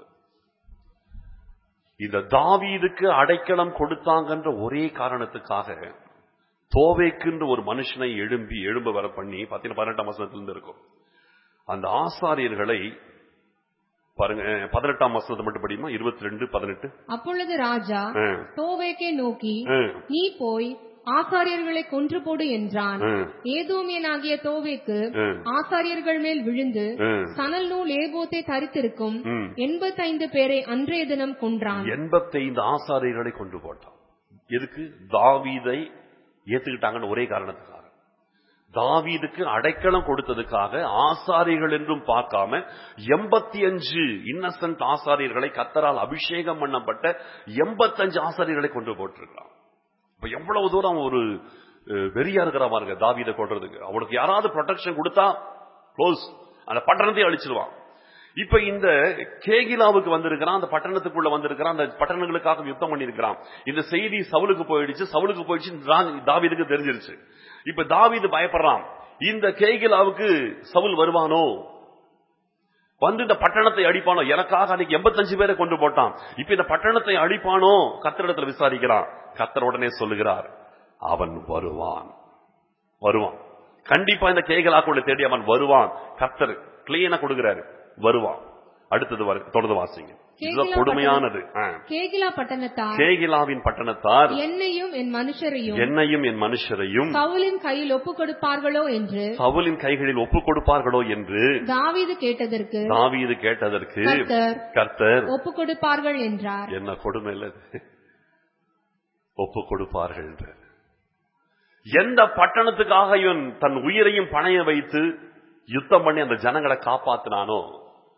Speaker 1: இந்த தாவீதுக்கு அடைக்கலம் கொடுத்தாங்கன்ற ஒரே காரணத்துக்காக தோவேக்குன்ற ஒரு மனுஷனை எழும்பி எழும்ப வர பண்ணி பார்த்தீங்கன்னா பதினெட்டாம் வசனத்திலிருந்து இருக்கும் அந்த ஆசாரியர்களை பாருங்க அஹ், பதினெட்டாம் வசனத்தை மட்டும் படியுமா இருபத்தி ரெண்டு பதினெட்டு
Speaker 2: அப்பொழுது ராஜா தோவேக்கை நோக்கி
Speaker 1: ம்,
Speaker 2: நீ போய் ஆசாரியர்களை கொன்று போடு என்றான்
Speaker 1: ம்,
Speaker 2: ஏதோமியனாகிய தோவேக்கு
Speaker 1: ம்,
Speaker 2: ஆசாரியர்கள் மேல் விழுந்து
Speaker 1: ம்.
Speaker 2: சணல் நூல் ஏபோத்தை தரித்திருக்கும்
Speaker 1: ம்.
Speaker 2: எண்பத்தைந்து பேரை அன்றைய தினம் கொன்றான்
Speaker 1: எண்பத்தைந்து ஆசாரியர்களை கொண்டு போட்டான் எதுக்கு தாவீதை ஏத்துக்கிட்டாங்கன்னு ஒரே காரணத்துக்காக தாவீதுக்கு அடைக்கலம் கொடுத்ததுக்காக ஆசாரியர்கள் என்றும் பார்க்காம எண்பத்தி அஞ்சு இன்னசென்ட் ஆசாரியர்களை கத்தரால் அபிஷேகம் பண்ணப்பட்ட எண்பத்தஞ்சு ஆசாரியர்களை கொண்டு போட்டிருக்கிறான் இப்ப எவ்வளவு தூரம் அவன் ஒரு அஹ், வெறியா இருக்கிற பாருங்க தாவீதை கொள்றதுக்கு அவனுக்கு யாராவது ப்ரொடெக்ஷன் கொடுத்தா க்ளோஸ் அந்த பட்டணத்தையும் அழிச்சிருவான் இப்ப இந்த கேகிலாவுக்கு வந்திருக்கிறான் அந்த பட்டணத்துக்குள்ள வந்திருக்கிறான் அந்த பட்டணங்களுக்காக யுத்தம் பண்ணியிருக்கிறான் இந்த செய்தி சவுலுக்கு போயிடுச்சு சவுலுக்கு போயிடுச்சு தா- தாவீதுக்கு தெரிஞ்சிருச்சு இப்ப தாவீது பயப்படுறான் இந்த கேகிலாவுக்கு சவுல் வருவானோ வந்து இந்த பட்டணத்தை அடிப்பானோ எனக்காக அன்னைக்கு எண்பத்தஞ்சு பேரை கொண்டு போட்டான் இப்ப இந்த பட்டணத்தை அடிப்பானோ கத்தரிடத்துல விசாரிக்கிறான் கத்தர் உடனே சொல்லுகிறார் அவன் வருவான் வருவான் கண்டிப்பா இந்த கேகலாக்குள்ள தேடி அவன் வருவான் கத்தர் கிளீனா கொடுக்கிறாரு வருவான் அடுத்தது வரு- தொடர்ந்து வாசிங்க இதுதான்
Speaker 2: கேகிலா
Speaker 1: கொடுமையானது ஆ.
Speaker 2: கேகிலா பட்டணத்தார்
Speaker 1: கேகிலாவின் பட்டணத்தார்
Speaker 2: என்னையும் என் மனுஷரையும்
Speaker 1: என்னையும் என் மனுஷரையும்
Speaker 2: சவுலின் கையில் ஒப்புக் கொடுப்பார்களோ என்று
Speaker 1: சவுலின் கைகளில் ஒப்புக் கொடுப்பார்களோ என்று
Speaker 2: தாவீது கேட்டதற்கு
Speaker 1: தாவீது கேட்டதற்கு
Speaker 2: கர்த்தர்
Speaker 1: கர்த்தர்
Speaker 2: ஒப்புக் கொடுப்பார்கள் என்றார்
Speaker 1: என்ன கொடுமை இல்ல இது? ஒப்புக் கொடுப்பார்கள் என்று. எந்த பட்டணத்துக்காக இவன் தன் உயிரையும் பணைய வைத்து யுத்தம் பண்ணி அந்த ஜனங்களை காப்பாத்தினானோ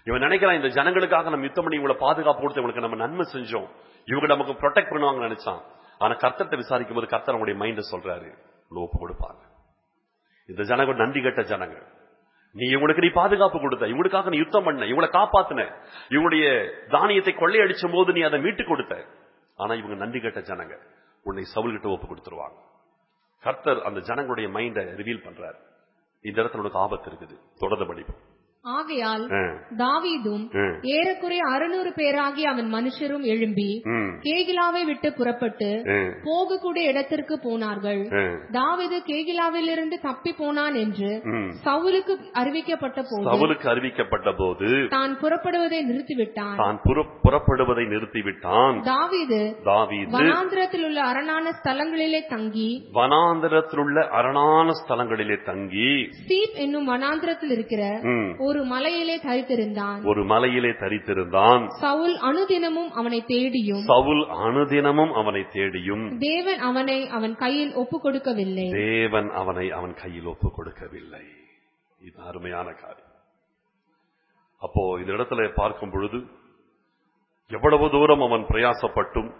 Speaker 1: இவன் நினைக்கிறான் இந்த ஜனங்களுக்காக நம்ம யுத்தம் பண்ணி இவங்களை பாதுகாப்பு கொடுத்து இவங்களுக்கு நம்ம நன்மை செஞ்சோம் இவங்க நமக்கு ப்ரொடெக்ட் பண்ணுவாங்கன்னு நினைச்சான் ஆனா கர்த்தத்தை விசாரிக்கும் போது கர்த்தர் அவங்களுடைய மைண்ட சொல்றாரு இவ்வளவு ஒப்பு கொடுப்பாங்க இந்த ஜனங்க நன்றி கட்ட ஜனங்க நீ இவங்களுக்கு நீ பாதுகாப்பு கொடுத்த இவங்களுக்காக நீ யுத்தம் பண்ண இவங்களை காப்பாத்தின இவங்களுடைய தானியத்தை கொள்ளையடிச்சும் போது நீ அதை மீட்டு கொடுத்த ஆனா இவங்க நன்றி கட்ட ஜனங்க உன்னை சவுல்கிட்ட ஒப்பு கொடுத்துருவாங்க கர்த்தர் அந்த ஜனங்களுடைய மைண்ட ரிவீல் பண்றாரு இந்த இடத்துல உனக்கு ஆபத்து இருக்குது தொடர்ந்து படிப்போம்
Speaker 2: ஆகையால்
Speaker 1: ஆ,
Speaker 2: தாவீதும்
Speaker 1: ஆ,
Speaker 2: ஏறக்குறைய அறுநூறு பேராகி அவன் மனுஷரும் எழும்பி
Speaker 1: ம்,
Speaker 2: கேகிலாவை விட்டு புறப்பட்டு
Speaker 1: ஆ,
Speaker 2: போகக்கூடிய இடத்திற்கு போனார்கள்
Speaker 1: ஆ,
Speaker 2: தாவீது கேகிலாவிலிருந்து தப்பி போனான் என்று
Speaker 1: ம்.
Speaker 2: சவுலுக்கு அறிவிக்கப்பட்ட போது
Speaker 1: சவுலுக்கு அறிவிக்கப்பட்ட போது
Speaker 2: தான் புறப்படுவதை நிறுத்திவிட்டான்
Speaker 1: தான் புற- புறப்படுவதை நிறுத்திவிட்டான்
Speaker 2: தாவீது
Speaker 1: தாவீது
Speaker 2: வனாந்திரத்தில் உள்ள அரணான ஸ்தலங்களிலே தங்கி
Speaker 1: வனாந்தரத்தில் உள்ள அரணான ஸ்தலங்களிலே தங்கி
Speaker 2: சீப் என்னும் வனாந்திரத்தில் இருக்கிற
Speaker 1: ம்,
Speaker 2: ஒரு மலையிலே தரித்திருந்தான்
Speaker 1: ஒரு மலையிலே தரித்திருந்தான்
Speaker 2: சவுல் அனுதினமும் அவனை தேடியும்
Speaker 1: சவுல் அனுதினமும் அவனை தேடியும்
Speaker 2: தேவன் அவனை அவன் கையில் ஒப்புக் கொடுக்கவில்லை
Speaker 1: தேவன் அவனை அவன் கையில் ஒப்பு கொடுக்கவில்லை இது அருமையான காரியம் அப்போ இந்த இடத்துல பார்க்கும் பொழுது எவ்வளவு தூரம் அவன் பிரயாசப்பட்டும்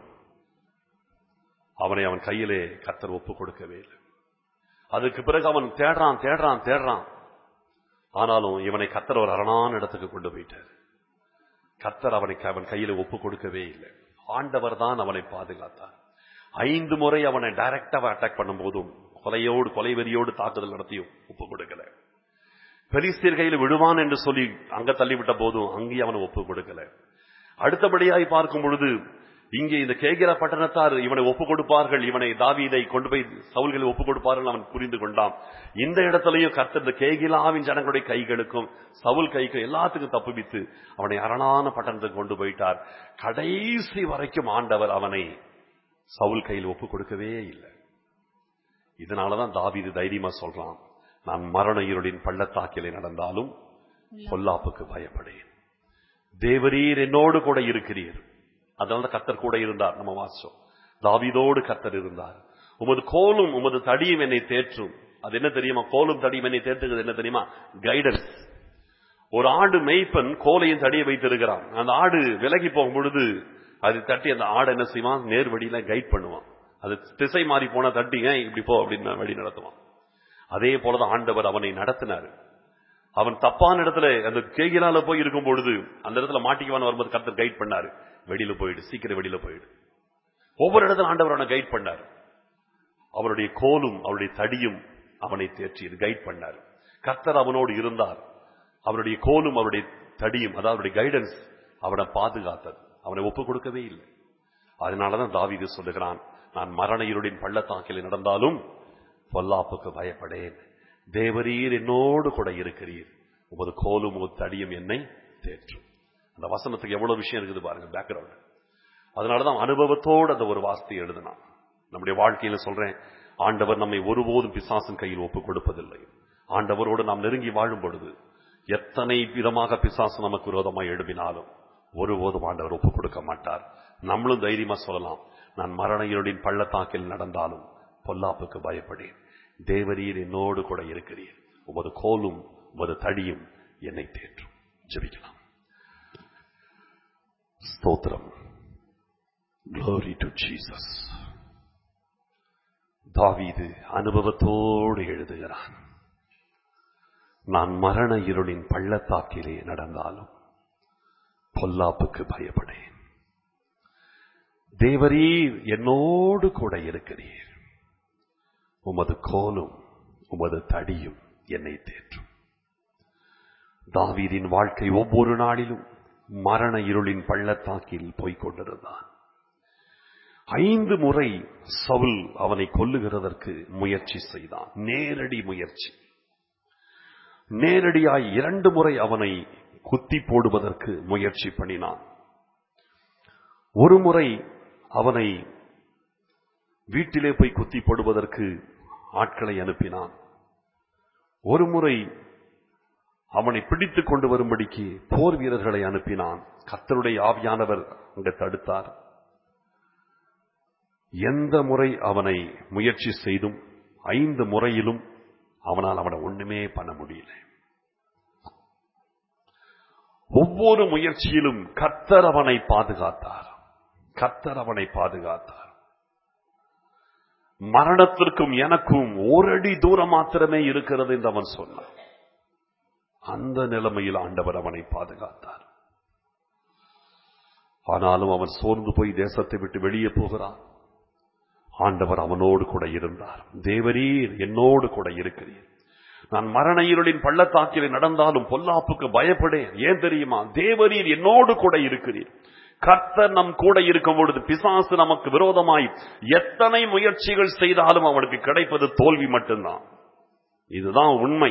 Speaker 1: அவனை அவன் கையிலே கர்த்தர் ஒப்பு கொடுக்கவே இல்லை அதுக்கு பிறகு அவன் தேடுறான் தேடுறான் தேடுறான் ஆனாலும் இவனை கர்த்தர் ஒரு அரணான இடத்துக்கு கொண்டு போயிட்டார் கர்த்தர் அவனை அவன் கையில ஒப்பு கொடுக்கவே இல்லை ஆண்டவர் தான் அவனை பாதுகாத்தார் ஐந்து முறை அவனை டைரக்டா அட்டாக் பண்ணும் போதும் கொலையோடு கொலைவெறியோடு தாக்குதல் நடத்தியும் ஒப்பு கொடுக்கல பெலிஸ்தீர் கையில் விழுவான் என்று சொல்லி அங்க தள்ளிவிட்ட போதும் அங்கேயும் அவனை ஒப்பு கொடுக்கல அடுத்தபடியாய் பார்க்கும் பொழுது இங்கே இந்த கேகிர பட்டணத்தார் இவனை ஒப்பு கொடுப்பார்கள் இவனை தாவீதை கொண்டு போய் சவுல்களை ஒப்பு கொடுப்பார்கள் அவன் புரிந்து கொண்டான் இந்த இடத்துலயும் கர்த்தர் இந்த கேகிலாவின் ஜனங்களுடைய கைகளுக்கும் சவுல் கைக்கும் எல்லாத்துக்கும் தப்புவித்து அவனை அரணான பட்டணத்துக்கு கொண்டு போயிட்டார் கடைசி வரைக்கும் ஆண்டவர் அவனை சவுல் கையில் ஒப்பு கொடுக்கவே இல்லை இதனாலதான் தாவீது தைரியமா சொல்றான் நான் மரண இருளின் பள்ளத்தாக்கிலே நடந்தாலும் பொல்லாப்புக்கு பயப்படேன் தேவரீர் என்னோடு கூட இருக்கிறீர் அதனால கத்தர் கூட இருந்தார் நம்ம வாசம் தாவீதோடு கத்தர் இருந்தார் உமது கோலும் உமது தடியும் என்னை தேற்றும் அது என்ன தெரியுமா கோலும் தடியும் என்னை தேற்றுகிறது என்ன தெரியுமா கைடன்ஸ் ஒரு ஆடு மேய்ப்பன் கோலையும் தடியை வைத்திருக்கிறான் அந்த ஆடு விலகி போகும் பொழுது அது தட்டி அந்த ஆடு என்ன செய்வான் நேர் வழியில கைட் பண்ணுவான் அது திசை மாறி போனா தட்டி ஏன் இப்படி போ அப்படின்னு வழி நடத்துவான் அதே போலதான் ஆண்டவர் அவனை நடத்தினார் அவன் தப்பான இடத்துல அந்த கேகிலால போய் இருக்கும் பொழுது அந்த இடத்துல மாட்டிக்குவான் வரும்போது கர்த்தர் கைட் பண்ணாரு வெளியில போயிடு சீக்கிரம் வெளியில போயிடு ஒவ்வொரு இடத்துல ஆண்டவர் அவனை கைட் பண்ணார் அவருடைய கோலும் அவருடைய தடியும் அவனை தேற்றியது கைட் பண்ணார் கர்த்தர் அவனோடு இருந்தார் அவருடைய கோலும் அவருடைய தடியும் அதாவது அவருடைய கைடன்ஸ் அவனை பாதுகாத்தது அவனை ஒப்புக் கொடுக்கவே இல்லை அதனாலதான் தாவீது சொல்லுகிறான் நான் மரண இருளின் பள்ளத்தாக்கில் நடந்தாலும் பொல்லாப்புக்கு பயப்படேன் தேவரீர் என்னோடு கூட இருக்கிறீர் உமது கோலும் உமது தடியும் என்னை தேற்றும் அந்த வசனத்துக்கு எவ்வளவு விஷயம் இருக்குது பாருங்க பேக்ரவுண்ட் அதனாலதான் அனுபவத்தோடு அந்த ஒரு வார்த்தையை எழுதினான் நம்முடைய வாழ்க்கையில சொல்றேன் ஆண்டவர் நம்மை ஒருபோதும் பிசாசின் கையில் ஒப்புக் கொடுப்பதில்லை ஆண்டவரோடு நாம் நெருங்கி வாழும் பொழுது எத்தனை விதமாக பிசாசு நமக்கு விரோதமாக எழுப்பினாலும் ஒருபோதும் ஆண்டவர் ஒப்புக் கொடுக்க மாட்டார் நம்மளும் தைரியமா சொல்லலாம் நான் மரண இருளின் பள்ளத்தாக்கில் நடந்தாலும் பொல்லாப்புக்கு பயப்படேன் தேவரீர் என்னோடு கூட இருக்கிறீர் உமது கோலும் உமது தடியும் என்னை தேற்றும் ஜெபிக்கலாம் ஸ்தோத்திரம் Glory to Jesus. தாவீது அனுபவத்தோடு எழுதுகிறான் நான் மரண இருளின் பள்ளத்தாக்கிலே நடந்தாலும் பொல்லாப்புக்கு பயப்படேன் தேவரீர் என்னோடு கூட இருக்கிறீர் உமது கோலும் உமது தடியும் என்னை தேற்றும் தாவீதின் வாழ்க்கை ஒவ்வொரு நாளிலும் மரண இருளின் பள்ளத்தாக்கில் போய்க் கொண்டிருந்தான் ஐந்து முறை சவுல் அவனை கொல்லுகிறதற்கு முயற்சி செய்தான் நேரடி முயற்சி நேரடியாய் இரண்டு முறை அவனை குத்தி போடுவதற்கு முயற்சி பண்ணினான் ஒரு முறை அவனை வீட்டிலே போய் குத்தி போடுவதற்கு ஆட்களை அனுப்பினான் ஒரு முறை அவனை பிடித்துக் கொண்டு வரும்படிக்கு போர் வீரர்களை அனுப்பினான் கர்த்தருடைய ஆவியானவர் அங்கு தடுத்தார் எந்த முறை அவனை முயற்சி செய்தும் ஐந்து முறையிலும் அவனால் அவனை ஒண்ணுமே பண்ண முடியல ஒவ்வொரு முயற்சியிலும் கர்த்தர் அவனை பாதுகாத்தார் கர்த்தர் அவனை பாதுகாத்தார் மரணத்திற்கும் எனக்கும் ஓரடி தூரம் மாத்திரமே இருக்கிறது என்று அவன் சொன்னான் அந்த நிலைமையில் ஆண்டவர் அவனை பாதுகாத்தார் ஆனாலும் அவன் சோர்ந்து போய் தேசத்தை விட்டு வெளியே போகிறான் ஆண்டவர் அவனோடு கூட இருந்தார் தேவரீர் என்னோடு கூட இருக்கிறீர் நான் மரண இருளின் பள்ளத்தாக்கிலே நடந்தாலும் பொல்லாப்புக்கு பயப்படேன் ஏன் தெரியுமா தேவரீர் என்னோடு கூட இருக்கிறீர் கர்த்தர் நம் கூட இருக்கும் பொழுது பிசாசு நமக்கு விரோதமாய் எத்தனை முயற்சிகள் செய்தாலும் அவனுக்கு கிடைப்பது தோல்வி மட்டும்தான் இதுதான் உண்மை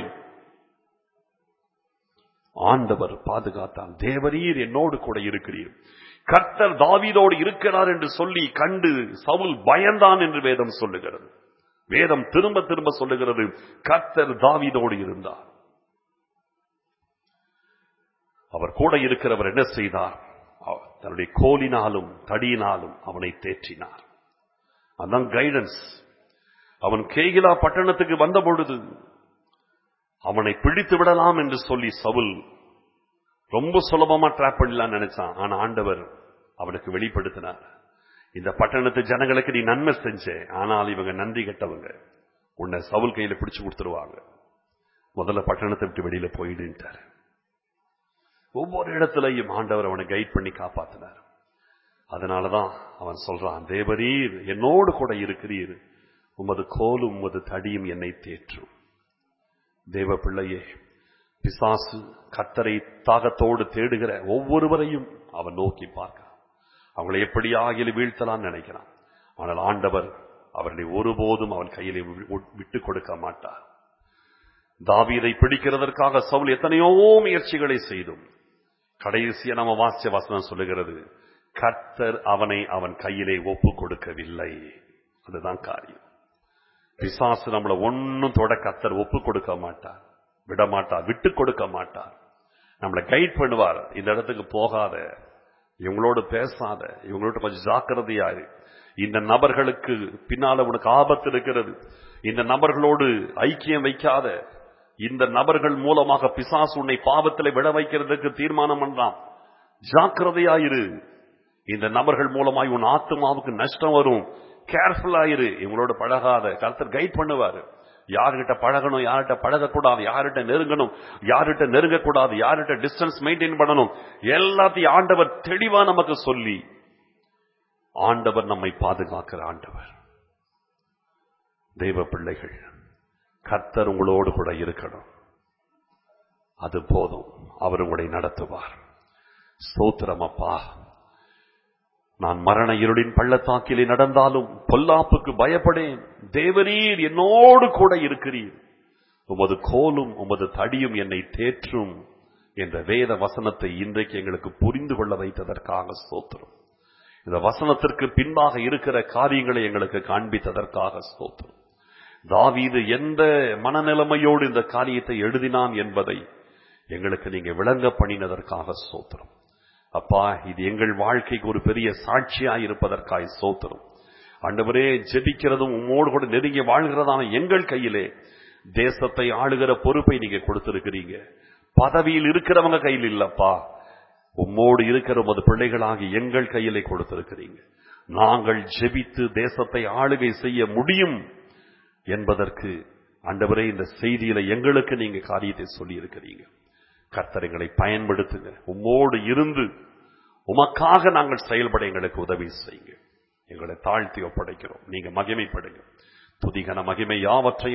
Speaker 1: ஆண்டவர் பாதுகாத்தான் தேவரீர் என்னோடு கூட இருக்கிறீர் கர்த்தர் தாவீதோடு இருக்கிறார் என்று சொல்லி கண்டு சவுல் பயந்தான் என்று வேதம் சொல்லுகிறது வேதம் திரும்ப திரும்ப சொல்லுகிறது கர்த்தர் தாவீதோடு இருந்தார் அவர் கூட இருக்கிறவர் என்ன செய்தார் அவர் தன்னுடைய கோலினாலும் தடியினாலும் அவனை தேற்றினார் அதான் கைடன்ஸ் அவன் கேகிலா பட்டணத்துக்கு வந்த பொழுது அவனை பிடித்து விடலாம் என்று சொல்லி சவுல் ரொம்ப சுலபமா ட்ராப் பண்ணலாம் நினைச்சான் ஆனா ஆண்டவர் அவனுக்கு வெளிப்படுத்தினார் இந்த பட்டணத்து ஜனங்களுக்கு நீ நன்மை செஞ்ச ஆனால் இவங்க நன்றி கெட்டவங்க உன்னை சவுல் கையில பிடிச்சு கொடுத்துருவாங்க முதல்ல பட்டணத்தை விட்டு வெளியில போயிடுன்ட்டார் ஒவ்வொரு இடத்துலையும் ஆண்டவர் அவனை கைட் பண்ணி காப்பாத்தினார் அதனாலதான் அவன் சொல்றான் தேவரீர் என்னோடு கூட இருக்கிறீர் உமது கோலும் உமது தடியும் என்னை தேற்றும் தேவ பிள்ளையே பிசாசு கத்தரை தாகத்தோடு தேடுகிற ஒவ்வொருவரையும் அவன் நோக்கி பார்க்கிறான் அவங்களை எப்படி ஆகிய வீழ்த்தலாம் நினைக்கிறான் ஆனால் ஆண்டவர் அவர்களை ஒருபோதும் அவன் கையிலே விட்டு கொடுக்க மாட்டார் தாவீதை பிடிக்கிறதற்காக சவுல் எத்தனையோ முயற்சிகளை செய்தும் கடைசியா நம்ம வாசிய வசனம் சொல்லுகிறது கர்த்தர் அவனை அவன் கையிலே ஒப்பு கொடுக்கவில்லை அதுதான் காரியம் பிசாசு நம்மளை ஒன்னும் தொட கர்த்தர் ஒப்பு கொடுக்க மாட்டார் விட மாட்டார் விட்டு கொடுக்க மாட்டார் நம்மளை கைட் பண்ணுவார் இந்த இடத்துக்கு போகாத இவங்களோடு பேசாத இவங்களோட கொஞ்சம் ஜாக்கிரதையாரு இந்த நபர்களுக்கு பின்னால உனக்கு ஆபத்து இருக்கிறது இந்த நபர்களோடு ஐக்கியம் வைக்காத இந்த நபர்கள் மூலமாக பிசாசு உன்னை பாவத்தில் விட வைக்கிறதுக்கு தீர்மானம் பண்றான் ஜாக்கிரதையாயிரு இந்த நபர்கள் மூலமாய் உன் ஆத்மாவுக்கு நஷ்டம் வரும் கேர்ஃபுல்லாயிரு இவங்களோட பழகாத கருத்தர் கைட் பண்ணுவாரு யார்கிட்ட பழகணும் யார்கிட்ட பழகக்கூடாது யார்கிட்ட நெருங்கணும் யார்கிட்ட நெருங்கக்கூடாது யார்கிட்ட டிஸ்டன்ஸ் மெயின்டைன் பண்ணணும் எல்லாத்தையும் ஆண்டவர் தெளிவா நமக்கு சொல்லி ஆண்டவர் நம்மை பாதுகாக்கிற ஆண்டவர் தெய்வ பிள்ளைகள் கர்த்தர் உங்களோடு கூட இருக்கணும் அது போதும் அவர் உங்களை நடத்துவார் ஸ்தோத்திரம் அப்பா நான் மரண இருளின் பள்ளத்தாக்கிலே நடந்தாலும் பொல்லாப்புக்கு பயப்படேன் தேவரீர் என்னோடு கூட இருக்கிறீர் உமது கோலும் உமது தடியும் என்னை தேற்றும் என்ற வேத வசனத்தை இன்றைக்கு எங்களுக்கு புரிந்து கொள்ள வைத்ததற்காக ஸ்தோத்திரம் இந்த வசனத்திற்கு பின்பாக இருக்கிற காரியங்களை எங்களுக்கு காண்பித்ததற்காக ஸ்தோத்திரம் தாவீது எந்த மனநிலைமையோடு இந்த காரியத்தை எழுதினான் என்பதை எங்களுக்கு நீங்க விளங்க பண்ணினதற்காக ஸ்தோத்திரம் அப்பா இது எங்கள் வாழ்க்கைக்கு ஒரு பெரிய சாட்சியாய் இருப்பதற்காய் சோத்திரம் ஆண்டவரே ஜெபிக்கிறதும் உம்மோடு கூட நெருங்கி வாழ்கிறதான எங்கள் கையிலே தேசத்தை ஆளுகிற பொறுப்பை நீங்க கொடுத்திருக்கிறீங்க பதவியில் இருக்கிறவங்க கையில் இல்லப்பா உம்மோடு இருக்கிற உமது பிள்ளைகளாகி எங்கள் கையிலே கொடுத்திருக்கிறீங்க நாங்கள் ஜெபித்து தேசத்தை ஆளுகை செய்ய முடியும் என்பதற்கு ஆண்டவரே இந்த செய்தியில எங்களுக்கு நீங்க காரியத்தை சொல்லி இருக்கிறீங்க கர்த்தரைகளை பயன்படுத்துங்க உம்மோடு இருந்து உமக்காக நாங்கள் செயல்பட எங்களுக்கு உதவி செய்யுங்க எங்களை தாழ்த்தி ஒப்படைக்கிறோம் நீங்க மகிமைப்படுங்க துதிகன மகிமை யாவற்றை